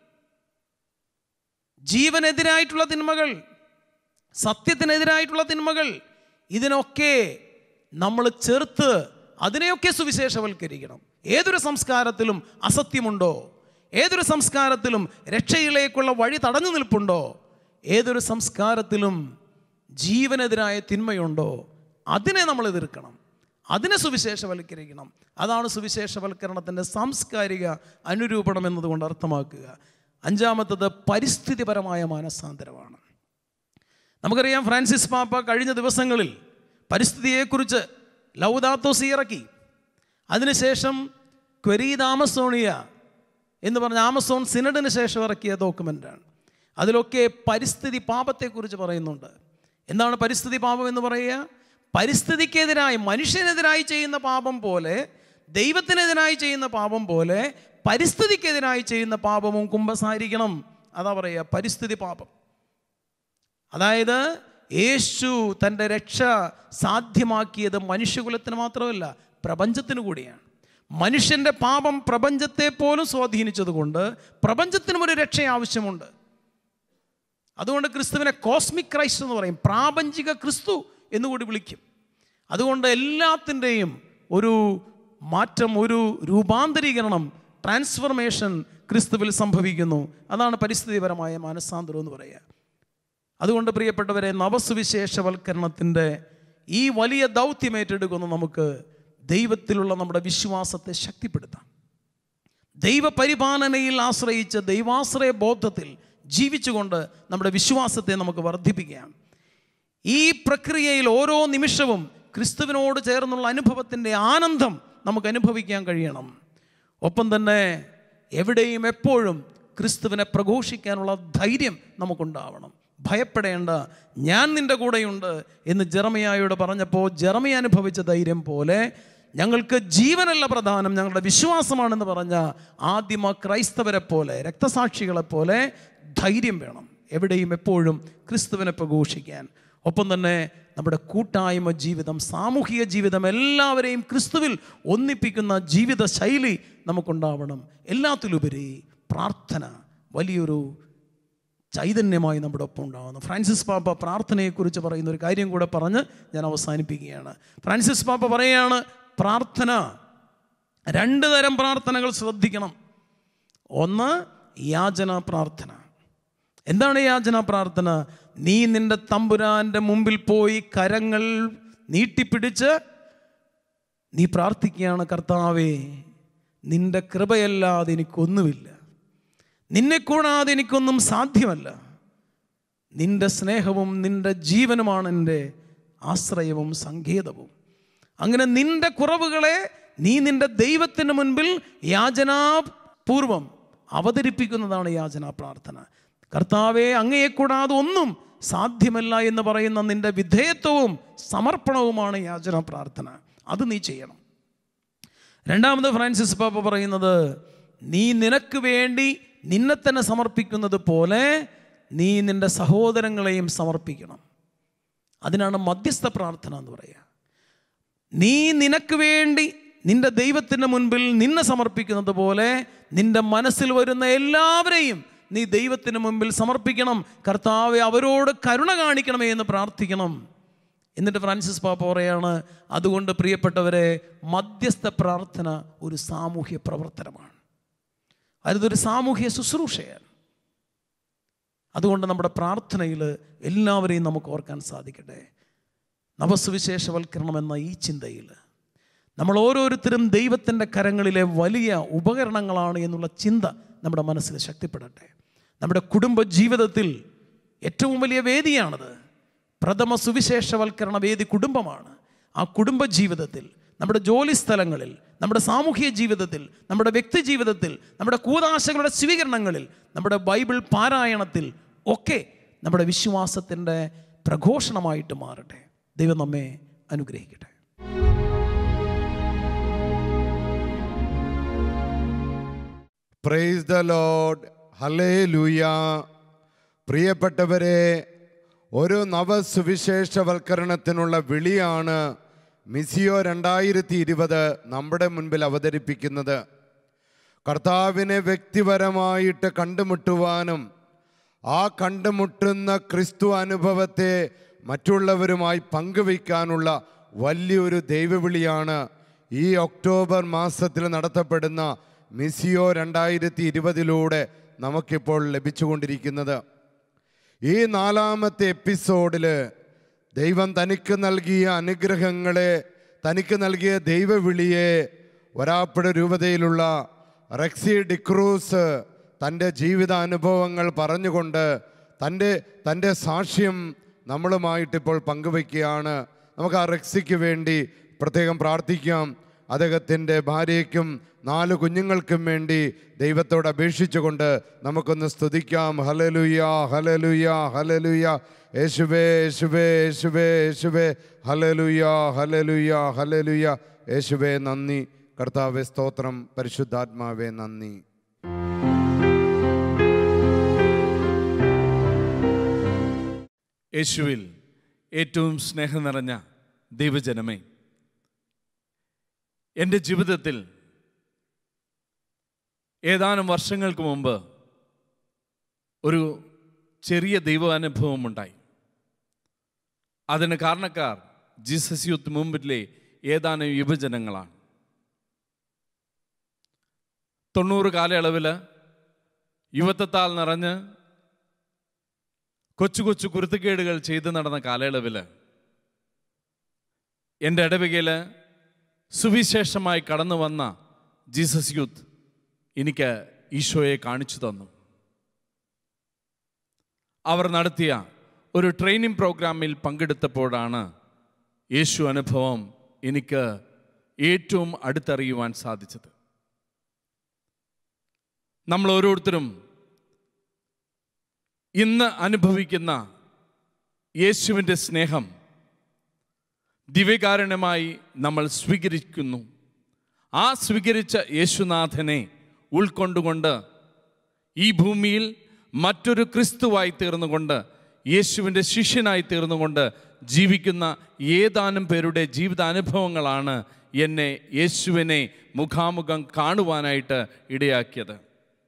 ജീവനെതിരായിട്ടുള്ള തിന്മകൾ സത്യത്തിനെതിരായിട്ടുള്ള തിന്മകൾ ഇതിനൊക്കെ നമ്മൾ ചെറുത്ത് അതിനെയൊക്കെ സുവിശേഷവൽക്കരിക്കണം ഏതൊരു സംസ്കാരത്തിലും അസത്യമുണ്ടോ ഏതൊരു സംസ്കാരത്തിലും രക്ഷയിലേക്കുള്ള വഴി തടഞ്ഞു നിൽപ്പുണ്ടോ ഏതൊരു സംസ്കാരത്തിലും ജീവനെതിരായ തിന്മയുണ്ടോ അതിനെ നമ്മൾ എതിർക്കണം അതിനെ സുവിശേഷവൽക്കരിക്കണം അതാണ് സുവിശേഷവൽക്കരണത്തിൻ്റെ സാംസ്കാരിക അനുരൂപണം എന്നതുകൊണ്ട് അർത്ഥമാക്കുക അഞ്ചാമത്തത് പരിസ്ഥിതിപരമായ മാനസാന്തരമാണ് നമുക്കറിയാം ഫ്രാൻസിസ് പാപ്പ കഴിഞ്ഞ ദിവസങ്ങളിൽ പരിസ്ഥിതിയെക്കുറിച്ച് ലൗദാത്തോസി ഇറക്കി അതിനുശേഷം ക്വരീദ് ആമസോണിയ എന്ന് പറഞ്ഞ ആമസോൺ സിനഡിന് ശേഷം ഇറക്കിയ ഡോക്യുമെൻ്റാണ് അതിലൊക്കെ പരിസ്ഥിതി പാപത്തെക്കുറിച്ച് പറയുന്നുണ്ട് എന്താണ് പരിസ്ഥിതി പാപം എന്ന് പറയുക പരിസ്ഥിതിക്കെതിരായി മനുഷ്യനെതിരായി ചെയ്യുന്ന പാപം പോലെ ദൈവത്തിനെതിരായി ചെയ്യുന്ന പാപം പോലെ പരിസ്ഥിതിക്കെതിരായി ചെയ്യുന്ന പാപവും കുമ്പസാരിക്കണം അതാ പറയുക പരിസ്ഥിതി പാപം അതായത് യേശു തൻ്റെ രക്ഷ സാധ്യമാക്കിയത് മനുഷ്യകുലത്തിന് മാത്രമല്ല പ്രപഞ്ചത്തിന് കൂടിയാണ് മനുഷ്യൻ്റെ പാപം പ്രപഞ്ചത്തെ പോലും സ്വാധീനിച്ചതുകൊണ്ട് പ്രപഞ്ചത്തിനും ഒരു രക്ഷ ആവശ്യമുണ്ട് അതുകൊണ്ട് ക്രിസ്തുവിനെ കോസ്മിക് ക്രൈസ്റ്റ് എന്ന് പറയും പ്രാപഞ്ചിക ക്രിസ്തു എന്നുകൂടി വിളിക്കും അതുകൊണ്ട് എല്ലാത്തിൻ്റെയും ഒരു മാറ്റം ഒരു രൂപാന്തരീകരണം ട്രാൻസ്ഫർമേഷൻ ക്രിസ്തുവിൽ സംഭവിക്കുന്നു അതാണ് പരിസ്ഥിതിപരമായ മാനസാന്തരം എന്ന് പറയുക അതുകൊണ്ട് പ്രിയപ്പെട്ടവരെ നവസുവിശേഷവൽക്കരണത്തിൻ്റെ ഈ വലിയ ദൗത്യം ഏറ്റെടുക്കുന്ന നമുക്ക് ദൈവത്തിലുള്ള നമ്മുടെ വിശ്വാസത്തെ ശക്തിപ്പെടുത്താം ദൈവപരിപാലനയിൽ ആശ്രയിച്ച് ദൈവാശ്രയ ബോധത്തിൽ ജീവിച്ചുകൊണ്ട് നമ്മുടെ വിശ്വാസത്തെ നമുക്ക് വർദ്ധിപ്പിക്കാം ഈ പ്രക്രിയയിൽ ഓരോ നിമിഷവും ക്രിസ്തുവിനോട് ചേർന്നുള്ള അനുഭവത്തിൻ്റെ ആനന്ദം നമുക്ക് അനുഭവിക്കാൻ കഴിയണം ഒപ്പം തന്നെ എവിടെയും എപ്പോഴും ക്രിസ്തുവിനെ പ്രഘോഷിക്കാനുള്ള ധൈര്യം നമുക്കുണ്ടാവണം ഭയപ്പെടേണ്ട ഞാൻ നിൻ്റെ കൂടെയുണ്ട് എന്ന് ജെറമിയായോട് പറഞ്ഞപ്പോൾ ജെറമിയ അനുഭവിച്ച ധൈര്യം പോലെ ഞങ്ങൾക്ക് ജീവനല്ല പ്രധാനം ഞങ്ങളുടെ വിശ്വാസമാണെന്ന് പറഞ്ഞ ആദിമ ക്രൈസ്തവരെ പോലെ രക്തസാക്ഷികളെ പോലെ ധൈര്യം വേണം എവിടെയും എപ്പോഴും ക്രിസ്തുവിനെ പ്രഘോഷിക്കാൻ ഒപ്പം തന്നെ നമ്മുടെ കൂട്ടായ്മ ജീവിതം സാമൂഹിക ജീവിതം എല്ലാവരെയും ക്രിസ്തുവിൽ ഒന്നിപ്പിക്കുന്ന ജീവിത ശൈലി നമുക്കുണ്ടാവണം എല്ലാത്തിലുപരി പ്രാർത്ഥന വലിയൊരു ചൈതന്യമായി നമ്മുടെ ഒപ്പം ഉണ്ടാകുന്നു ഫ്രാൻസിസ് പാപ്പ പ്രാർത്ഥനയെക്കുറിച്ച് പറയുന്ന ഒരു കാര്യം കൂടെ പറഞ്ഞ് ഞാൻ അവസാനിപ്പിക്കുകയാണ് ഫ്രാൻസിസ് പാപ്പ പറയുകയാണ് പ്രാർത്ഥന രണ്ട് തരം പ്രാർത്ഥനകൾ ശ്രദ്ധിക്കണം ഒന്ന് യാചന പ്രാർത്ഥന എന്താണ് യാചന പ്രാർത്ഥന നീ നിന്റെ തമ്പുരാൻ്റെ മുമ്പിൽ പോയി കരങ്ങൾ നീട്ടിപ്പിടിച്ച് നീ പ്രാർത്ഥിക്കുകയാണ് കർത്താവേ നിന്റെ കൃപയല്ലാതെ എനിക്കൊന്നുമില്ല നിന്നെ കൂടാതെ എനിക്കൊന്നും സാധ്യമല്ല നിന്റെ സ്നേഹവും നിന്റെ ജീവനുമാണ് എൻ്റെ ആശ്രയവും സങ്കേതവും അങ്ങനെ നിന്റെ കുറവുകളെ നീ നിന്റെ ദൈവത്തിന് മുൻപിൽ യാചനാപൂർവം അവതരിപ്പിക്കുന്നതാണ് യാചനാ പ്രാർത്ഥന കർത്താവെ അങ്ങയെ കൂടാതെ ഒന്നും സാധ്യമല്ല എന്ന് പറയുന്ന നിന്റെ വിധേയത്വവും സമർപ്പണവുമാണ് യാചനാ പ്രാർത്ഥന അത് നീ ചെയ്യണം രണ്ടാമത് ഫ്രാൻസിസ് പാപ്പ പറയുന്നത് നീ നിനക്ക് വേണ്ടി നിന്നെ തന്നെ സമർപ്പിക്കുന്നത് പോലെ നീ നിന്റെ സഹോദരങ്ങളെയും സമർപ്പിക്കണം അതിനാണ് മധ്യസ്ഥ പ്രാർത്ഥന എന്ന് പറയുക നീ നിനക്ക് വേണ്ടി നിന്റെ ദൈവത്തിൻ്റെ മുൻപിൽ നിന്നെ സമർപ്പിക്കുന്നത് പോലെ നിന്റെ മനസ്സിൽ വരുന്ന എല്ലാവരെയും നീ ദൈവത്തിന് മുൻപിൽ സമർപ്പിക്കണം കർത്താവെ അവരോട് കരുണ കാണിക്കണമേ എന്ന് പ്രാർത്ഥിക്കണം എന്നിട്ട് ഫ്രാൻസിസ് പാപ്പ പറയാണ് അതുകൊണ്ട് പ്രിയപ്പെട്ടവരെ മധ്യസ്ഥ പ്രാർത്ഥന ഒരു സാമൂഹ്യ പ്രവർത്തനമാണ് അതൊരു സാമൂഹ്യ ശുശ്രൂഷയാണ് അതുകൊണ്ട് നമ്മുടെ പ്രാർത്ഥനയിൽ എല്ലാവരെയും നമുക്ക് ഓർക്കാൻ സാധിക്കട്ടെ നവസുവിശേഷവൽക്കരണം എന്ന ഈ ചിന്തയിൽ നമ്മൾ ഓരോരുത്തരും ദൈവത്തിൻ്റെ കരങ്ങളിലെ വലിയ ഉപകരണങ്ങളാണ് എന്നുള്ള ചിന്ത നമ്മുടെ മനസ്സിൽ ശക്തിപ്പെടട്ടെ നമ്മുടെ കുടുംബ ജീവിതത്തിൽ ഏറ്റവും വലിയ വേദിയാണത് പ്രഥമ സുവിശേഷവൽക്കരണ വേദി കുടുംബമാണ് ആ കുടുംബ ജീവിതത്തിൽ നമ്മുടെ ജോലി സ്ഥലങ്ങളിൽ നമ്മുടെ സാമൂഹിക ജീവിതത്തിൽ നമ്മുടെ വ്യക്തി ജീവിതത്തിൽ നമ്മുടെ കൂതാശകളുടെ സ്വീകരണങ്ങളിൽ നമ്മുടെ ബൈബിൾ പാരായണത്തിൽ ഒക്കെ നമ്മുടെ വിശ്വാസത്തിൻ്റെ പ്രഘോഷണമായിട്ട് മാറട്ടെ ദൈവം നമ്മെ അനുഗ്രഹിക്കട്ടെ പ്രൈസ് ദ ലോഡ് ഹലേ ലൂയ പ്രിയപ്പെട്ടവരെ ഒരു നവസുവിശേഷവൽക്കരണത്തിനുള്ള വിളിയാണ് മിസിയോ രണ്ടായിരത്തി ഇരുപത് നമ്മുടെ മുൻപിൽ അവതരിപ്പിക്കുന്നത് കർത്താവിനെ വ്യക്തിപരമായിട്ട് കണ്ടുമുട്ടുവാനും ആ കണ്ടുമുട്ടുന്ന ക്രിസ്തു അനുഭവത്തെ മറ്റുള്ളവരുമായി പങ്കുവയ്ക്കാനുള്ള വലിയൊരു ദൈവവിളിയാണ് ഈ ഒക്ടോബർ മാസത്തിൽ നടത്തപ്പെടുന്ന മിസിയോ രണ്ടായിരത്തി ഇരുപതിലൂടെ നമുക്കിപ്പോൾ ലഭിച്ചുകൊണ്ടിരിക്കുന്നത് ഈ നാലാമത്തെ എപ്പിസോഡിൽ ദൈവം തനിക്ക് നൽകിയ അനുഗ്രഹങ്ങളെ തനിക്ക് നൽകിയ ദൈവവിളിയെ വരാപ്പുഴ രൂപതയിലുള്ള റെക്സി ഡിക്രൂസ് തൻ്റെ ജീവിതാനുഭവങ്ങൾ പറഞ്ഞുകൊണ്ട് തൻ്റെ തൻ്റെ സാക്ഷ്യം നമ്മളുമായിട്ടിപ്പോൾ പങ്കുവയ്ക്കുകയാണ് നമുക്ക് ആ റെക്സിക്ക് വേണ്ടി പ്രത്യേകം പ്രാർത്ഥിക്കാം അദ്ദേഹത്തിൻ്റെ ഭാര്യയ്ക്കും നാല് കുഞ്ഞുങ്ങൾക്കും വേണ്ടി ദൈവത്തോട് അപേക്ഷിച്ചുകൊണ്ട് നമുക്കൊന്ന് സ്തുതിക്കാം ഹലലുയ ഹലലുയ ഹലലുയ യേശുവേ യേശുവേ യേശുവേ യേശുവേ ഹലലുയ ഹലലുയ ഹലലുയ യേശുവേ നന്ദി കർത്താവെ സ്തോത്രം പരിശുദ്ധാത്മാവേ നന്ദി യേശുവിൽ ഏറ്റവും സ്നേഹം നിറഞ്ഞ ദൈവജനമേ എൻ്റെ ജീവിതത്തിൽ ഏതാനും വർഷങ്ങൾക്ക് മുമ്പ് ഒരു ചെറിയ ദൈവാനുഭവം ഉണ്ടായി അതിന് കാരണക്കാർ ജീസസ് യൂത്ത് മൂവ്മെൻറ്റിലെ ഏതാനും യുവജനങ്ങളാണ് തൊണ്ണൂറ് കാലയളവിൽ യുവത്വത്താൽ നിറഞ്ഞ് കൊച്ചു കൊച്ചു കുരുത്തക്കേടുകൾ ചെയ്തു നടന്ന കാലയളവിൽ എൻ്റെ ഇടവകയിൽ സുവിശേഷമായി കടന്നു വന്ന ജീസസ് യൂത്ത് എനിക്ക് ഈശോയെ കാണിച്ചു തന്നു അവർ നടത്തിയ ഒരു ട്രെയിനിങ് പ്രോഗ്രാമിൽ പങ്കെടുത്തപ്പോഴാണ് യേശു അനുഭവം എനിക്ക് ഏറ്റവും അടുത്തറിയുവാൻ സാധിച്ചത് നമ്മൾ ഓരോരുത്തരും ഇന്ന് അനുഭവിക്കുന്ന യേശുവിൻ്റെ സ്നേഹം ദിവ്യകാരണമായി നമ്മൾ സ്വീകരിക്കുന്നു ആ സ്വീകരിച്ച യേശുനാഥനെ ഉൾക്കൊണ്ടുകൊണ്ട് ഈ ഭൂമിയിൽ മറ്റൊരു ക്രിസ്തുവായി തീർന്നുകൊണ്ട് യേശുവിൻ്റെ ശിഷ്യനായി തീർന്നുകൊണ്ട് ജീവിക്കുന്ന ഏതാനും പേരുടെ ജീവിതാനുഭവങ്ങളാണ് എന്നെ യേശുവിനെ മുഖാമുഖം കാണുവാനായിട്ട് ഇടയാക്കിയത്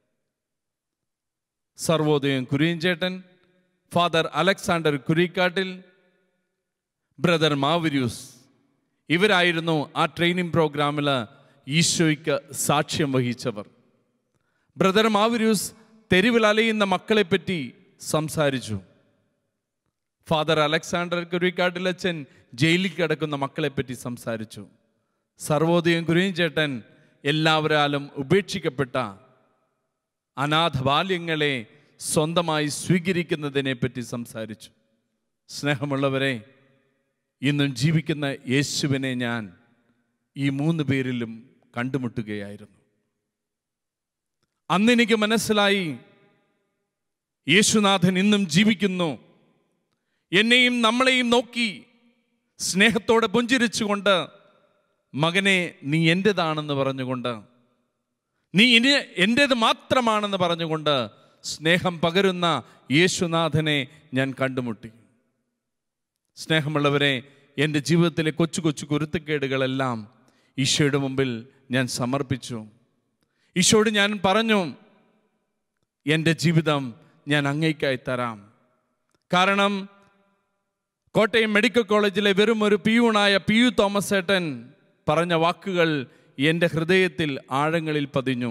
സർവോദയം കുര്യൻചേട്ടൻ ഫാദർ അലക്സാണ്ടർ കുരിക്കാട്ടിൽ ബ്രദർ മാവരിയൂസ് ഇവരായിരുന്നു ആ ട്രെയിനിങ് പ്രോഗ്രാമിൽ ഈശോയ്ക്ക് സാക്ഷ്യം വഹിച്ചവർ ബ്രദർ മാവരിയൂസ് തെരുവിൽ അലയുന്ന മക്കളെപ്പറ്റി സംസാരിച്ചു ഫാദർ അലക്സാണ്ടർ കുരിക്കാട്ടിലച്ചൻ ജയിലിൽ കിടക്കുന്ന മക്കളെപ്പറ്റി സംസാരിച്ചു സർവോദയം കുര്യൻ ചേട്ടൻ എല്ലാവരാലും ഉപേക്ഷിക്കപ്പെട്ട അനാഥ ബാല്യങ്ങളെ സ്വന്തമായി സ്വീകരിക്കുന്നതിനെ പറ്റി സംസാരിച്ചു സ്നേഹമുള്ളവരെ ഇന്നും ജീവിക്കുന്ന യേശുവിനെ ഞാൻ ഈ മൂന്ന് പേരിലും കണ്ടുമുട്ടുകയായിരുന്നു അന്ന് എനിക്ക് മനസ്സിലായി യേശുനാഥൻ ഇന്നും ജീവിക്കുന്നു എന്നെയും നമ്മളെയും നോക്കി സ്നേഹത്തോടെ പുഞ്ചിരിച്ചുകൊണ്ട് മകനെ നീ എൻ്റെതാണെന്ന് പറഞ്ഞുകൊണ്ട് നീ ഇനി എൻ്റേത് മാത്രമാണെന്ന് പറഞ്ഞുകൊണ്ട് സ്നേഹം പകരുന്ന യേശുനാഥനെ ഞാൻ കണ്ടുമുട്ടി സ്നേഹമുള്ളവരെ എൻ്റെ ജീവിതത്തിലെ കൊച്ചു കൊച്ചു കുരുത്തക്കേടുകളെല്ലാം ഈശോയുടെ മുമ്പിൽ ഞാൻ സമർപ്പിച്ചു ഈശോയോട് ഞാൻ പറഞ്ഞു എൻ്റെ ജീവിതം ഞാൻ അങ്ങേക്കായി തരാം കാരണം കോട്ടയം മെഡിക്കൽ കോളേജിലെ വെറും ഒരു പിയൂണായ പി യു തോമസ് ഏട്ടൻ പറഞ്ഞ വാക്കുകൾ എൻ്റെ ഹൃദയത്തിൽ ആഴങ്ങളിൽ പതിഞ്ഞു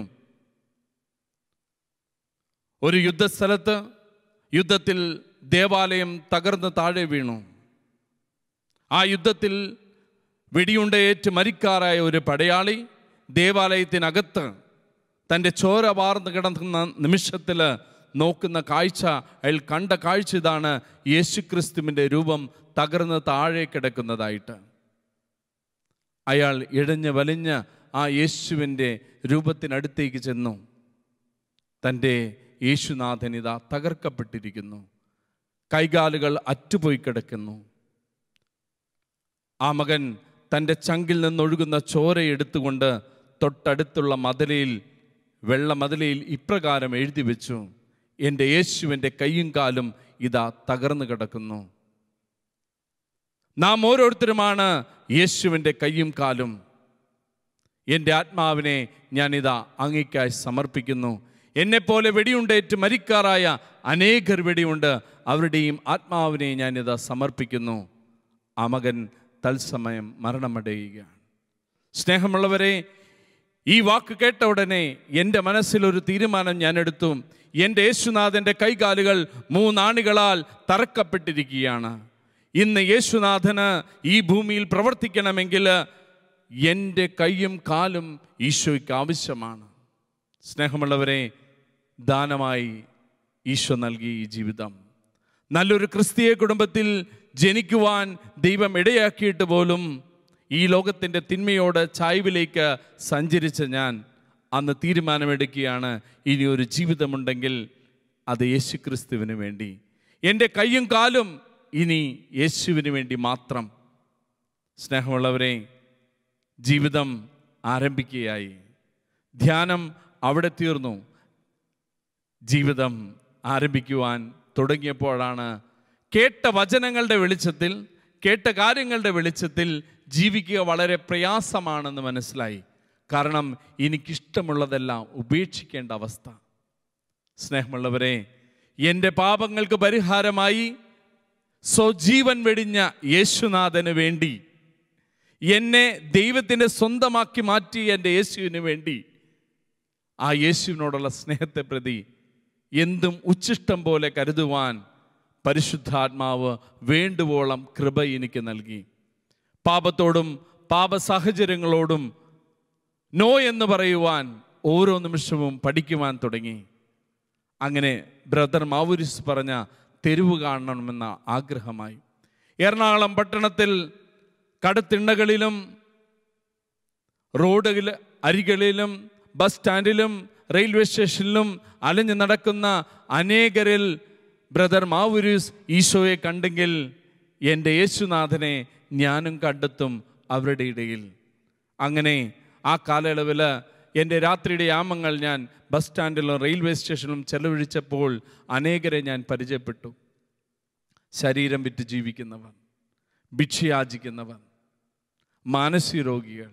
ഒരു യുദ്ധസ്ഥലത്ത് യുദ്ധത്തിൽ ദേവാലയം തകർന്ന് താഴെ വീണു ആ യുദ്ധത്തിൽ വെടിയുണ്ടയേറ്റ് മരിക്കാറായ ഒരു പടയാളി ദേവാലയത്തിനകത്ത് തൻ്റെ ചോര വാർന്ന് കിടക്കുന്ന നിമിഷത്തിൽ നോക്കുന്ന കാഴ്ച അയാൾ കണ്ട കാഴ്ച ഇതാണ് യേശുക്രിസ്തുവിൻ്റെ രൂപം തകർന്ന് താഴെ കിടക്കുന്നതായിട്ട് അയാൾ ഇഴഞ്ഞ് വലിഞ്ഞ് ആ യേശുവിൻ്റെ രൂപത്തിനടുത്തേക്ക് ചെന്നു തൻ്റെ യേശുനാഥൻ ഇതാ തകർക്കപ്പെട്ടിരിക്കുന്നു കൈകാലുകൾ അറ്റുപോയി കിടക്കുന്നു ആ മകൻ തൻ്റെ ചങ്കിൽ നിന്നൊഴുകുന്ന ചോര എടുത്തുകൊണ്ട് തൊട്ടടുത്തുള്ള മതിലയിൽ വെള്ള മതിലയിൽ ഇപ്രകാരം എഴുതി വെച്ചു എൻ്റെ യേശുവിൻ്റെ കൈയും കാലും ഇതാ തകർന്നു കിടക്കുന്നു നാം ഓരോരുത്തരുമാണ് യേശുവിൻ്റെ കൈയും കാലും എൻ്റെ ആത്മാവിനെ ഞാനിതാ അങ്ങേക്കായി സമർപ്പിക്കുന്നു എന്നെപ്പോലെ വെടിയുണ്ടേറ്റ് മരിക്കാറായ അനേകർ വെടിയുണ്ട് അവരുടെയും ആത്മാവിനെ ഞാനിതാ സമർപ്പിക്കുന്നു ആ മകൻ തത്സമയം മരണമടയുകയാണ് സ്നേഹമുള്ളവരെ ഈ വാക്ക് കേട്ട ഉടനെ എൻ്റെ മനസ്സിലൊരു തീരുമാനം ഞാൻ എടുത്തു എൻ്റെ യേശുനാഥൻ്റെ കൈകാലുകൾ മൂന്നാണികളാൽ തറക്കപ്പെട്ടിരിക്കുകയാണ് ഇന്ന് യേശുനാഥന് ഈ ഭൂമിയിൽ പ്രവർത്തിക്കണമെങ്കിൽ എൻ്റെ കൈയും കാലും ഈശോയ്ക്ക് ആവശ്യമാണ് സ്നേഹമുള്ളവരെ ദാനമായി ഈശോ നൽകി ഈ ജീവിതം നല്ലൊരു ക്രിസ്തീയ കുടുംബത്തിൽ ജനിക്കുവാൻ ദൈവം ഇടയാക്കിയിട്ട് പോലും ഈ ലോകത്തിൻ്റെ തിന്മയോട് ചായ്വിലേക്ക് സഞ്ചരിച്ച ഞാൻ അന്ന് തീരുമാനമെടുക്കുകയാണ് ഇനി ഒരു ജീവിതമുണ്ടെങ്കിൽ അത് യേശുക്രിസ്തുവിന് വേണ്ടി എൻ്റെ കൈയും കാലും ഇനി യേശുവിന് വേണ്ടി മാത്രം സ്നേഹമുള്ളവരെ ജീവിതം ആരംഭിക്കുകയായി ധ്യാനം അവിടെ തീർന്നു ജീവിതം ആരംഭിക്കുവാൻ തുടങ്ങിയപ്പോഴാണ് കേട്ട വചനങ്ങളുടെ വെളിച്ചത്തിൽ കേട്ട കാര്യങ്ങളുടെ വെളിച്ചത്തിൽ ജീവിക്കുക വളരെ പ്രയാസമാണെന്ന് മനസ്സിലായി കാരണം എനിക്കിഷ്ടമുള്ളതെല്ലാം ഉപേക്ഷിക്കേണ്ട അവസ്ഥ സ്നേഹമുള്ളവരെ എൻ്റെ പാപങ്ങൾക്ക് പരിഹാരമായി സ്വജീവൻ വെടിഞ്ഞ യേശുനാഥന് വേണ്ടി എന്നെ ദൈവത്തിൻ്റെ സ്വന്തമാക്കി മാറ്റിയ എൻ്റെ യേശുവിന് വേണ്ടി ആ യേശുവിനോടുള്ള സ്നേഹത്തെ പ്രതി എന്തും ഉച്ചിഷ്ടം പോലെ കരുതുവാൻ പരിശുദ്ധാത്മാവ് വേണ്ടുവോളം കൃപ എനിക്ക് നൽകി പാപത്തോടും പാപ സാഹചര്യങ്ങളോടും നോ എന്ന് പറയുവാൻ ഓരോ നിമിഷവും പഠിക്കുവാൻ തുടങ്ങി അങ്ങനെ ബ്രദർ മാവുരിസ് പറഞ്ഞ തെരുവ് കാണണമെന്ന ആഗ്രഹമായി എറണാകുളം പട്ടണത്തിൽ കടത്തിണ്ണകളിലും റോഡുകൾ അരികളിലും ബസ് സ്റ്റാൻഡിലും റെയിൽവേ സ്റ്റേഷനിലും അലഞ്ഞു നടക്കുന്ന അനേകരിൽ ബ്രദർ മാവുരീസ് ഈശോയെ കണ്ടെങ്കിൽ എൻ്റെ യേശുനാഥനെ ഞാനും കണ്ടെത്തും അവരുടെ ഇടയിൽ അങ്ങനെ ആ കാലയളവിൽ എൻ്റെ രാത്രിയുടെ യാമങ്ങൾ ഞാൻ ബസ് സ്റ്റാൻഡിലും റെയിൽവേ സ്റ്റേഷനിലും ചെലവഴിച്ചപ്പോൾ അനേകരെ ഞാൻ പരിചയപ്പെട്ടു ശരീരം വിറ്റ് ജീവിക്കുന്നവർ ഭിക്ഷയാചിക്കുന്നവർ മാനസിക രോഗികൾ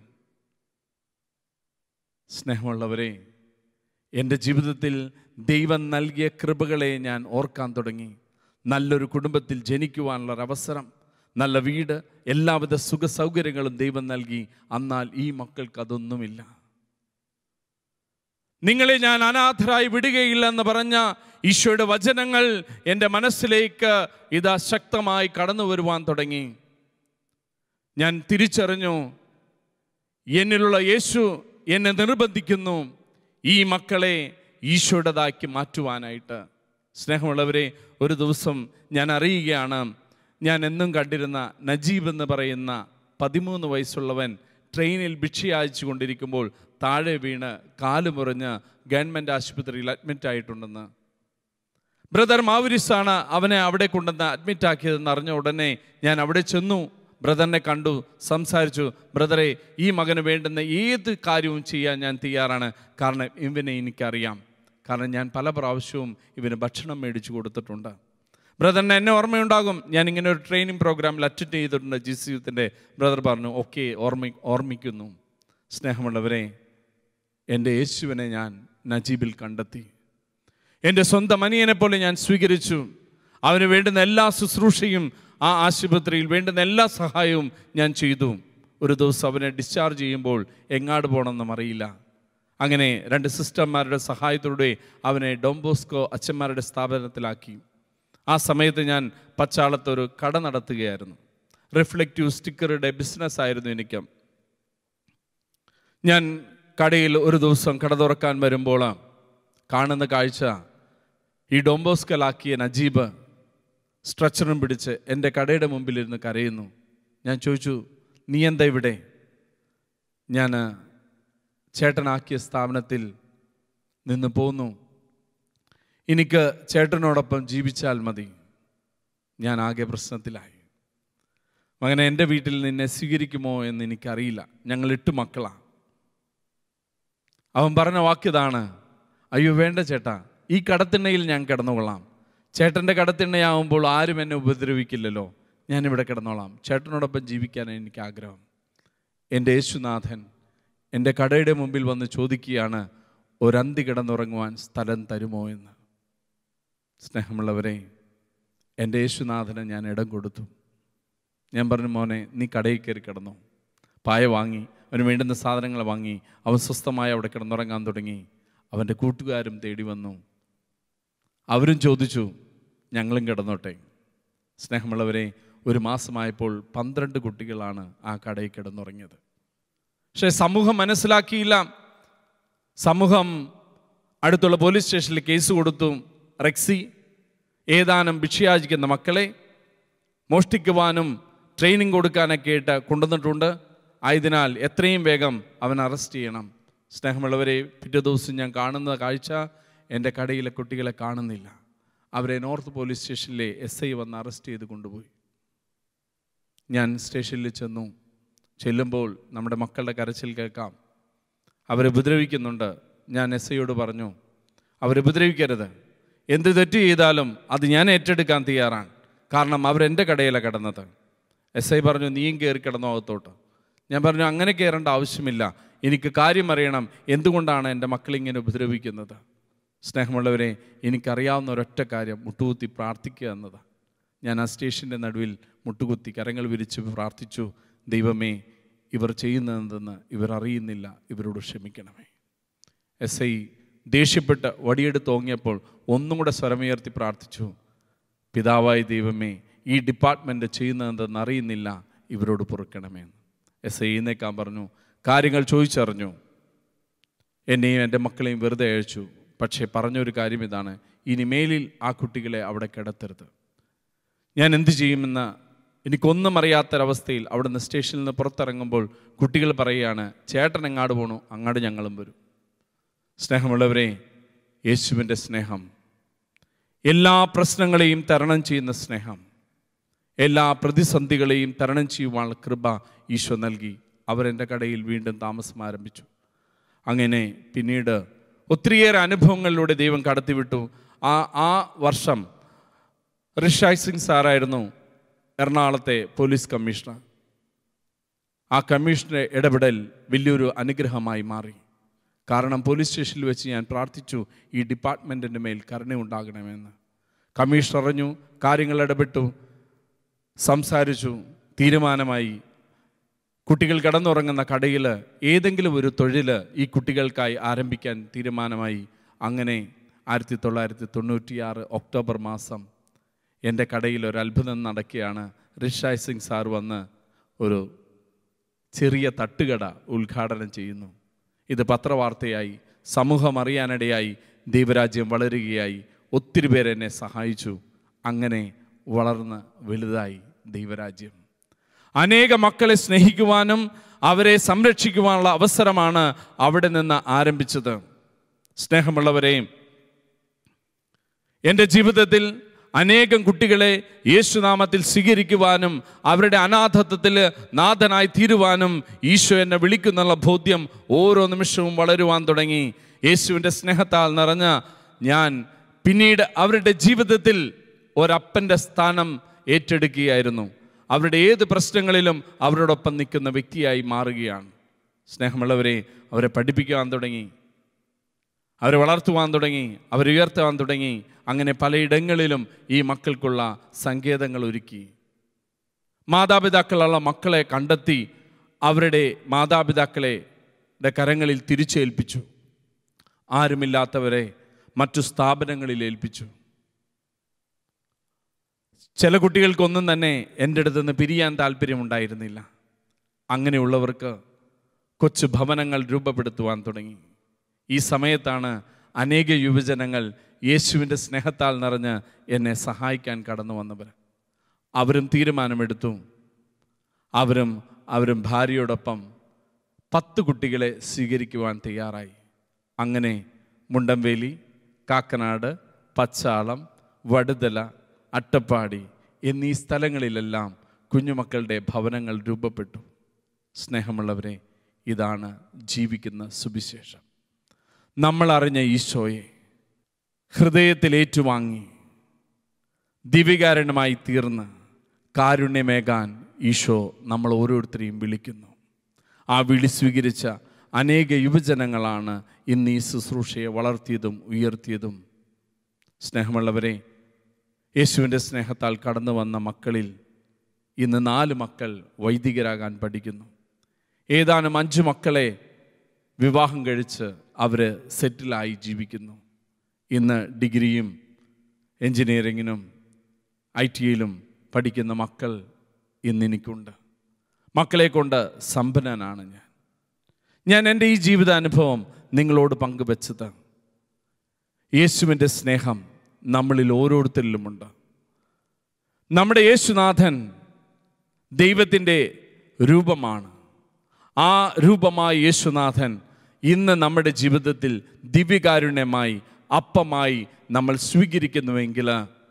സ്നേഹമുള്ളവരെ എൻ്റെ ജീവിതത്തിൽ ദൈവം നൽകിയ കൃപകളെ ഞാൻ ഓർക്കാൻ തുടങ്ങി നല്ലൊരു കുടുംബത്തിൽ ജനിക്കുവാനുള്ള അവസരം നല്ല വീട് എല്ലാവിധ സുഖ സൗകര്യങ്ങളും ദൈവം നൽകി എന്നാൽ ഈ മക്കൾക്ക് അതൊന്നുമില്ല നിങ്ങളെ ഞാൻ അനാഥരായി വിടുകയില്ലെന്ന് പറഞ്ഞ ഈശോയുടെ വചനങ്ങൾ എൻ്റെ മനസ്സിലേക്ക് ഇതാ ശക്തമായി കടന്നു വരുവാൻ തുടങ്ങി ഞാൻ തിരിച്ചറിഞ്ഞു എന്നിലുള്ള യേശു എന്നെ നിർബന്ധിക്കുന്നു ഈ മക്കളെ ഈശോയുടേതാക്കി മാറ്റുവാനായിട്ട് സ്നേഹമുള്ളവരെ ഒരു ദിവസം ഞാൻ അറിയുകയാണ് ഞാൻ എന്നും കണ്ടിരുന്ന നജീബ് എന്ന് പറയുന്ന പതിമൂന്ന് വയസ്സുള്ളവൻ ട്രെയിനിൽ ഭിക്ഷയാഴ്ച കൊണ്ടിരിക്കുമ്പോൾ താഴെ വീണ് കാല് മുറിഞ്ഞ് ഗവൺമെൻറ് ആശുപത്രിയിൽ അഡ്മിറ്റ് ആയിട്ടുണ്ടെന്ന് ബ്രദർ മാവുരിസാണ് അവനെ അവിടെ കൊണ്ടുവന്ന് അഡ്മിറ്റ് ആക്കിയതെന്ന് അറിഞ്ഞ ഉടനെ ഞാൻ അവിടെ ചെന്നു ബ്രദറിനെ കണ്ടു സംസാരിച്ചു ബ്രദറെ ഈ മകന് വേണ്ടുന്ന ഏത് കാര്യവും ചെയ്യാൻ ഞാൻ തയ്യാറാണ് കാരണം ഇവനെ എനിക്കറിയാം കാരണം ഞാൻ പല പ്രാവശ്യവും ഇവന് ഭക്ഷണം മേടിച്ചു കൊടുത്തിട്ടുണ്ട് ബ്രദറിന് എന്നെ ഓർമ്മയുണ്ടാകും ഞാൻ ഇങ്ങനെ ഒരു ട്രെയിനിങ് പ്രോഗ്രാമിൽ അറ്റൻഡ് ചെയ്തിട്ടുണ്ട് ജി സി യുത്തിൻ്റെ ബ്രദർ പറഞ്ഞു ഓക്കെ ഓർമ്മ ഓർമ്മിക്കുന്നു സ്നേഹമുള്ളവരെ എൻ്റെ യേശുവിനെ ഞാൻ നജീബിൽ കണ്ടെത്തി എൻ്റെ സ്വന്തം അനിയനെ പോലെ ഞാൻ സ്വീകരിച്ചു അവന് വേണ്ടുന്ന എല്ലാ ശുശ്രൂഷയും ആ ആശുപത്രിയിൽ വേണ്ടുന്ന എല്ലാ സഹായവും ഞാൻ ചെയ്തു ഒരു ദിവസം അവനെ ഡിസ്ചാർജ് ചെയ്യുമ്പോൾ എങ്ങാട് പോകണമെന്നും അറിയില്ല അങ്ങനെ രണ്ട് സിസ്റ്റർമാരുടെ സഹായത്തോടെ അവനെ ഡോംബോസ്കോ അച്ഛന്മാരുടെ സ്ഥാപനത്തിലാക്കി ആ സമയത്ത് ഞാൻ പച്ചാളത്ത് ഒരു കട നടത്തുകയായിരുന്നു റിഫ്ലക്റ്റീവ് സ്റ്റിക്കറുടെ ബിസിനസ് ആയിരുന്നു എനിക്ക് ഞാൻ കടയിൽ ഒരു ദിവസം കട തുറക്കാൻ വരുമ്പോൾ കാണുന്ന കാഴ്ച ഈ ഡോംബോസ്കലാക്കിയ നജീബ് സ്ട്രെച്ചറും പിടിച്ച് എൻ്റെ കടയുടെ മുമ്പിലിരുന്ന് കരയുന്നു ഞാൻ ചോദിച്ചു നീ എന്താ ഇവിടെ ഞാൻ ചേട്ടനാക്കിയ സ്ഥാപനത്തിൽ നിന്ന് പോന്നു എനിക്ക് ചേട്ടനോടൊപ്പം ജീവിച്ചാൽ മതി ഞാൻ ആകെ പ്രശ്നത്തിലായി മകനെ എൻ്റെ വീട്ടിൽ നിന്നെ സ്വീകരിക്കുമോ എന്ന് എനിക്കറിയില്ല ഞങ്ങൾ എട്ട് മക്കളാണ് അവൻ പറഞ്ഞ വാക്യതാണ് അയ്യോ വേണ്ട ചേട്ടാ ഈ കടത്തിണ്ണയിൽ ഞാൻ കിടന്നുകൊള്ളാം ചേട്ടൻ്റെ കടത്തിണ്ണയാവുമ്പോൾ ആരും എന്നെ ഉപദ്രവിക്കില്ലല്ലോ ഞാനിവിടെ കിടന്നോളാം ചേട്ടനോടൊപ്പം ജീവിക്കാൻ എനിക്ക് ആഗ്രഹം എൻ്റെ യേശുനാഥൻ എൻ്റെ കടയുടെ മുമ്പിൽ വന്ന് ചോദിക്കുകയാണ് ഒരന്തി കിടന്നുറങ്ങുവാൻ സ്ഥലം തരുമോ എന്ന് സ്നേഹമുള്ളവരെ എൻ്റെ യേശുനാഥന് ഞാൻ ഇടം കൊടുത്തു ഞാൻ പറഞ്ഞു മോനെ നീ കടയിൽ കയറി കിടന്നു പായ വാങ്ങി അവന് വേണ്ടുന്ന സാധനങ്ങൾ വാങ്ങി അവൻ സ്വസ്ഥമായി അവിടെ കിടന്നുറങ്ങാൻ തുടങ്ങി അവൻ്റെ കൂട്ടുകാരും തേടി വന്നു അവരും ചോദിച്ചു ഞങ്ങളും കിടന്നോട്ടെ സ്നേഹമുള്ളവരെ ഒരു മാസമായപ്പോൾ പന്ത്രണ്ട് കുട്ടികളാണ് ആ കടയിൽ കിടന്നുറങ്ങിയത് പക്ഷേ സമൂഹം മനസ്സിലാക്കിയില്ല സമൂഹം അടുത്തുള്ള പോലീസ് സ്റ്റേഷനിൽ കേസ് കൊടുത്തു റെക്സി ഏതാനും ഭിക്ഷയാചിക്കുന്ന മക്കളെ മോഷ്ടിക്കുവാനും ട്രെയിനിങ് കൊടുക്കാനൊക്കെ ആയിട്ട് കൊണ്ടുവന്നിട്ടുണ്ട് ആയതിനാൽ എത്രയും വേഗം അവൻ അറസ്റ്റ് ചെയ്യണം സ്നേഹമുള്ളവരെ പിറ്റേ ദിവസം ഞാൻ കാണുന്ന കാഴ്ച എൻ്റെ കടയിലെ കുട്ടികളെ കാണുന്നില്ല അവരെ നോർത്ത് പോലീസ് സ്റ്റേഷനിലെ എസ് ഐ വന്ന് അറസ്റ്റ് ചെയ്ത് കൊണ്ടുപോയി ഞാൻ സ്റ്റേഷനിൽ ചെന്നു ചെല്ലുമ്പോൾ നമ്മുടെ മക്കളുടെ കരച്ചിൽ കേൾക്കാം അവരെ ഉപദ്രവിക്കുന്നുണ്ട് ഞാൻ എസ് ഐയോട് പറഞ്ഞു അവരെ ഉപദ്രവിക്കരുത് എന്ത് തെറ്റ് ചെയ്താലും അത് ഞാൻ ഏറ്റെടുക്കാൻ തയ്യാറാണ് കാരണം അവരെൻ്റെ കടയിലാണ് കിടന്നത് എസ് ഐ പറഞ്ഞു നീയും കയറി കിടന്നോ അകത്തോട്ട് ഞാൻ പറഞ്ഞു അങ്ങനെ കയറേണ്ട ആവശ്യമില്ല എനിക്ക് കാര്യം അറിയണം എന്തുകൊണ്ടാണ് എൻ്റെ മക്കളിങ്ങനെ ഉപദ്രവിക്കുന്നത് സ്നേഹമുള്ളവരെ എനിക്കറിയാവുന്ന ഒരൊറ്റ കാര്യം മുട്ടുകുത്തി പ്രാർത്ഥിക്കുക എന്നതാണ് ഞാൻ ആ സ്റ്റേഷൻ്റെ നടുവിൽ മുട്ടുകുത്തി കരങ്ങൾ വിരിച്ച് പ്രാർത്ഥിച്ചു ദൈവമേ ഇവർ ചെയ്യുന്നതെന്ന് ഇവർ അറിയുന്നില്ല ഇവരോട് ക്ഷമിക്കണമേ എസ് ഐ ദേഷ്യപ്പെട്ട് വടിയെടുത്ത് ഓങ്ങിയപ്പോൾ ഒന്നും കൂടെ സ്വരമുയർത്തി പ്രാർത്ഥിച്ചു പിതാവായ ദൈവമേ ഈ ഡിപ്പാർട്ട്മെൻറ്റ് ചെയ്യുന്നതെന്ന് അറിയുന്നില്ല ഇവരോട് പൊറുക്കണമെന്ന് എസ് ഐ എഴുന്നേക്കാൻ പറഞ്ഞു കാര്യങ്ങൾ ചോദിച്ചറിഞ്ഞു എന്നെയും എൻ്റെ മക്കളെയും വെറുതെ അയച്ചു പക്ഷേ പറഞ്ഞൊരു കാര്യം ഇതാണ് ഇനി മേലിൽ ആ കുട്ടികളെ അവിടെ കിടത്തരുത് ഞാൻ എന്ത് ചെയ്യുമെന്ന് എനിക്കൊന്നും അറിയാത്തൊരവസ്ഥയിൽ അവിടുന്ന് സ്റ്റേഷനിൽ നിന്ന് പുറത്തിറങ്ങുമ്പോൾ കുട്ടികൾ പറയുകയാണ് ചേട്ടൻ എങ്ങാട് പോണു അങ്ങാട് ഞങ്ങളും വരും സ്നേഹമുള്ളവരെ യേശുവിൻ്റെ സ്നേഹം എല്ലാ പ്രശ്നങ്ങളെയും തരണം ചെയ്യുന്ന സ്നേഹം എല്ലാ പ്രതിസന്ധികളെയും തരണം ചെയ്യുവാനുള്ള കൃപ ഈശോ നൽകി അവരെൻ്റെ കടയിൽ വീണ്ടും താമസം ആരംഭിച്ചു അങ്ങനെ പിന്നീട് ഒത്തിരിയേറെ അനുഭവങ്ങളിലൂടെ ദൈവം കടത്തിവിട്ടു ആ ആ വർഷം ഋഷായ് സിംഗ് സാറായിരുന്നു എറണാകുളത്തെ പോലീസ് കമ്മീഷണർ ആ കമ്മീഷണറെ ഇടപെടൽ വലിയൊരു അനുഗ്രഹമായി മാറി കാരണം പോലീസ് സ്റ്റേഷനിൽ വെച്ച് ഞാൻ പ്രാർത്ഥിച്ചു ഈ ഡിപ്പാർട്ട്മെൻറ്റിൻ്റെ മേൽ കരുണയുണ്ടാകണമെന്ന് കമ്മീഷണർ അറിഞ്ഞു കാര്യങ്ങൾ ഇടപെട്ടു സംസാരിച്ചു തീരുമാനമായി കുട്ടികൾ കിടന്നുറങ്ങുന്ന കടയിൽ ഏതെങ്കിലും ഒരു തൊഴിൽ ഈ കുട്ടികൾക്കായി ആരംഭിക്കാൻ തീരുമാനമായി അങ്ങനെ ആയിരത്തി തൊള്ളായിരത്തി തൊണ്ണൂറ്റിയാറ് ഒക്ടോബർ മാസം എൻ്റെ കടയിൽ ഒരു അത്ഭുതം നടക്കുകയാണ് ഋഷായ് സിംഗ് സാർ വന്ന് ഒരു ചെറിയ തട്ടുകട ഉദ്ഘാടനം ചെയ്യുന്നു ഇത് പത്രവാർത്തയായി സമൂഹം അറിയാനിടയായി ദൈവരാജ്യം വളരുകയായി ഒത്തിരി പേര് എന്നെ സഹായിച്ചു അങ്ങനെ വളർന്ന് വലുതായി ദൈവരാജ്യം അനേക മക്കളെ സ്നേഹിക്കുവാനും അവരെ സംരക്ഷിക്കുവാനുള്ള അവസരമാണ് അവിടെ നിന്ന് ആരംഭിച്ചത് സ്നേഹമുള്ളവരെയും എൻ്റെ ജീവിതത്തിൽ അനേകം കുട്ടികളെ യേശുനാമത്തിൽ സ്വീകരിക്കുവാനും അവരുടെ അനാഥത്വത്തിൽ നാഥനായി തീരുവാനും ഈശോ എന്നെ വിളിക്കുന്നുള്ള ബോധ്യം ഓരോ നിമിഷവും വളരുവാൻ തുടങ്ങി യേശുവിൻ്റെ സ്നേഹത്താൽ നിറഞ്ഞ ഞാൻ പിന്നീട് അവരുടെ ജീവിതത്തിൽ ഒരപ്പൻ്റെ സ്ഥാനം ഏറ്റെടുക്കുകയായിരുന്നു അവരുടെ ഏത് പ്രശ്നങ്ങളിലും അവരോടൊപ്പം നിൽക്കുന്ന വ്യക്തിയായി മാറുകയാണ് സ്നേഹമുള്ളവരെ അവരെ പഠിപ്പിക്കുവാൻ തുടങ്ങി അവരെ വളർത്തുവാൻ തുടങ്ങി അവരെ ഉയർത്തുവാൻ തുടങ്ങി അങ്ങനെ പലയിടങ്ങളിലും ഈ മക്കൾക്കുള്ള സങ്കേതങ്ങൾ ഒരുക്കി മാതാപിതാക്കളുള്ള മക്കളെ കണ്ടെത്തി അവരുടെ മാതാപിതാക്കളെ ടെ കരങ്ങളിൽ തിരിച്ചേൽപ്പിച്ചു ആരുമില്ലാത്തവരെ മറ്റു സ്ഥാപനങ്ങളിൽ ഏൽപ്പിച്ചു ചില കുട്ടികൾക്കൊന്നും തന്നെ എൻ്റെ അടുത്ത് നിന്ന് പിരിയാൻ താല്പര്യമുണ്ടായിരുന്നില്ല അങ്ങനെയുള്ളവർക്ക് കൊച്ചു ഭവനങ്ങൾ രൂപപ്പെടുത്തുവാൻ തുടങ്ങി ഈ സമയത്താണ് അനേക യുവജനങ്ങൾ യേശുവിൻ്റെ സ്നേഹത്താൽ നിറഞ്ഞ് എന്നെ സഹായിക്കാൻ കടന്നു വന്നവർ അവരും തീരുമാനമെടുത്തു അവരും അവരും ഭാര്യയോടൊപ്പം പത്ത് കുട്ടികളെ സ്വീകരിക്കുവാൻ തയ്യാറായി അങ്ങനെ മുണ്ടംവേലി കാക്കനാട് പച്ചാളം വടുതല അട്ടപ്പാടി എന്നീ സ്ഥലങ്ങളിലെല്ലാം കുഞ്ഞുമക്കളുടെ ഭവനങ്ങൾ രൂപപ്പെട്ടു സ്നേഹമുള്ളവരെ ഇതാണ് ജീവിക്കുന്ന സുവിശേഷം നമ്മൾ അറിഞ്ഞ ഈശോയെ ഹൃദയത്തിൽ ഏറ്റുവാങ്ങി ദിവികാരണമായി തീർന്ന് കാരുണ്യമേകാൻ ഈശോ നമ്മൾ ഓരോരുത്തരെയും വിളിക്കുന്നു ആ വിളി സ്വീകരിച്ച അനേക യുവജനങ്ങളാണ് ഇന്ന് ഈ ശുശ്രൂഷയെ വളർത്തിയതും ഉയർത്തിയതും സ്നേഹമുള്ളവരെ യേശുവിൻ്റെ സ്നേഹത്താൽ കടന്നു വന്ന മക്കളിൽ ഇന്ന് നാല് മക്കൾ വൈദികരാകാൻ പഠിക്കുന്നു ഏതാനും അഞ്ച് മക്കളെ വിവാഹം കഴിച്ച് അവർ സെറ്റിലായി ജീവിക്കുന്നു ഇന്ന് ഡിഗ്രിയും എൻജിനീയറിങ്ങിനും ഐ ടിയിലും പഠിക്കുന്ന മക്കൾ ഇന്ന് എനിക്കുണ്ട് മക്കളെ കൊണ്ട് സമ്പന്നനാണ് ഞാൻ ഞാൻ എൻ്റെ ഈ ജീവിതാനുഭവം നിങ്ങളോട് പങ്കുവച്ചത് യേശുവിൻ്റെ സ്നേഹം നമ്മളിൽ ഓരോരുത്തരിലുമുണ്ട് നമ്മുടെ യേശുനാഥൻ ദൈവത്തിൻ്റെ രൂപമാണ് ആ രൂപമായ യേശുനാഥൻ ഇന്ന് നമ്മുടെ ജീവിതത്തിൽ ദിവ്യകാരുണ്യമായി അപ്പമായി നമ്മൾ സ്വീകരിക്കുന്നുവെങ്കിൽ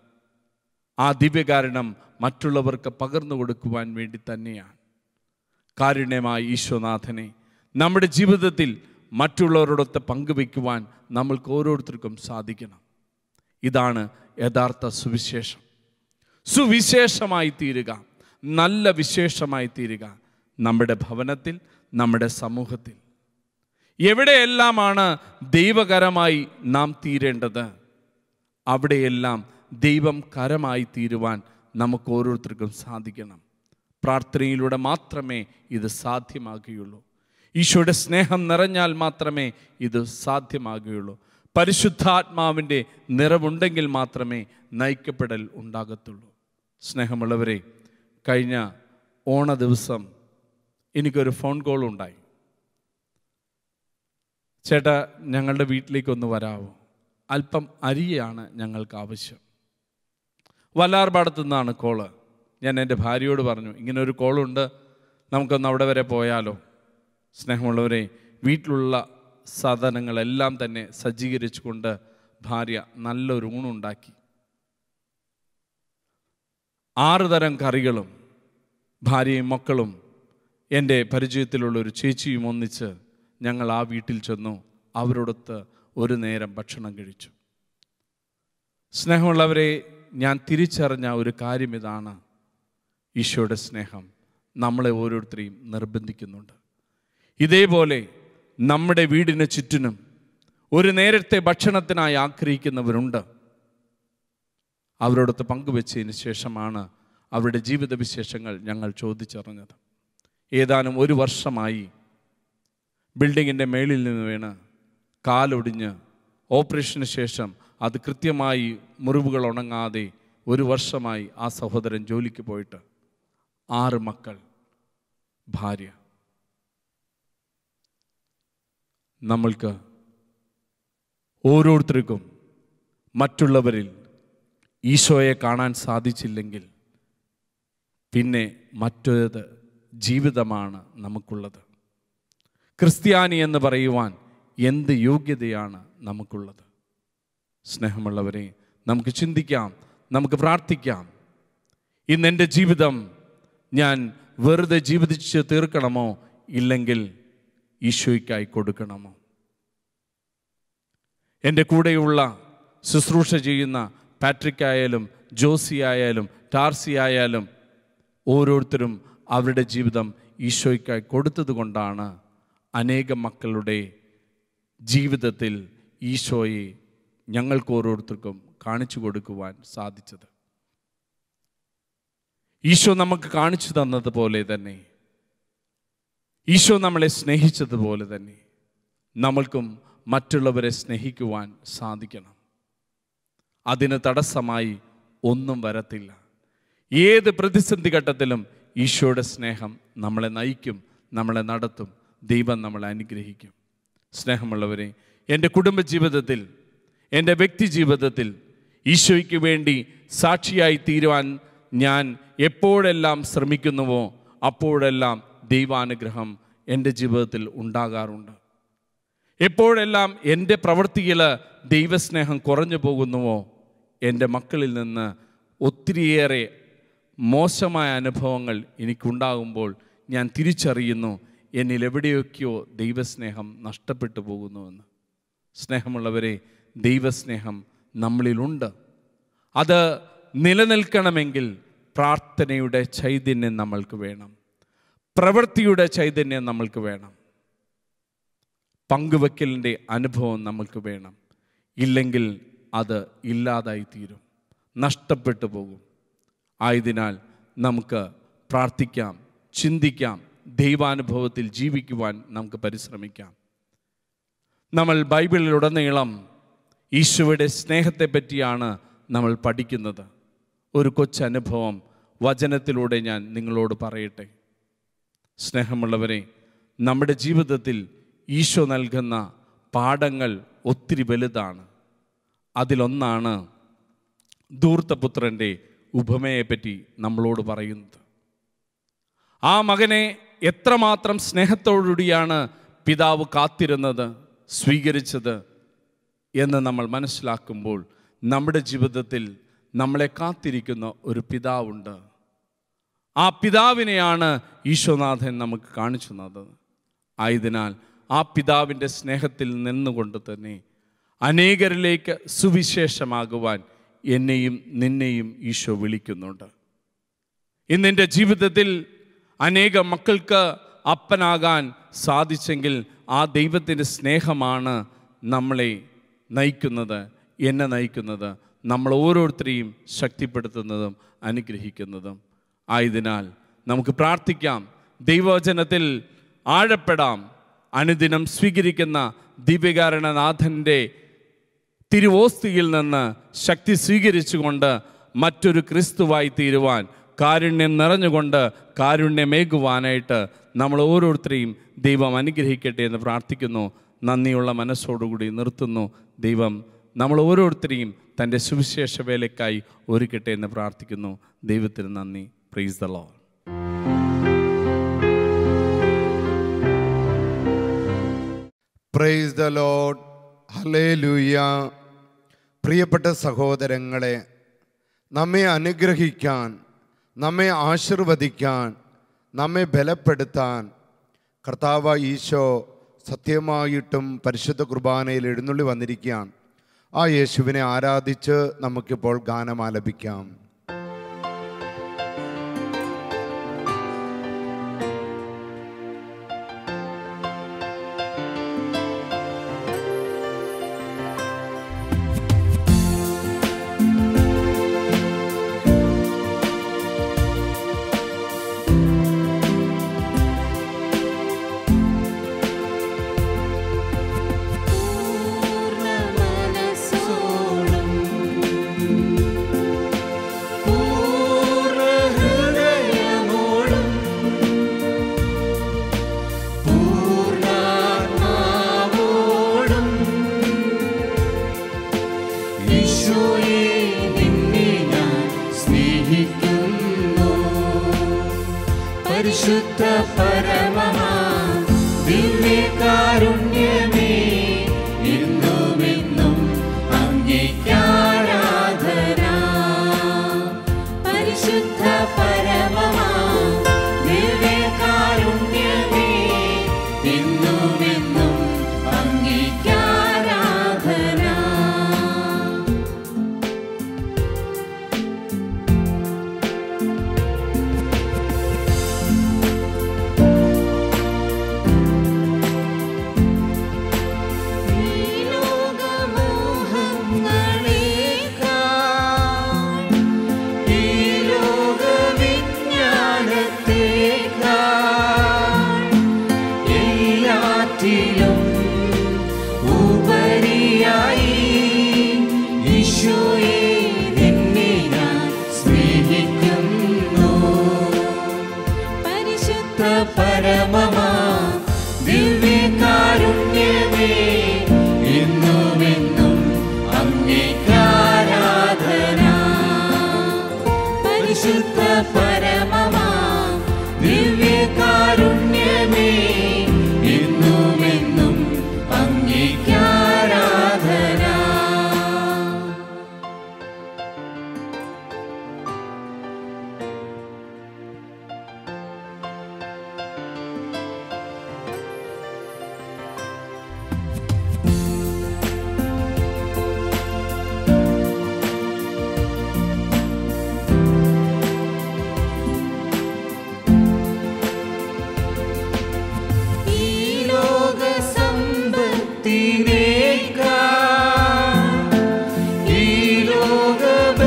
ആ ദിവ്യകാരുണ്യം മറ്റുള്ളവർക്ക് പകർന്നു കൊടുക്കുവാൻ വേണ്ടി തന്നെയാണ് കാരുണ്യമായ ഈശോനാഥനെ നമ്മുടെ ജീവിതത്തിൽ മറ്റുള്ളവരോടൊത്ത് പങ്കുവയ്ക്കുവാൻ നമ്മൾക്ക് ഓരോരുത്തർക്കും സാധിക്കണം ഇതാണ് യഥാർത്ഥ സുവിശേഷം സുവിശേഷമായി തീരുക നല്ല വിശേഷമായി തീരുക നമ്മുടെ ഭവനത്തിൽ നമ്മുടെ സമൂഹത്തിൽ എവിടെയെല്ലാമാണ് ദൈവകരമായി നാം തീരേണ്ടത് അവിടെയെല്ലാം ദൈവം കരമായി തീരുവാൻ നമുക്ക് ഓരോരുത്തർക്കും സാധിക്കണം പ്രാർത്ഥനയിലൂടെ മാത്രമേ ഇത് സാധ്യമാകുകയുള്ളൂ ഈശോയുടെ സ്നേഹം നിറഞ്ഞാൽ മാത്രമേ ഇത് സാധ്യമാകുകയുള്ളൂ പരിശുദ്ധാത്മാവിൻ്റെ നിറവുണ്ടെങ്കിൽ മാത്രമേ നയിക്കപ്പെടൽ ഉണ്ടാകത്തുള്ളൂ സ്നേഹമുള്ളവരെ കഴിഞ്ഞ ഓണ ദിവസം എനിക്കൊരു ഫോൺ കോൾ ഉണ്ടായി ചേട്ടാ ഞങ്ങളുടെ വീട്ടിലേക്കൊന്ന് വരാവോ അല്പം അരിയാണ് ഞങ്ങൾക്ക് ആവശ്യം വല്ലാർപാടത്തു നിന്നാണ് കോള് ഞാൻ എൻ്റെ ഭാര്യയോട് പറഞ്ഞു ഇങ്ങനെ ഒരു കോളുണ്ട് നമുക്കൊന്ന് അവിടെ വരെ പോയാലോ സ്നേഹമുള്ളവരെ വീട്ടിലുള്ള സാധനങ്ങളെല്ലാം തന്നെ സജ്ജീകരിച്ചുകൊണ്ട് ഭാര്യ നല്ലൊരു ഊണുണ്ടാക്കി ആറ് തരം കറികളും ഭാര്യയും മക്കളും എൻ്റെ പരിചയത്തിലുള്ള ഒരു ചേച്ചിയും ഒന്നിച്ച് ഞങ്ങൾ ആ വീട്ടിൽ ചെന്നു അവരോടൊത്ത് ഒരു നേരം ഭക്ഷണം കഴിച്ചു സ്നേഹമുള്ളവരെ ഞാൻ തിരിച്ചറിഞ്ഞ ഒരു കാര്യം ഇതാണ് ഈശോയുടെ സ്നേഹം നമ്മളെ ഓരോരുത്തരെയും നിർബന്ധിക്കുന്നുണ്ട് ഇതേപോലെ നമ്മുടെ വീടിന് ചുറ്റിനും ഒരു നേരത്തെ ഭക്ഷണത്തിനായി ആഗ്രഹിക്കുന്നവരുണ്ട് അവരോടൊത്ത് പങ്കുവെച്ചതിന് ശേഷമാണ് അവരുടെ ജീവിത വിശേഷങ്ങൾ ഞങ്ങൾ ചോദിച്ചറിഞ്ഞത് ഏതാനും ഒരു വർഷമായി ബിൽഡിങ്ങിൻ്റെ മേളിൽ നിന്ന് വീണ് കാലൊടിഞ്ഞ് ഓപ്പറേഷന് ശേഷം അത് കൃത്യമായി മുറിവുകൾ ഉണങ്ങാതെ ഒരു വർഷമായി ആ സഹോദരൻ ജോലിക്ക് പോയിട്ട് ആറ് മക്കൾ ഭാര്യ നമ്മൾക്ക് ഓരോരുത്തർക്കും മറ്റുള്ളവരിൽ ഈശോയെ കാണാൻ സാധിച്ചില്ലെങ്കിൽ പിന്നെ മറ്റൊരു ജീവിതമാണ് നമുക്കുള്ളത് ക്രിസ്ത്യാനി എന്ന് പറയുവാൻ എന്ത് യോഗ്യതയാണ് നമുക്കുള്ളത് സ്നേഹമുള്ളവരെ നമുക്ക് ചിന്തിക്കാം നമുക്ക് പ്രാർത്ഥിക്കാം ഇന്ന് എൻ്റെ ജീവിതം ഞാൻ വെറുതെ ജീവിച്ച് തീർക്കണമോ ഇല്ലെങ്കിൽ ഈശോയ്ക്കായി കൊടുക്കണമോ എൻ്റെ കൂടെയുള്ള ശുശ്രൂഷ ചെയ്യുന്ന പാട്രിക് ആയാലും ജോസി ആയാലും ടാർസി ആയാലും ഓരോരുത്തരും അവരുടെ ജീവിതം ഈശോയ്ക്കായി കൊടുത്തത് കൊണ്ടാണ് അനേകം മക്കളുടെ ജീവിതത്തിൽ ഈശോയെ ഞങ്ങൾക്ക് ഓരോരുത്തർക്കും കാണിച്ചു കൊടുക്കുവാൻ സാധിച്ചത് ഈശോ നമുക്ക് കാണിച്ചു തന്നതുപോലെ തന്നെ ഈശോ നമ്മളെ സ്നേഹിച്ചതുപോലെ തന്നെ നമ്മൾക്കും മറ്റുള്ളവരെ സ്നേഹിക്കുവാൻ സാധിക്കണം അതിന് തടസ്സമായി ഒന്നും വരത്തില്ല ഏത് പ്രതിസന്ധി ഘട്ടത്തിലും ഈശോയുടെ സ്നേഹം നമ്മളെ നയിക്കും നമ്മളെ നടത്തും ദൈവം നമ്മളെ അനുഗ്രഹിക്കും സ്നേഹമുള്ളവരെ എൻ്റെ കുടുംബജീവിതത്തിൽ എൻ്റെ വ്യക്തി ജീവിതത്തിൽ ഈശോയ്ക്ക് വേണ്ടി സാക്ഷിയായി തീരുവാൻ ഞാൻ എപ്പോഴെല്ലാം ശ്രമിക്കുന്നുവോ അപ്പോഴെല്ലാം ദൈവാനുഗ്രഹം എൻ്റെ ജീവിതത്തിൽ ഉണ്ടാകാറുണ്ട് എപ്പോഴെല്ലാം എൻ്റെ പ്രവൃത്തിയിൽ ദൈവസ്നേഹം കുറഞ്ഞു പോകുന്നുവോ എൻ്റെ മക്കളിൽ നിന്ന് ഒത്തിരിയേറെ മോശമായ അനുഭവങ്ങൾ എനിക്കുണ്ടാകുമ്പോൾ ഞാൻ തിരിച്ചറിയുന്നു എന്നിൽ എവിടെയൊക്കെയോ ദൈവസ്നേഹം നഷ്ടപ്പെട്ടു പോകുന്നുവെന്ന് സ്നേഹമുള്ളവരെ ദൈവസ്നേഹം നമ്മളിലുണ്ട് അത് നിലനിൽക്കണമെങ്കിൽ പ്രാർത്ഥനയുടെ ചൈതന്യം നമ്മൾക്ക് വേണം പ്രവൃത്തിയുടെ ചൈതന്യം നമ്മൾക്ക് വേണം പങ്കുവെക്കലിൻ്റെ അനുഭവം നമ്മൾക്ക് വേണം ഇല്ലെങ്കിൽ അത് ഇല്ലാതായി തീരും നഷ്ടപ്പെട്ടു പോകും ആയതിനാൽ നമുക്ക് പ്രാർത്ഥിക്കാം ചിന്തിക്കാം ദൈവാനുഭവത്തിൽ ജീവിക്കുവാൻ നമുക്ക് പരിശ്രമിക്കാം നമ്മൾ ബൈബിളിലുടനീളം ഈശോയുടെ സ്നേഹത്തെ പറ്റിയാണ് നമ്മൾ പഠിക്കുന്നത് ഒരു കൊച്ചനുഭവം വചനത്തിലൂടെ ഞാൻ നിങ്ങളോട് പറയട്ടെ സ്നേഹമുള്ളവരെ നമ്മുടെ ജീവിതത്തിൽ ഈശോ നൽകുന്ന പാഠങ്ങൾ ഒത്തിരി വലുതാണ് അതിലൊന്നാണ് ധൂർത്തപുത്രൻ്റെ ഉപമയെപ്പറ്റി നമ്മളോട് പറയുന്നത് ആ മകനെ എത്രമാത്രം സ്നേഹത്തോടുകൂടിയാണ് പിതാവ് കാത്തിരുന്നത് സ്വീകരിച്ചത് എന്ന് നമ്മൾ മനസ്സിലാക്കുമ്പോൾ നമ്മുടെ ജീവിതത്തിൽ നമ്മളെ കാത്തിരിക്കുന്ന ഒരു പിതാവുണ്ട് ആ പിതാവിനെയാണ് ഈശോനാഥൻ നമുക്ക് കാണിച്ചു തന്നത് ആയതിനാൽ ആ പിതാവിൻ്റെ സ്നേഹത്തിൽ നിന്നുകൊണ്ട് തന്നെ അനേകരിലേക്ക് സുവിശേഷമാകുവാൻ എന്നെയും നിന്നെയും ഈശോ വിളിക്കുന്നുണ്ട് ഇന്നെൻ്റെ ജീവിതത്തിൽ അനേക മക്കൾക്ക് അപ്പനാകാൻ സാധിച്ചെങ്കിൽ ആ ദൈവത്തിൻ്റെ സ്നേഹമാണ് നമ്മളെ നയിക്കുന്നത് എന്നെ നയിക്കുന്നത് നമ്മൾ ഓരോരുത്തരെയും ശക്തിപ്പെടുത്തുന്നതും അനുഗ്രഹിക്കുന്നതും ആയതിനാൽ നമുക്ക് പ്രാർത്ഥിക്കാം ദൈവവചനത്തിൽ ആഴപ്പെടാം അനുദിനം സ്വീകരിക്കുന്ന ദിവ്യകാരണനാഥൻ്റെ തിരുവോസ്തിയിൽ നിന്ന് ശക്തി സ്വീകരിച്ചുകൊണ്ട് മറ്റൊരു ക്രിസ്തുവായി തീരുവാൻ കാരുണ്യം നിറഞ്ഞുകൊണ്ട് കാരുണ്യമേകുവാനായിട്ട് നമ്മൾ ഓരോരുത്തരെയും ദൈവം അനുഗ്രഹിക്കട്ടെ എന്ന് പ്രാർത്ഥിക്കുന്നു നന്ദിയുള്ള മനസ്സോടുകൂടി നിർത്തുന്നു ദൈവം നമ്മൾ ഓരോരുത്തരെയും തൻ്റെ സുവിശേഷ വേലയ്ക്കായി ഒരുക്കട്ടെ എന്ന് പ്രാർത്ഥിക്കുന്നു ദൈവത്തിന് നന്ദി praise the lord praise the lord ഹലേ ലൂയ പ്രിയപ്പെട്ട സഹോദരങ്ങളെ നമ്മെ അനുഗ്രഹിക്കാൻ നമ്മെ ആശീർവദിക്കാൻ നമ്മെ ബലപ്പെടുത്താൻ കർത്താവ് ഈശോ സത്യമായിട്ടും പരിശുദ്ധ കുർബാനയിൽ എഴുന്നള്ളി വന്നിരിക്കുകയാണ് ആ യേശുവിനെ ആരാധിച്ച് നമുക്കിപ്പോൾ ഗാനം ആലപിക്കാം പൂർണ്ണമനസ്സോടും പൂർണ്ണഹൃദയമോടും പൂർണ്ണാത്മാവോടും ഈശോയെ നിന്നെ ഞാൻ സ്നേഹിക്കുന്നു പരിശുദ്ധ പരമമാ ദിവ്യകാരുണ്യമേ എന്നുമെന്നും അങ്ങേക്കാരാധന പരിശുദ്ധ പരമമാ ദിവ്യകാരുണ്യമേ എന്നുമെന്നും അങ്ങേക്കാരാധന ഈ ലോകമോഹങ്ങളേക്കാൾ ഈ ലോകവിജ്ഞാനത്തേക്കാൾ എല്ലാറ്റിലും ഉപരിയായി ഈശോയെ നിന്നെ ഞാൻ സ്നേഹിക്കുന്നു പരിശുദ്ധ പരമമാ ദിവ്യകാരുണ്യമേ എന്നുമെന്നും അങ്ങേക്കാരാധന പരിശുദ്ധ പരമമാ ദിവ്യകാരുണ്യമേ എന്നുമെന്നും അങ്ങേക്കാരാധന ഈ ലോക സമ്പത്തിനേക്കാൾ ഈ ലോക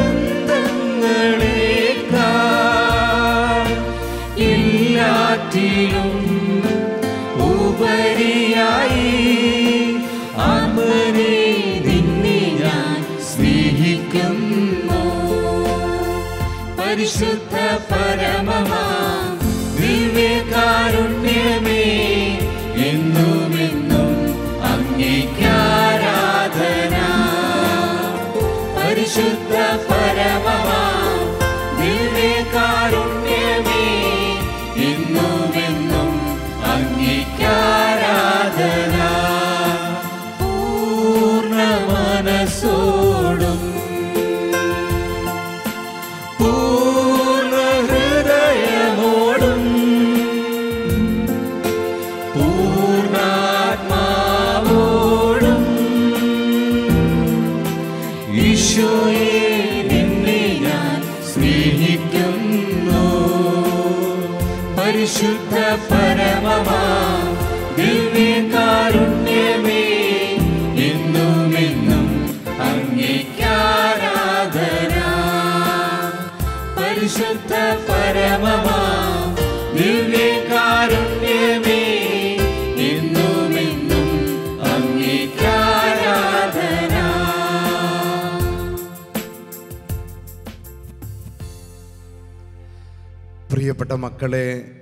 ബന്ധങ്ങളേക്കാൾ എല്ലാറ്റിലും ഉപരിയായി ആത്മനെ നിന്നെ ഞാൻ സ്നേഹിക്കുന്നു പരിശുദ്ധ പരമമാ ദിവ്യകാരുണ്യമേ എന്നുമെന്നും അങ്ങേക്കാരാധന പരിശുദ്ധ പരമമാ ദിവ്യകാരുണ്യമേ എന്നുമെന്നും അങ്ങേക്കാരാധന പൂർണ്ണ മനസ്സോടും പൂർണ്ണ ഹൃദയമോടും പൂർണ്ണാത്മാവോടും ഈശോയെ നിന്നെ ഞാൻ സ്നേഹിക്കുന്നു പരിശുദ്ധ പരമമാ ദിവ്യകാരുണ്യമേ എന്നുമെന്നും അങ്ങേക്കാരാധന പരിശുദ്ധ പരമമാ ദിവ്യകാരുണ്യമേ എന്നുമെന്നും അങ്ങേക്കാരാധന പ്രിയപ്പെട്ട മക്കളെ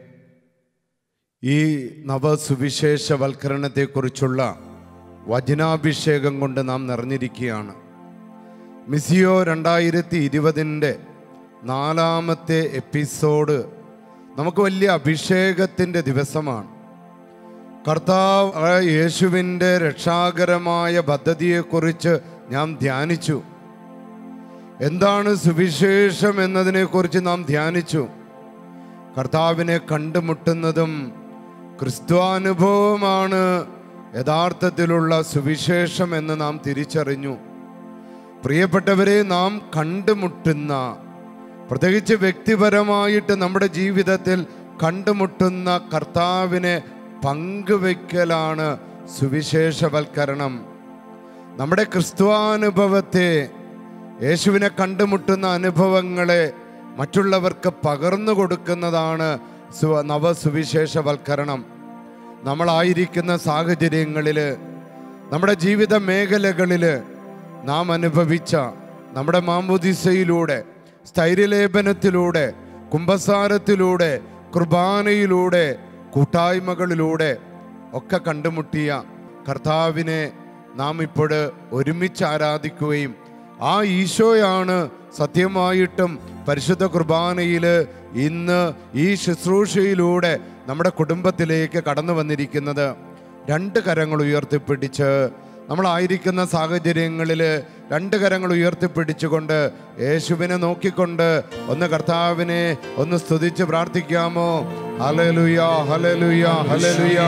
ഈ നവസുവിശേഷവൽക്കരണത്തെക്കുറിച്ചുള്ള വചനാഭിഷേകം കൊണ്ട് നാം നിറഞ്ഞിരിക്കുകയാണ് മിസിയോ രണ്ടായിരത്തി ഇരുപതിൻ്റെ നാലാമത്തെ എപ്പിസോഡ് നമുക്ക് വലിയ അഭിഷേകത്തിൻ്റെ ദിവസമാണ് കർത്താവ് ആ യേശുവിൻ്റെ രക്ഷാകരമായ പദ്ധതിയെക്കുറിച്ച് ഞാൻ ധ്യാനിച്ചു എന്താണ് സുവിശേഷം എന്നതിനെക്കുറിച്ച് നാം ധ്യാനിച്ചു കർത്താവിനെ കണ്ടുമുട്ടുന്നതും ക്രിസ്തുവാനുഭവമാണ് യഥാർത്ഥത്തിലുള്ള സുവിശേഷം എന്ന് നാം തിരിച്ചറിഞ്ഞു പ്രിയപ്പെട്ടവരെ നാം കണ്ടുമുട്ടുന്ന പ്രത്യേകിച്ച് വ്യക്തിപരമായിട്ട് നമ്മുടെ ജീവിതത്തിൽ കണ്ടുമുട്ടുന്ന കർത്താവിനെ പങ്കുവയ്ക്കലാണ് സുവിശേഷവൽക്കരണം നമ്മുടെ ക്രിസ്തുവാനുഭവത്തെ യേശുവിനെ കണ്ടുമുട്ടുന്ന അനുഭവങ്ങളെ മറ്റുള്ളവർക്ക് പകർന്നു കൊടുക്കുന്നതാണ് സു- നവസുവിശേഷവൽക്കരണം നമ്മളായിരിക്കുന്ന സാഹചര്യങ്ങളിൽ നമ്മുടെ ജീവിത മേഖലകളിൽ നാം അനുഭവിച്ച നമ്മുടെ മാമുദിസയിലൂടെ സ്ഥൈര്യലേപനത്തിലൂടെ കുംഭസാരത്തിലൂടെ കുർബാനയിലൂടെ കൂട്ടായ്മകളിലൂടെ ഒക്കെ കണ്ടുമുട്ടിയ കർത്താവിനെ നാം ഇപ്പോൾ ഒരുമിച്ച് ആരാധിക്കുകയും ആ ഈശോയാണ് സത്യമായിട്ടും പരിശുദ്ധ കുർബാനയിൽ ഇന്ന് ഈ ശുശ്രൂഷയിലൂടെ നമ്മുടെ കുടുംബത്തിലേക്ക് കടന്നു വന്നിരിക്കുന്നത് രണ്ട് കരങ്ങൾ ഉയർത്തിപ്പിടിച്ച് നമ്മളായിരിക്കുന്ന സാഹചര്യങ്ങളിൽ രണ്ട് കരങ്ങൾ ഉയർത്തിപ്പിടിച്ചുകൊണ്ട് യേശുവിനെ നോക്കിക്കൊണ്ട് ഒന്ന് കർത്താവിനെ ഒന്ന് സ്തുതിച്ച് പ്രാർത്ഥിക്കാമോ ഹലലുയ ഹലലുയ ഹലലുയ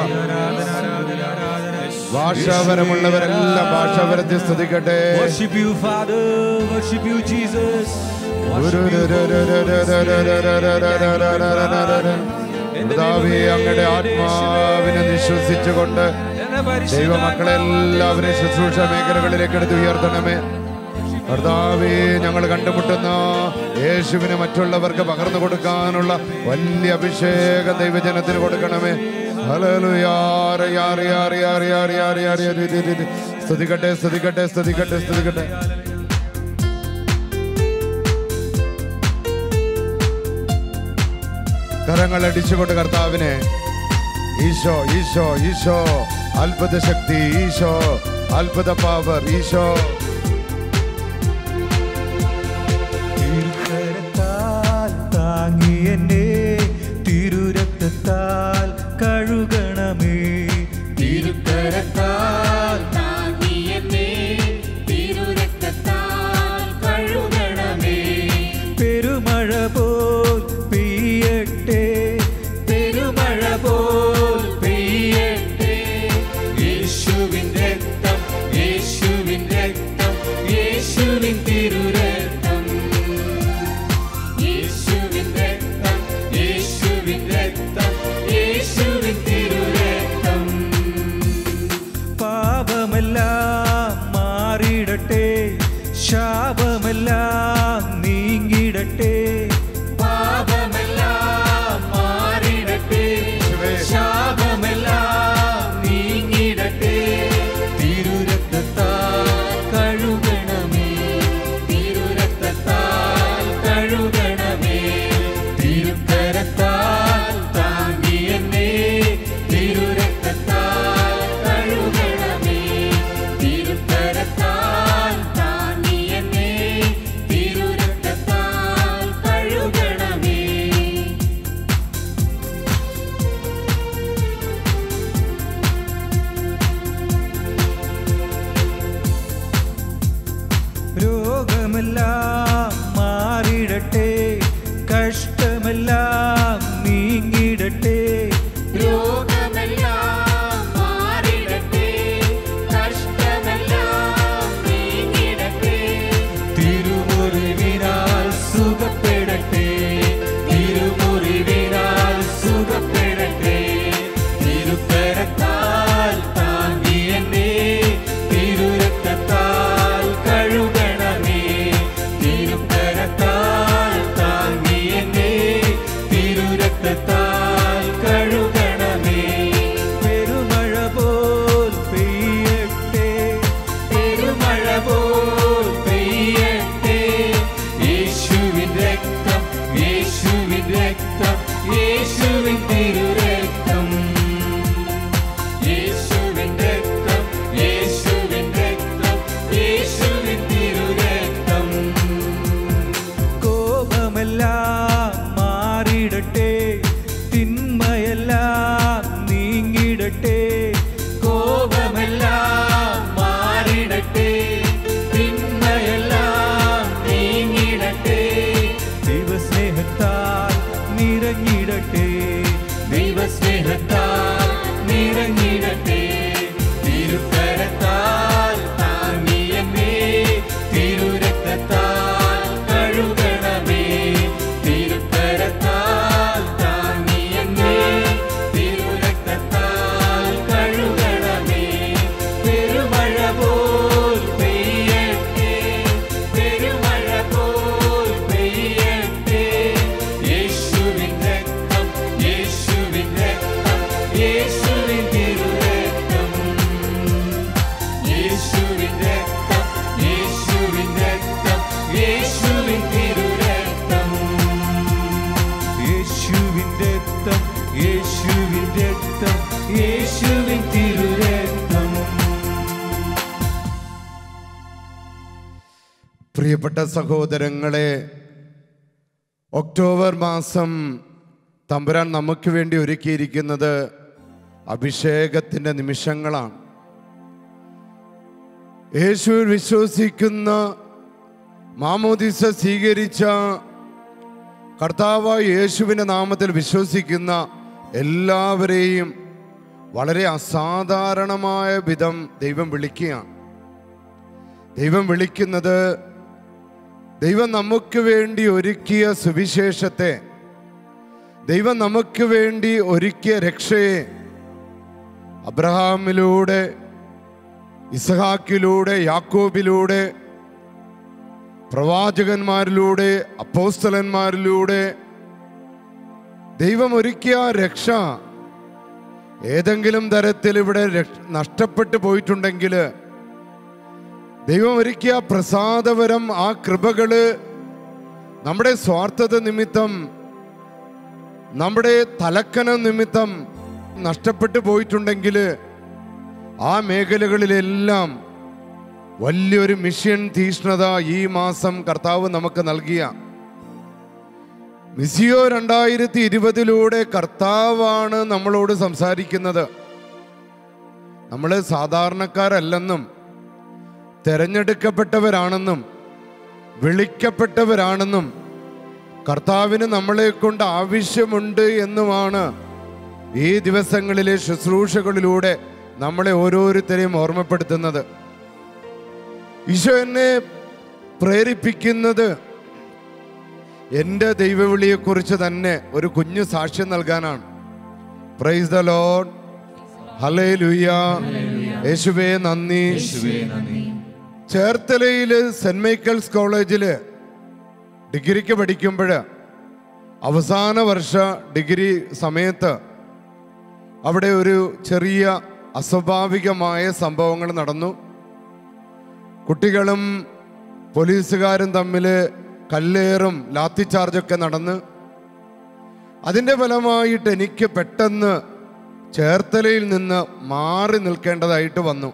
ഭാഷാപരമുള്ളവരെല്ലാം ഭാഷാപരത്തിൽ സ്തുതിക്കട്ടെ Worship you, Father. Worship you, Jesus. കർത്താവേ അങ്ങയുടെ ആത്മാവിനെ നിശ്വസിച്ചുകൊണ്ട് ദൈവമക്കളെ എല്ലാവരെയും ശുശ്രൂഷ മേഖലകളിലേക്ക് എടുത്ത് ഉയർത്തണമേ കർത്താവേ ഞങ്ങൾ കണ്ടുമുട്ടുന്ന യേശുവിനെ മറ്റുള്ളവർക്ക് പകർന്നു കൊടുക്കാനുള്ള വലിയ അഭിഷേകം ദൈവജനത്തിന് കൊടുക്കണമേ ഹല്ലേലൂയാ. അറിയ, അറിയ, അറിയ, അറിയ, അറിയ, അറിയ, അറിയ, അറിയ, അറിയ, അറിയ. സ്തുതിക്കട്ടെ സ്തുതിക്കട്ടെ സ്തുതിക്കട്ടെ സ്തുതിക്കട്ടെ കരങ്ങൾ അടിച്ചുകൊണ്ട് കർത്താവിനെ ഈശോ ഈശോ ഈശോ അത്ഭുത ശക്തി ഈശോ അത്ഭുത പവർ ഈശോ തിരുക്കരത്താൽ താങ്ങി എന്നെ തിരുരക്തത്താൽ കഴുകണമേ തിരുക്കരത്താൽ താങ്ങിയെന്നെ തിരുരക്തത്താൽ കഴുകണമേ പെരുമഴ പോൽ പെയ്യട്ടെ പെരുമഴ പോൽ പെയ്യട്ടെ യേശുവിൻ രക്തം യേശുവിൻ രക്തം യേശുവിൻ തിരുരക്തം യേശുവിൻ രക്തം യേശുവിൻ രക്തം പെയ്യട്ടെ ദൈവസ്നേഹത്താൽ നിറഞ്ഞിടട്ടെ തിരുക്കരത്താൽ താങ്ങിയെന്നേ തിരുരക്തത്താൽ കഴുകണമേ തിരുക്കരത്താൽ താങ്ങിയെന്നേ തിരുരക്തത്താൽ കഴുകണമേ പെരുമഴ പോൽ പെയ്യട്ടെ പെരുമഴ പോൽ പെയ്യട്ടെ യേശുവിൻ രക്തം യേശുവിൻ രക്തം യേശുവിൻ തിരുരക്തം യേശുവിൻ രക്തം യേശുവിൻ രക്തം യേശുവിൻ തിരുരക്തം യേശുവിൻ രക്തം യേശുവിൻ രക്തം യേശുവിൻ തിരുരക്തം പ്രിയപ്പെട്ട സഹോദരങ്ങളെ ഒക്ടോബർ മാസം തമ്പുരാൻ നമുക്ക് വേണ്ടി ഒരുക്കിയിരിക്കുന്നത് അഭിഷേകത്തിൻ്റെ നിമിഷങ്ങളാണ് യേശുവിൽ വിശ്വസിക്കുന്ന മാമോദിസ സ്വീകരിച്ച കർത്താവായ യേശുവിൻ്റെ നാമത്തിൽ വിശ്വസിക്കുന്ന എല്ലാവരെയും വളരെ അസാധാരണമായ വിധം ദൈവം വിളിക്കുകയാണ് ദൈവം വിളിക്കുന്നത് ദൈവം നമുക്ക് വേണ്ടി ഒരുക്കിയ സുവിശേഷത്തെ ദൈവം നമുക്ക് വേണ്ടി ഒരുക്കിയ രക്ഷയെ അബ്രഹാമിലൂടെ ഇസഹാക്കിലൂടെ യാക്കോബിലൂടെ പ്രവാചകന്മാരിലൂടെ അപ്പോസ്തലന്മാരിലൂടെ ദൈവം ഒരുക്കിയ ആ രക്ഷ ഏതെങ്കിലും തരത്തിൽ ഇവിടെ രക്ഷ- നഷ്ടപ്പെട്ടു പോയിട്ടുണ്ടെങ്കിൽ ദൈവം ഒരുക്കിയ പ്രസാദപരം ആ കൃപകള് നമ്മുടെ സ്വാർത്ഥത നിമിത്തം നമ്മുടെ തലക്കനം നിമിത്തം നഷ്ടപ്പെട്ടു പോയിട്ടുണ്ടെങ്കിൽ ആ മേഖലകളിലെല്ലാം വലിയൊരു മിഷൻ തീഷ്ണത ഈ മാസം കർത്താവ് നമുക്ക് നൽകിയ മിസിയോ രണ്ടായിരത്തി ഇരുപതിലൂടെ കർത്താവാണ് നമ്മളോട് സംസാരിക്കുന്നത് നമ്മൾ സാധാരണക്കാരല്ലെന്നും തെരഞ്ഞെടുക്കപ്പെട്ടവരാണെന്നും വിളിക്കപ്പെട്ടവരാണെന്നും കർത്താവിന് നമ്മളെ കൊണ്ട് ആവശ്യമുണ്ട് എന്നുമാണ് ഈ ദിവസങ്ങളിലെ ശുശ്രൂഷകളിലൂടെ നമ്മളെ ഓരോരുത്തരെയും ഓർമ്മപ്പെടുത്തുന്നത് ഈശോ എന്നെ പ്രേരിപ്പിക്കുന്നത് എൻ്റെ ദൈവവിളിയെക്കുറിച്ച് തന്നെ ഒരു കുഞ്ഞു സാക്ഷ്യം നൽകാനാണ് പ്രൈസ് ദ ലോഡ് ഹലേ ലുയ്യ യേശുവേ നന്ദി ചേർത്തലയില് സെന്റ് മൈക്കിൾസ് കോളേജില് ഡിഗ്രിക്ക് പഠിക്കുമ്പോൾ അവസാന വർഷ ഡിഗ്രി സമയത്ത് അവിടെ ഒരു ചെറിയ അസ്വാഭാവികമായ സംഭവങ്ങൾ നടന്നു കുട്ടികളും പോലീസുകാരും തമ്മിൽ കല്ലേറും ലാത്തി ചാർജൊക്കെ നടന്ന് അതിൻ്റെ ഫലമായിട്ട് എനിക്ക് പെട്ടെന്ന് ചേർത്തലയിൽ നിന്ന് മാറി നിൽക്കേണ്ടതായിട്ട് വന്നു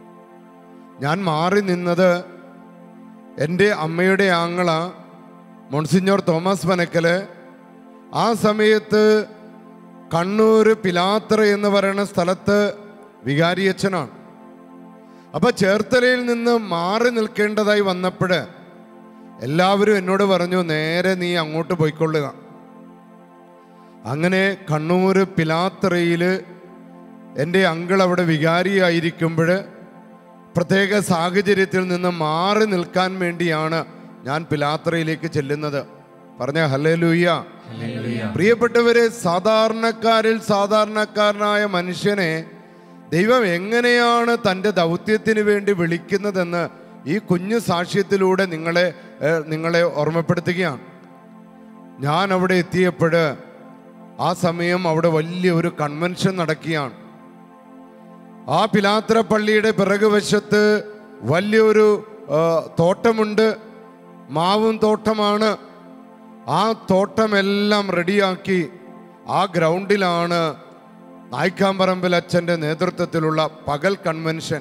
ഞാൻ മാറി നിന്നത് എൻ്റെ അമ്മയുടെ ആങ്ങള മോൺസിഞ്ഞോർ തോമസ് പനക്കല് ആ സമയത്ത് കണ്ണൂർ പിലാത്ര എന്ന് പറയുന്ന സ്ഥലത്ത് വികാരിയച്ഛനാണ് അപ്പൊ ചേർത്തലയിൽ നിന്ന് മാറി നിൽക്കേണ്ടതായി വന്നപ്പോൾ എല്ലാവരും എന്നോട് പറഞ്ഞു നേരെ നീ അങ്ങോട്ട് പോയിക്കൊള്ളുക അങ്ങനെ കണ്ണൂർ പിലാത്രയിൽ എൻ്റെ അങ്കിൾ അവിടെ വികാരിയായിരിക്കുമ്പോൾ പ്രത്യേക സാഹചര്യത്തിൽ നിന്ന് മാറി നിൽക്കാൻ വേണ്ടിയാണ് ഞാൻ പിലാത്രയിലേക്ക് ചെല്ലുന്നത് പറഞ്ഞ ഹലേ ലൂയ്യ പ്രിയപ്പെട്ടവരെ സാധാരണക്കാരിൽ സാധാരണക്കാരനായ മനുഷ്യനെ ദൈവം എങ്ങനെയാണ് തൻ്റെ ദൗത്യത്തിന് വേണ്ടി വിളിക്കുന്നതെന്ന് ഈ കുഞ്ഞു സാക്ഷ്യത്തിലൂടെ നിങ്ങളെ ഏഹ്, നിങ്ങളെ ഓർമ്മപ്പെടുത്തുകയാണ് ഞാൻ അവിടെ എത്തിയപ്പോൾ ആ സമയം അവിടെ വലിയ ഒരു കൺവെൻഷൻ നടക്കുകയാണ് ആ പിലാത്ര പള്ളിയുടെ പിറകുവശത്ത് വലിയൊരു ആ, തോട്ടമുണ്ട് മാവും തോട്ടമാണ് ആ തോട്ടമെല്ലാം റെഡിയാക്കി ആ ഗ്രൗണ്ടിലാണ് നായ്ക്കാമ്പറമ്പിൽ അച്ഛൻ്റെ നേതൃത്വത്തിലുള്ള പകൽ കൺവെൻഷൻ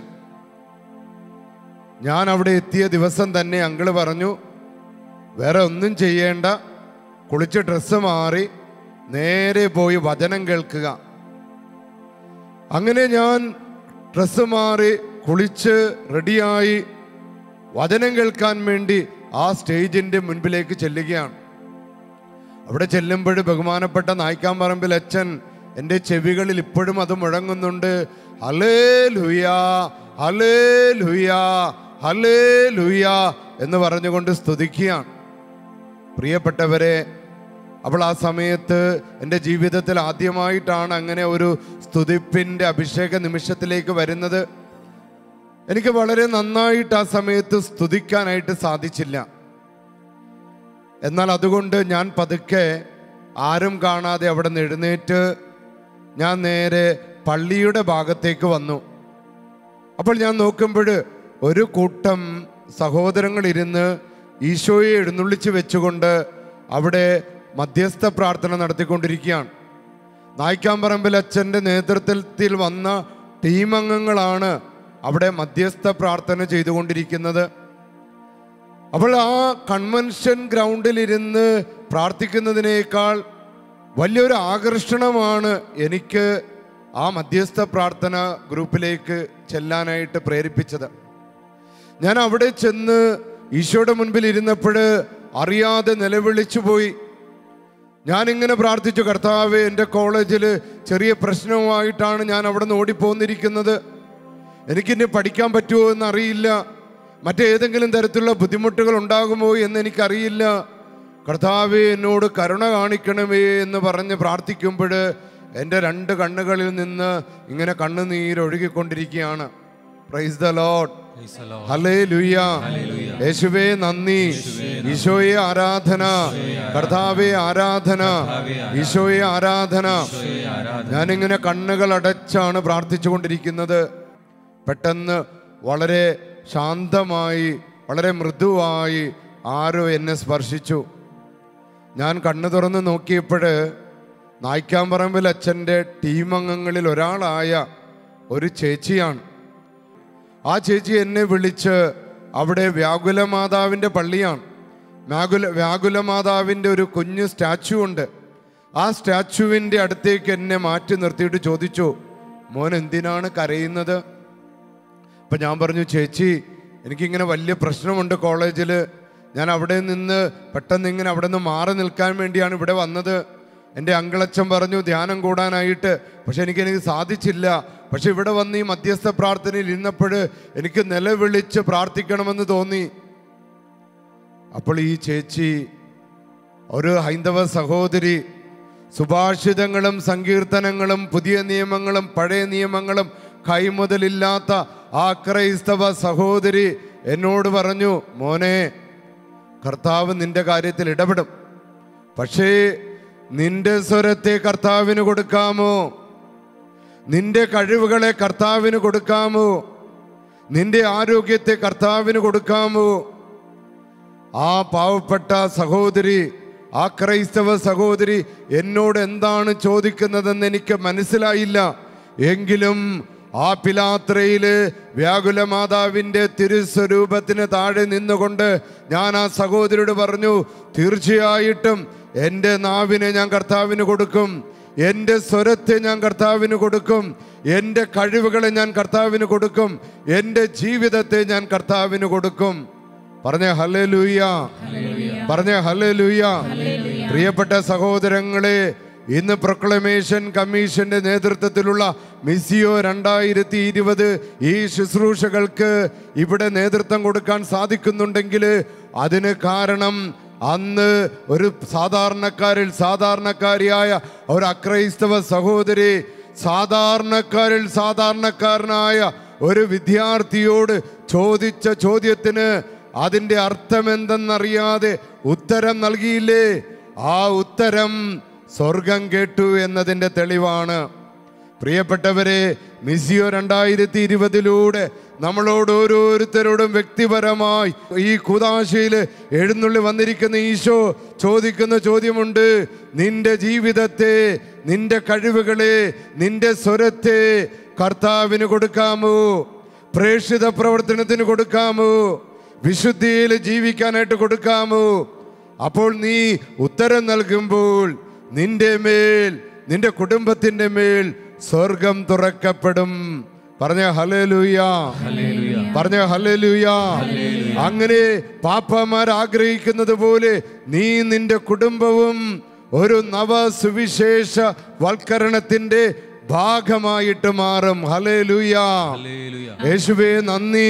ഞാൻ അവിടെ എത്തിയ ദിവസം തന്നെ അങ്കിള് പറഞ്ഞു വേറെ ഒന്നും ചെയ്യേണ്ട കുളിച്ച് ഡ്രസ്സ് മാറി നേരെ പോയി വചനം കേൾക്കുക അങ്ങനെ ഞാൻ ഡ്രസ്സ് മാറി കുളിച്ച് റെഡിയായി വചനം കേൾക്കാൻ വേണ്ടി ആ സ്റ്റേജിൻ്റെ മുൻപിലേക്ക് ചെല്ലുകയാണ് അവിടെ ചെല്ലുമ്പോൾ ബഹുമാനപ്പെട്ട നായ്ക്കാമ്പറമ്പിൽ അച്ഛൻ എൻ്റെ ചെവികളിൽ ഇപ്പോഴും അത് മുഴങ്ങുന്നുണ്ട് ഹലേ ലുയാ ഹലേ ലുയാ ഹലേ ലുയാ എന്ന് പറഞ്ഞുകൊണ്ട് സ്തുതിക്കുകയാണ് പ്രിയപ്പെട്ടവരെ അവൾ ആ സമയത്ത് എൻ്റെ ജീവിതത്തിൽ ആദ്യമായിട്ടാണ് അങ്ങനെ ഒരു സ്തുതിപ്പിൻ്റെ അഭിഷേക നിമിഷത്തിലേക്ക് വരുന്നത് എനിക്ക് വളരെ നന്നായിട്ട് ആ സമയത്ത് സ്തുതിക്കാനായിട്ട് സാധിച്ചില്ല എന്നാൽ അതുകൊണ്ട് ഞാൻ പതുക്കെ ആരും കാണാതെ അവിടെ നിന്ന് എഴുന്നേറ്റ് ഞാൻ നേരെ പള്ളിയുടെ ഭാഗത്തേക്ക് വന്നു അപ്പോൾ ഞാൻ നോക്കുമ്പോൾ ഒരു കൂട്ടം സഹോദരങ്ങൾ ഇരുന്ന് ഈശോയെ എഴുന്നള്ളിച്ച് വെച്ചുകൊണ്ട് അവിടെ മധ്യസ്ഥ പ്രാർത്ഥന നടത്തിക്കൊണ്ടിരിക്കുകയാണ് നായ്ക്കാമ്പറമ്പിൽ അച്ഛൻ്റെ നേതൃത്വത്തിൽ വന്ന ടീം അംഗങ്ങളാണ് അവിടെ മധ്യസ്ഥ പ്രാർത്ഥന ചെയ്തുകൊണ്ടിരിക്കുന്നത് അപ്പോൾ ആ കൺവെൻഷൻ ഗ്രൗണ്ടിൽ ഇരുന്ന് പ്രാർത്ഥിക്കുന്നതിനേക്കാൾ വലിയൊരു ആകർഷണമാണ് എനിക്ക് ആ മധ്യസ്ഥ പ്രാർത്ഥന ഗ്രൂപ്പിലേക്ക് ചെല്ലാനായിട്ട് പ്രേരിപ്പിച്ചത് ഞാൻ അവിടെ ചെന്ന് ഈശോയുടെ മുൻപിൽ ഇരുന്നപ്പോൾ അറിയാതെ നിലവിളിച്ചു പോയി ഞാനിങ്ങനെ പ്രാർത്ഥിച്ചു കർത്താവ് എൻ്റെ കോളേജിൽ ചെറിയ പ്രശ്നവുമായിട്ടാണ് ഞാൻ അവിടെ നിന്ന് ഓടിപ്പോന്നിരിക്കുന്നത് എനിക്കിനി പഠിക്കാൻ പറ്റുമോ എന്നറിയില്ല മറ്റേതെങ്കിലും തരത്തിലുള്ള ബുദ്ധിമുട്ടുകൾ ഉണ്ടാകുമോ എന്ന് എനിക്കറിയില്ല കർത്താവെ എന്നോട് കരുണ കാണിക്കണമേ എന്ന് പറഞ്ഞ് പ്രാർത്ഥിക്കുമ്പോൾ എൻ്റെ രണ്ട് കണ്ണുകളിൽ നിന്ന് ഇങ്ങനെ കണ്ണുനീരൊഴുകിക്കൊണ്ടിരിക്കുകയാണ് പ്രൈസ് ദ ലോഡ് ഹലേ ലുയ്യ യേശുവേ നന്ദി ഈശോയെ ആരാധന കർത്താവെ ആരാധന ഈശോയെ ആരാധന ഞാനിങ്ങനെ കണ്ണുകൾ അടച്ചാണ് പ്രാർത്ഥിച്ചുകൊണ്ടിരിക്കുന്നത് പെട്ടെന്ന് വളരെ ശാന്തമായി വളരെ മൃദുവായി ആരോ എന്നെ സ്പർശിച്ചു ഞാൻ കണ്ണു തുറന്ന് നോക്കിയപ്പോൾ നായ്ക്കാമ്പറമ്പിൽ അച്ഛൻ്റെ ടീം അംഗങ്ങളിൽ ഒരാളായ ഒരു ചേച്ചിയാണ് ആ ചേച്ചി എന്നെ വിളിച്ച് അവിടെ വ്യാകുല മാതാവിൻ്റെ പള്ളിയാണ് വ്യാകുല വ്യാകുല മാതാവിൻ്റെ ഒരു കുഞ്ഞു സ്റ്റാച്ചു ഉണ്ട് ആ സ്റ്റാച്ചുവിൻ്റെ അടുത്തേക്ക് എന്നെ മാറ്റി നിർത്തിയിട്ട് ചോദിച്ചു മോൻ എന്തിനാണ് കരയുന്നത് അപ്പം ഞാൻ പറഞ്ഞു ചേച്ചി എനിക്കിങ്ങനെ വലിയ പ്രശ്നമുണ്ട് കോളേജിൽ ഞാൻ അവിടെ നിന്ന് പെട്ടെന്ന് ഇങ്ങനെ അവിടെ നിന്ന് മാറി നിൽക്കാൻ വേണ്ടിയാണ് ഇവിടെ വന്നത് എൻ്റെ അങ്കിളച്ചൻ പറഞ്ഞു ധ്യാനം കൂടാനായിട്ട് പക്ഷെ എനിക്ക് എനിക്ക് സാധിച്ചില്ല പക്ഷെ ഇവിടെ വന്ന് ഈ മധ്യസ്ഥ പ്രാർത്ഥനയിൽ ഇരുന്നപ്പോൾ എനിക്ക് നിലവിളിച്ച് പ്രാർത്ഥിക്കണമെന്ന് തോന്നി അപ്പോൾ ഈ ചേച്ചി ഒരു ഹൈന്ദവ സഹോദരി സുഭാഷിതങ്ങളും സങ്കീർത്തനങ്ങളും പുതിയ നിയമങ്ങളും പഴയ നിയമങ്ങളും കൈമുതലില്ലാത്ത ആ ക്രൈസ്തവ സഹോദരി എന്നോട് പറഞ്ഞു മോനെ കർത്താവ് നിന്റെ കാര്യത്തിൽ ഇടപെടും പക്ഷേ നിന്റെ സ്വരത്തെ കർത്താവിന് കൊടുക്കാമോ നിന്റെ കഴിവുകളെ കർത്താവിന് കൊടുക്കാമോ നിന്റെ ആരോഗ്യത്തെ കർത്താവിന് കൊടുക്കാമോ ആ പാവപ്പെട്ട സഹോദരി ആ ക്രൈസ്തവ സഹോദരി എന്നോട് എന്താണ് ചോദിക്കുന്നതെന്ന് എനിക്ക് മനസ്സിലായില്ല എങ്കിലും ആ പിലാത്രയില് വ്യാകുല മാതാവിൻ്റെ തിരുസ്വരൂപത്തിന് താഴെ നിന്നുകൊണ്ട് ഞാൻ ആ സഹോദരിയോട് പറഞ്ഞു തീർച്ചയായിട്ടും എൻ്റെ നാവിനെ ഞാൻ കർത്താവിന് കൊടുക്കും എൻ്റെ സ്വരത്തെ ഞാൻ കർത്താവിന് കൊടുക്കും എൻ്റെ കഴിവുകളെ ഞാൻ കർത്താവിന് കൊടുക്കും എൻ്റെ ജീവിതത്തെ ഞാൻ കർത്താവിന് കൊടുക്കും പറഞ്ഞ ഹലേ ലൂയ പറഞ്ഞ ഹലേ ലൂയ പ്രിയപ്പെട്ട സഹോദരങ്ങളെ ഇന്ന് പ്രൊക്ലമേഷൻ കമ്മീഷന്റെ നേതൃത്വത്തിലുള്ള മിസിയോ രണ്ടായിരത്തി ഇരുപത് ഈ ശുശ്രൂഷകൾക്ക് ഇവിടെ നേതൃത്വം കൊടുക്കാൻ സാധിക്കുന്നുണ്ടെങ്കിൽ അതിന് കാരണം അന്ന് ഒരു സാധാരണക്കാരിൽ സാധാരണക്കാരിയായ ഒരു അക്രൈസ്തവ സഹോദരി സാധാരണക്കാരിൽ സാധാരണക്കാരനായ ഒരു വിദ്യാർത്ഥിയോട് ചോദിച്ച ചോദ്യത്തിന് അതിൻ്റെ അർത്ഥമെന്തെന്നറിയാതെ ഉത്തരം നൽകിയില്ലേ ആ ഉത്തരം സ്വർഗം കേട്ടു എന്നതിൻ്റെ തെളിവാണ് പ്രിയപ്പെട്ടവരെ മിസിയോ രണ്ടായിരത്തി ഇരുപതിലൂടെ നമ്മളോട് ഓരോരുത്തരോടും വ്യക്തിപരമായി ഈ കുതാശയിൽ എഴുന്നള്ളി വന്നിരിക്കുന്ന ഈശോ ചോദിക്കുന്ന ചോദ്യമുണ്ട് നിന്റെ ജീവിതത്തെ നിന്റെ കഴിവുകളെ നിന്റെ സ്വരത്തെ കർത്താവിന് കൊടുക്കാമോ പ്രേക്ഷിത പ്രവർത്തനത്തിന് കൊടുക്കാമോ വിശുദ്ധിയിൽ ജീവിക്കാനായിട്ട് കൊടുക്കാമോ അപ്പോൾ നീ ഉത്തരം നൽകുമ്പോൾ നിന്റെ മേൽ നിന്റെ കുടുംബത്തിന്റെ മേൽ സ്വർഗം തുറക്കപ്പെടും പറഞ്ഞ ഹലേലൂയ പറഞ്ഞ ഹലേലൂയ അങ്ങനെ പാപ്പമാർ ആഗ്രഹിക്കുന്നത് പോലെ നീ നിന്റെ കുടുംബവും ഒരു നവസുവിശേഷ വൽക്കരണത്തിന്റെ ഭാഗമായിട്ട് മാറും ഹലേ യേശുവേ നന്ദി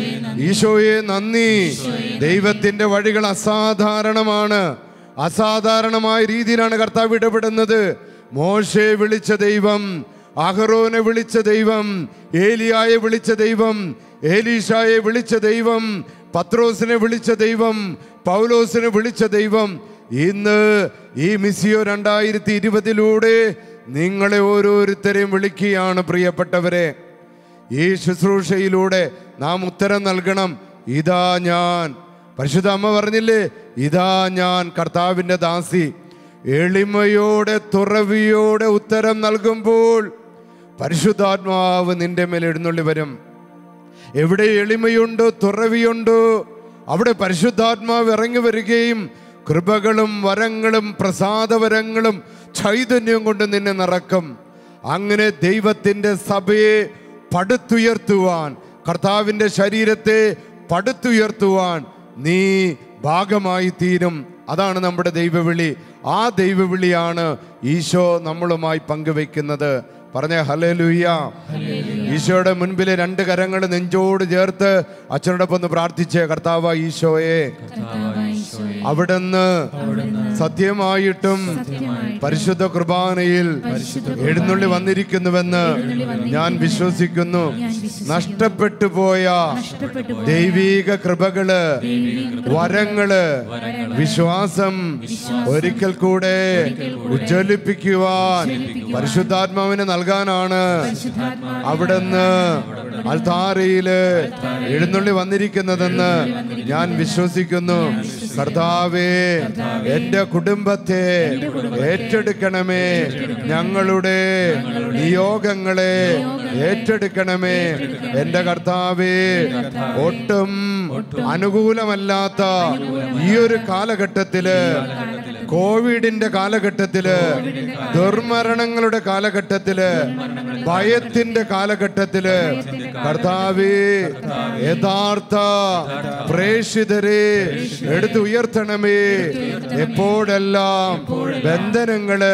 ഈശോയെ നന്ദി ദൈവത്തിന്റെ വഴികൾ അസാധാരണമാണ് അസാധാരണമായ രീതിയിലാണ് കർത്താവ് ഇടപെടുന്നത് മോശയെ വിളിച്ച ദൈവം അഹറോനെ വിളിച്ച ദൈവം ഏലിയായെ വിളിച്ച ദൈവം ഏലീഷായെ വിളിച്ച ദൈവം പത്രോസിനെ വിളിച്ച ദൈവം പൗലോസിനെ വിളിച്ച ദൈവം ഇന്ന് ഈ മിസിയോ രണ്ടായിരത്തി ഇരുപതിലൂടെ നിങ്ങളെ ഓരോരുത്തരെയും വിളിക്കുകയാണ് പ്രിയപ്പെട്ടവരെ ഈ ശുശ്രൂഷയിലൂടെ നാം ഉത്തരം നൽകണം ഇതാ ഞാൻ പരിശുദ്ധ അമ്മ പറഞ്ഞില്ലേ ഇതാ ഞാൻ കർത്താവിൻ്റെ ദാസി എളിമയോടെ തുറവിയോടെ ഉത്തരം നൽകുമ്പോൾ പരിശുദ്ധാത്മാവ് നിന്റെ മേൽ എഴുന്നള്ളി വരും എവിടെ എളിമയുണ്ടോ തുറവിയുണ്ടോ അവിടെ പരിശുദ്ധാത്മാവ് ഇറങ്ങി വരികയും കൃപകളും വരങ്ങളും പ്രസാദവരങ്ങളും ചൈതന്യം കൊണ്ട് നിന്നെ നിറക്കും അങ്ങനെ ദൈവത്തിൻ്റെ സഭയെ പടുത്തുയർത്തുവാൻ കർത്താവിൻ്റെ ശരീരത്തെ പടുത്തുയർത്തുവാൻ നീ ഭാഗമായി തീരും അതാണ് നമ്മുടെ ദൈവവിളി ആ ദൈവവിളിയാണ് ഈശോ നമ്മളുമായി പങ്കുവെക്കുന്നത് പറഞ്ഞ ഹലലുയ്യ ഈശോയുടെ മുൻപിലെ രണ്ട് കരങ്ങൾ നെഞ്ചോട് ചേർത്ത് അച്ഛനോടൊപ്പം ഒന്ന് പ്രാർത്ഥിച്ചേ കർത്താവ ഈശോയെ അവിടുന്ന് സത്യമായിട്ടും പരിശുദ്ധ കുർബാനയിൽ എഴുന്നള്ളി വന്നിരിക്കുന്നുവെന്ന് ഞാൻ വിശ്വസിക്കുന്നു നഷ്ടപ്പെട്ടു പോയ ദൈവീക കൃപകള് വരങ്ങള് വിശ്വാസം ഒരിക്കൽ കൂടെ ഉജ്ജ്വലിപ്പിക്കുവാൻ പരിശുദ്ധാത്മാവിനെ നൽകാനാണ് അവിടുന്ന് അൽത്താരയില് എഴുന്നള്ളി വന്നിരിക്കുന്നതെന്ന് ഞാൻ വിശ്വസിക്കുന്നു കർത്താവേ എന്റെ കുടുംബത്തെ ഏറ്റെടുക്കണമേ ഞങ്ങളുടെ നിയോഗങ്ങളെ ഏറ്റെടുക്കണമേ എന്റെ കർത്താവേ ഒട്ടും അനുകൂലമല്ലാത്ത ഈ ഒരു കാലഘട്ടത്തില് കോവിഡിന്റെ കാലഘട്ടത്തില് ദുർമരണങ്ങളുടെ കാലഘട്ടത്തില് ഭയത്തിന്റെ കാലഘട്ടത്തില് കർത്താവേ യഥാർത്ഥ പ്രേക്ഷിതരെ എടുത്തുയർത്തണമേ എപ്പോഴെല്ലാം ബന്ധനങ്ങള്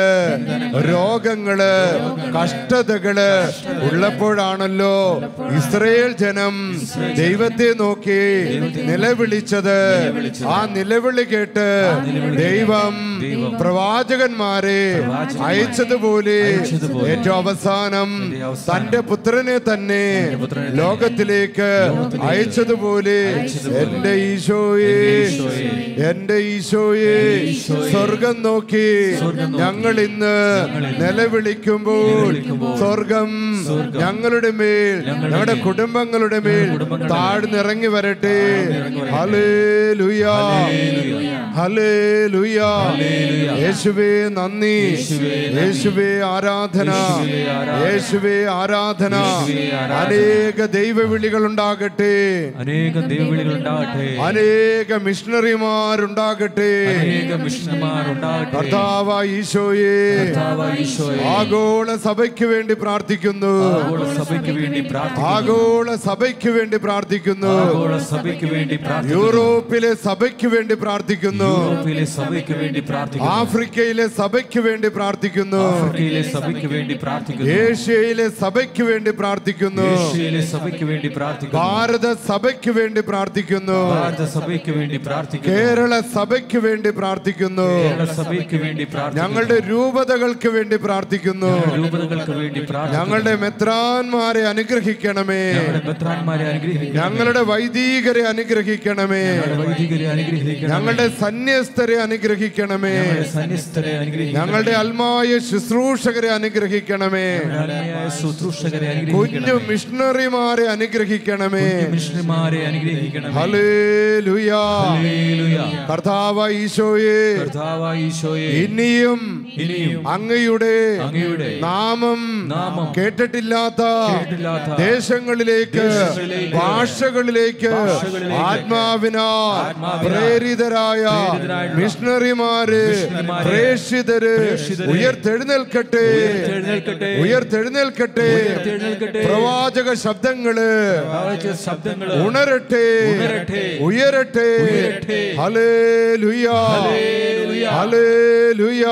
രോഗങ്ങള് കഷ്ടതകള് ഉള്ളപ്പോഴാണല്ലോ ഇസ്രയേൽ ജനം ദൈവത്തെ നോക്കി നിലവിളിച്ചത് ആ നിലവിളി കേട്ട് ദൈവം പ്രവാചകന്മാരെ അയച്ചതുപോലെ ഏറ്റവും അവസാനം തന്റെ പുത്രനെ തന്നെ ലോകത്തിലേക്ക് അയച്ചതുപോലെ എന്റെ ഈശോയെ എന്റെ ഈശോയെ സ്വർഗം നോക്കി ഞങ്ങൾ ഇന്ന് നിലവിളിക്കുമ്പോൾ സ്വർഗം ഞങ്ങളുടെ മേൽ ഞങ്ങളുടെ കുടുംബങ്ങളുടെ മേൽ താഴ്ന്നിറങ്ങി വരട്ടെ ഹലേ ലുയാ ഹലേ ലുയാ യേശുവേ നന്ദി യേശുവേ ആരാധന യേശുവേ ആരാധന അനേക ദൈവവിളികൾ ഉണ്ടാകട്ടെ അനേകം ദൈവവിളികൾ ഉണ്ടാകട്ടെ അനേക മിഷണറിമാരുണ്ടാകട്ടെ അനേക മിഷണന്മാർ ഉണ്ടാകട്ടെ കർത്താവ ഈശോയെ കർത്താവായ ഈശോയെ, ആഗോള സഭയ്ക്ക് വേണ്ടി പ്രാർത്ഥിക്കുന്നു ആഗോള സഭയ്ക്ക് വേണ്ടി പ്രാർത്ഥിക്കുന്നു ആഗോള സഭയ്ക്ക് വേണ്ടി പ്രാർത്ഥിക്കുന്നു ആഗോള സഭയ്ക്ക് വേണ്ടി പ്രാർത്ഥിക്കുന്നു യൂറോപ്പിലെ സഭയ്ക്ക് വേണ്ടി പ്രാർത്ഥിക്കുന്നു യൂറോപ്പിലെ സഭയ്ക്ക് വേണ്ടി പ്രാർത്ഥിക്കുന്നു ആഫ്രിക്കയിലെ സഭയ്ക്ക് വേണ്ടി പ്രാർത്ഥിക്കുന്നു ആഫ്രിക്കയിലെ സഭയ്ക്ക് വേണ്ടി പ്രാർത്ഥിക്കുന്നു ഏഷ്യയിലെ സഭയ്ക്ക് വേണ്ടി പ്രാർത്ഥിക്കുന്നു ഏഷ്യയിലെ സഭയ്ക്ക് വേണ്ടി പ്രാർത്ഥിക്കുന്നു ഭാരത സഭയ്ക്ക് വേണ്ടി പ്രാർത്ഥിക്കുന്നു ഭാരത സഭയ്ക്ക് വേണ്ടി പ്രാർത്ഥിക്കുന്നു കേരള സഭയ്ക്ക് വേണ്ടി പ്രാർത്ഥിക്കുന്നു കേരള സഭയ്ക്ക് വേണ്ടി പ്രാർത്ഥിക്കുന്നു ഞങ്ങളുടെ രൂപതകൾക്ക് വേണ്ടി പ്രാർത്ഥിക്കുന്നു രൂപതകൾക്ക് വേണ്ടി പ്രാർത്ഥിക്കുന്നു ഞങ്ങളുടെ മെത്രാന്മാരെ അനുഗ്രഹിക്കണമേ ഞങ്ങളുടെ ബത്രാന്മാരെ അനുഗ്രഹിക്കണം ഞങ്ങളുടെ വൈദികരെ അനുഗ്രഹിക്കണമേ ഞങ്ങളുടെ വൈദികരെ അനുഗ്രഹിക്കണം ഞങ്ങളുടെ സന്യസ്തരെ അനുഗ്രഹിക്കണമേ ഞങ്ങളുടെ സന്യസ്തരെ അനുഗ്രഹിക്കണം ഞങ്ങളുടെ അൽമായ ശുശ്രൂഷകരെ അനുഗ്രഹിക്കണമേ ആത്മീയ ശുശ്രൂഷകരെ അനുഗ്രഹിക്കണം കുഞ്ഞു മിഷണറിമാരെ അനുഗ്രഹിക്കണമേ മിഷണന്മാരെ അനുഗ്രഹിക്കണം ഹലേ ലുയാ ഹല്ലേലൂയ. കർത്താവ ഈശോയെ കർത്താവായ ഈശോയെ ഇനിയും ഇനിയും അങ്ങയുടെ അങ്ങയുടെ നാമം നാമം കേട്ടിട്ടില്ലാത്ത കേട്ടിട്ടില്ലാത്ത ദേശങ്ങളിലേക്ക് ദേശങ്ങളിലേക്ക് ഭാഷകളിലേക്ക് ഭാഷകളിലേക്ക് ആത്മാവിനാൽ ആത്മാവിനാൽ പ്രേരിതരായ പ്രേരിതരായിട്ടുള്ള മിഷണറിമാരെ മിഷണറിമാര് മിഷണറിമാര്, പ്രേക്ഷിതര് പ്രേക്ഷിതര്, ഉയർത്തെഴുന്നേൽക്കട്ടെ ഉയർത്തെഴുന്നേൽക്കട്ടെ, ഉയർത്തെഴുന്നേൽക്കട്ടെ ഉയർത്തെഴുന്നേൽക്കട്ടെ, പ്രവാചക ശബ്ദങ്ങള് പ്രവാചക ശബ്ദങ്ങള് ഉണരട്ടെ ഉണരട്ടെ, ഉയരട്ടെ ഉയരട്ടെ. ഹല്ലേലൂയ ഹല്ലേലൂയ. ഹല്ലേലൂയ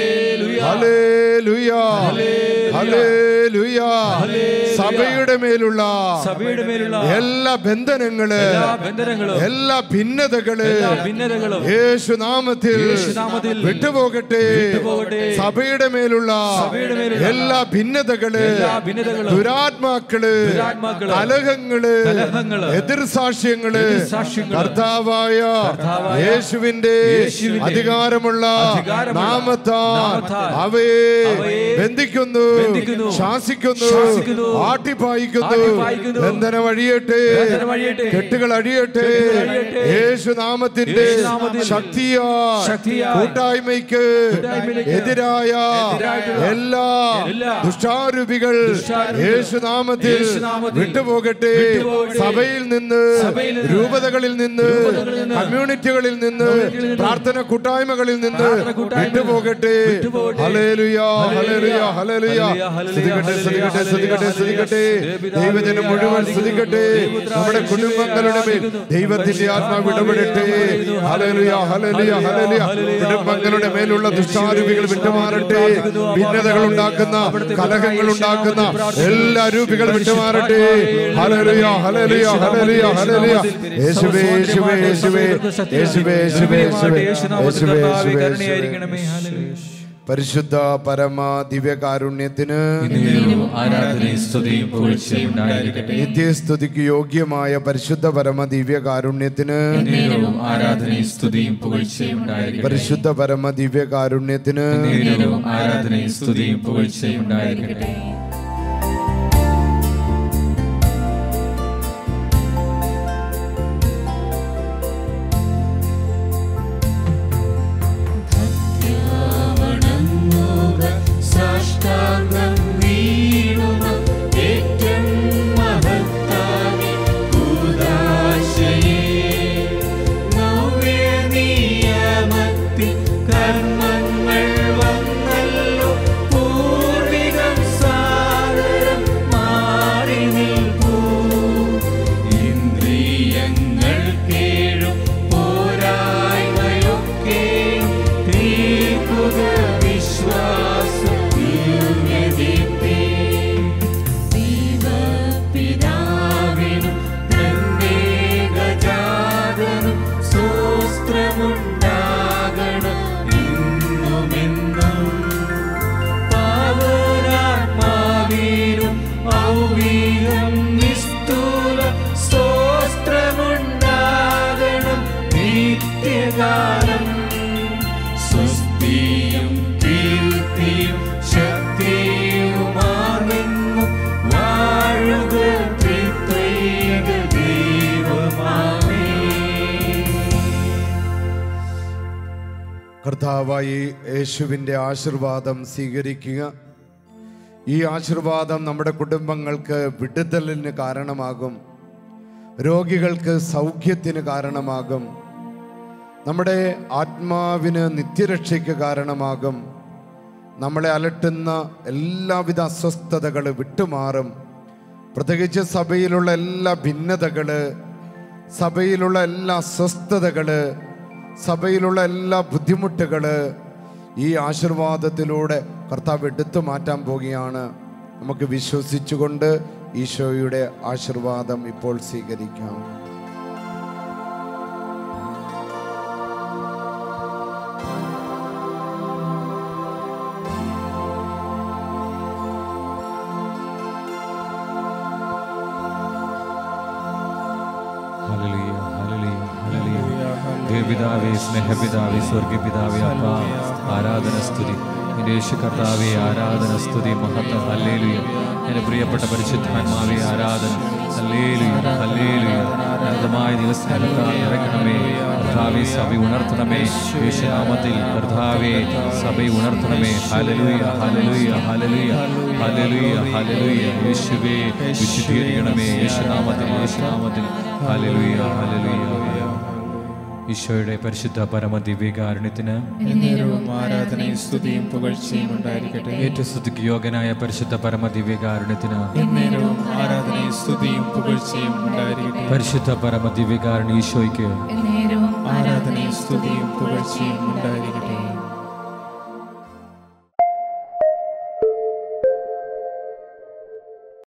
ഹല്ലേലൂയ. ഹല്ലേലൂയ ഹല്ലേലൂയ സഭയുടെ മേലുള്ള സഭയുടെ മേലുള്ള എല്ലാ ബന്ധനങ്ങള് എല്ലാ ബന്ധനങ്ങളും എല്ലാ ഭിന്നതകള് എല്ലാ ഭിന്നതകളും യേശുനാമത്തിൽ യേശുനാമത്തിൽ വിട്ടുപോകട്ടെ വിട്ടുപോകട്ടെ. സഭയുടെ മേലുള്ള സഭയുടെ മേലുള്ള എല്ലാ ഭിന്നതകള് എല്ലാ ഭിന്നതകളും ദുരാത്മാക്കള് ദുരാത്മാക്കള് കലഹങ്ങള് കലഹങ്ങള് എതിർ സാക്ഷ്യങ്ങള് എതിർസാക്ഷ്യങ്ങള് കർത്താവായ കർത്താവായ യേശുവിന്റെ യേശുവിന്റെ അധികാരമുള്ള അധികാരമുള്ള നാമത്താൽ നാമത്താൽ അവയെ അവയെ ബന്ധിക്കുന്നു ബന്ധിക്കുന്നു, ശാസിക്കുന്നു ശാസിക്കുന്നു, ആട്ടിപ്പായിക്കുന്നു ആട്ടിപ്പായിക്കുന്നു, ബന്ധനം അഴിയട്ടെ ബന്ധനം അഴിയട്ടെ, കെട്ടുകൾ അഴിയട്ടെ കെട്ടുകൾ അഴിയട്ടെ, യേശുനാമത്തിന്റെ യേശുനാമത്തിൽ ശക്തിയാ ശക്തിയാൽ കൂട്ടായ്മയ്ക്ക് കൂട്ടായ്മയിലേക്ക് എതിരായ എതിരായിട്ടുള്ള എല്ലാ എല്ലാ ദുഷ്ടാരൂപികൾ ദുഷ്ടാരൂപികൾ യേശുനാമത്തിൽ യേശുനാമത്തിൽ വിട്ടുപോകട്ടെ വിട്ടുപോകട്ടെ. സഭയിൽ നിന്ന് സഭയിൽ നിന്ന് രൂപതകളിൽ നിന്ന് രൂപതകളിൽ നിന്ന് കമ്മ്യൂണിറ്റികളിൽ നിന്ന് കമ്മ്യൂണിറ്റികളിൽ നിന്ന് പ്രാർത്ഥന കൂട്ടായ്മകളിൽ നിന്ന് പ്രാർത്ഥന കൂട്ടായ്മ വിട്ടുപോകട്ടെ വിട്ടുപോകട്ടെ. ഹല്ലേലൂയ ഹല്ലേലൂയ ഹല്ലേലൂയ ഹല്ലേലൂയ, സ്തുതിക്കട്ടെ സ്തുതിക്കട്ടെ സ്തുതിക്കട്ടെ സ്തുതിക്കട്ടെ ദൈവജനം മുഴുവൻ സ്തുതിക്കട്ടെ നമ്മുടെ കുടുംബങ്ങളുടെ മേൽ ദൈവത്തിന്റെ ആത്മാവ് ഇടപെടട്ടെ ഹല്ലേലൂയ ഹല്ലേലൂയ ഹല്ലേലൂയ കുടുംബങ്ങളുടെ മേലുള്ള ദുഷ്ടാരൂപികൾ വിട്ടുമാറട്ടെ ഭിന്നതകൾ ഉണ്ടാക്കുന്ന കലഹങ്ങൾ ഉണ്ടാക്കുന്ന എല്ലാ രൂപികൾ വിട്ടുമാറട്ടെ ഹല്ലേലൂയ ഹല്ലേലൂയ ഹല്ലേലൂയ ഹല്ലേലൂയ യേശുവേ യേശുവേ യേശുവേ യേശുവേ യേശുവേ യേശുവേ യേശുവേ യേശുവേ കരുണയായിരിക്കണമേ ഹല്ലേലൂയ. പരിശുദ്ധ പരമ ദിവ്യകാരുണ്യത്തിന് എന്നേരവും ആരാധനയും സ്തുതിയും പുകഴ്ചയും ഉണ്ടായിരിക്കട്ടെ നിത്യസ്തുതിക്ക് യോഗ്യമായ പരിശുദ്ധ പരമ ദിവ്യകാരുണ്യത്തിന് എന്നേരവും ആരാധനയും സ്തുതിയും പുകഴ്ചയും ഉണ്ടായിരിക്കട്ടെ പരിശുദ്ധ പരമ ദിവ്യകാരുണ്യത്തിന് എന്നേരവും ആരാധനയും സ്തുതിയും പുകഴ്ചയും ഉണ്ടായിരിക്കട്ടെ സാഷ്ടാംഗം വീഴുക ഏറ്റവും മഹത്തായ കൂദാശയേ. നവ്യനിയമത്തിൽ കർമ്മങ്ങൾ വന്നല്ലോ പൂർവികം സാദരം മാറി നിൽക്കൂ ഇന്ദ്രിയങ്ങൾ കേഴും പോരായ്മയൊക്കെ തീർക്കുക വിശ്വാസം ദിവ്യദീപ്തി. ദൈവപിതാവിനും തന്റെ ഗജാതനും സ്തോത്രമുണ്ടാകണം ഇന്നുമെന്നും പാവനാത്മാവിനും ഔവീകം നിസ്തുല സ്തോത്രമുണ്ടാകണം നിത്യകാലം സ്വസ്തിയും കീർത്തിയും ശക്തിയുമാണെന്നും വാഴുക ത്രിത്വൈക ദൈവമാമേ കർത്താവായി യേശുവിൻ്റെ ആശീർവാദം സ്വീകരിക്കുക ഈ ആശീർവാദം നമ്മുടെ കുടുംബങ്ങൾക്ക് വിടുതലിന് കാരണമാകും രോഗികൾക്ക് സൗഖ്യത്തിന് കാരണമാകും നമ്മുടെ ആത്മാവിന് നിത്യരക്ഷയ്ക്ക് കാരണമാകും നമ്മളെ അലട്ടുന്ന എല്ലാവിധ അസ്വസ്ഥതകൾ വിട്ടുമാറും പ്രത്യേകിച്ച് സഭയിലുള്ള എല്ലാ ഭിന്നതകൾ സഭയിലുള്ള എല്ലാ അസ്വസ്ഥതകൾ സഭയിലുള്ള എല്ലാ ബുദ്ധിമുട്ടുകൾ ഈ ആശീർവാദത്തിലൂടെ കർത്താവ് എടുത്തു മാറ്റാൻ പോകുകയാണ് നമുക്ക് വിശ്വസിച്ചുകൊണ്ട് ഈശോയുടെ ആശീർവാദം ഇപ്പോൾ സ്വീകരിക്കാം ഹല്ലേലൂയ, ഹല്ലേലൂയ, ഹല്ലേലൂയ. ദൈവപിതാവേ സ്നേഹപിതാവേ സ്വർഗപിതാവേ അപ്പ ആരാധന സ്തുതി എൻ്റെ യേശു കർത്താവേ ആരാധന സ്തുതി മഹത്വം ഹല്ലേലുയ എൻ്റെ പ്രിയപ്പെട്ട പരിശുദ്ധാത്മാവേ ആരാധന ഹല്ലേലുയ ഹല്ലേലുയ അനന്തമായ ദിവസത്താൽ നിറയ്ക്കണമേ കർത്താവേ സഭ ഉണർത്തണമേ യേശുനാമത്തിൽ കർത്താവേ സഭ ഉണർത്തണമേ ഹല്ലേലൂയ ഹല്ലേലൂയ ഹല്ലേലൂയ ഹല്ലേലൂയ ഹല്ലേലൂയ യേശുവേ വിശുദ്ധീകരിക്കണമേ യേശുനാമത്തിൽ യേശുനാമത്തിൽ ഹല്ലേലൂയ ഹല്ലേലൂയ ഈശോയുടെ പരിശുദ്ധ പരമ ദിവ്യകാരുണ്യത്തിന് എന്നേരവും ആരാധനയും സ്തുതിയും പുകഴ്ചയും ഉണ്ടായിരിക്കട്ടെ ഏറ്റവും സ്തുതിക്ക് യോഗ്യനായ പരിശുദ്ധ പരമ ദിവ്യകാരുണ്യത്തിന് എന്നേരവും ആരാധനയും സ്തുതിയും പുകഴ്ചയും ഉണ്ടായിരിക്കട്ടെ പരിശുദ്ധ പരമ ദിവ്യകാരുണ്യ ഈശോയ്ക്ക് എന്നേരവും ആരാധനയും സ്തുതിയും പുകഴ്ചയും ഉണ്ടായിരിക്കട്ടെ